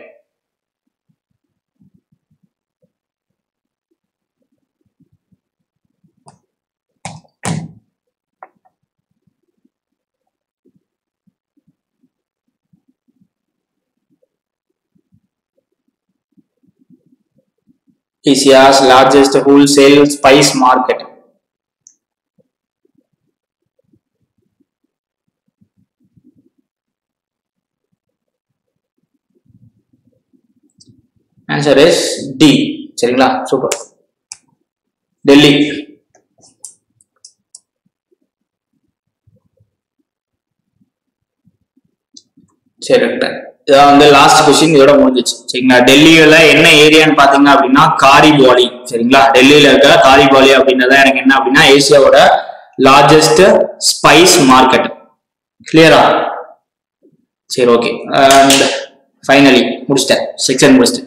Asia's largest wholesale spice market. Answer is D சரிங்களா சூப்பர் டெல்லி சரி ரைட் இதான் வந்து லாஸ்ட் கொஸ்டின் இதோட முடிஞ்சிச்சு சரிங்களா டெல்லியில என்ன ஏரியான்னு பாத்தீங்க அப்படின்னா காரிபாலி சரிங்களா டெல்லியில இருக்க காரிபாலி அப்படின்றத எனக்கு என்ன அப்படின்னா ஏசியாவோட லார்ஜஸ்ட் ஸ்பைஸ் மார்க்கெட் கிளியரா சரி ஓகே அண்ட் ஃபைனலி முடிச்சிட்டேன் செக்ஷன் முடிச்சிட்டேன்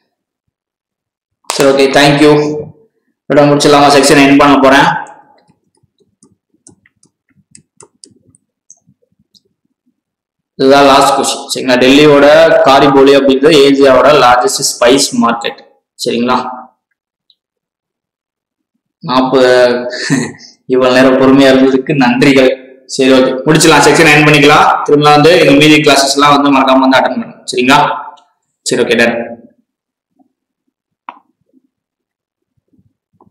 சரி ஓகே தேங்க்யூ இதோட முடிச்சிடலாமா செக்ஷன் என் பண்ண போறேன் இதுதான் லாஸ்ட் கொஸ்டின் சரிங்களா டெல்லியோட காரிபோலி அப்படின்றது ஏசியாவோட லார்ஜஸ்ட் ஸ்பைஸ் மார்க்கெட் சரிங்களா நாற்பது இவ்வளவு நேரம் பொறுமையா இருந்ததுக்கு நன்றிகள் சரி ஓகே முடிச்சிடலாம் செக்ஷன் என் பண்ணிக்கலாம் திரும்ப வந்து இந்த மீதி கிளாஸஸ் எல்லாம் வந்து மறக்காம வந்து அட்டன் பண்ணுங்க சரிங்களா சரி ஓகே டன்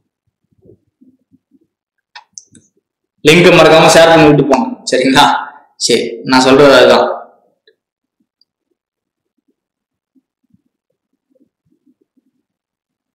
லிங்க் மறக்காம ஷேர் பண்ணி விட்டு போங்க சரிங்களா சரி நான் சொல்றது அதுதான்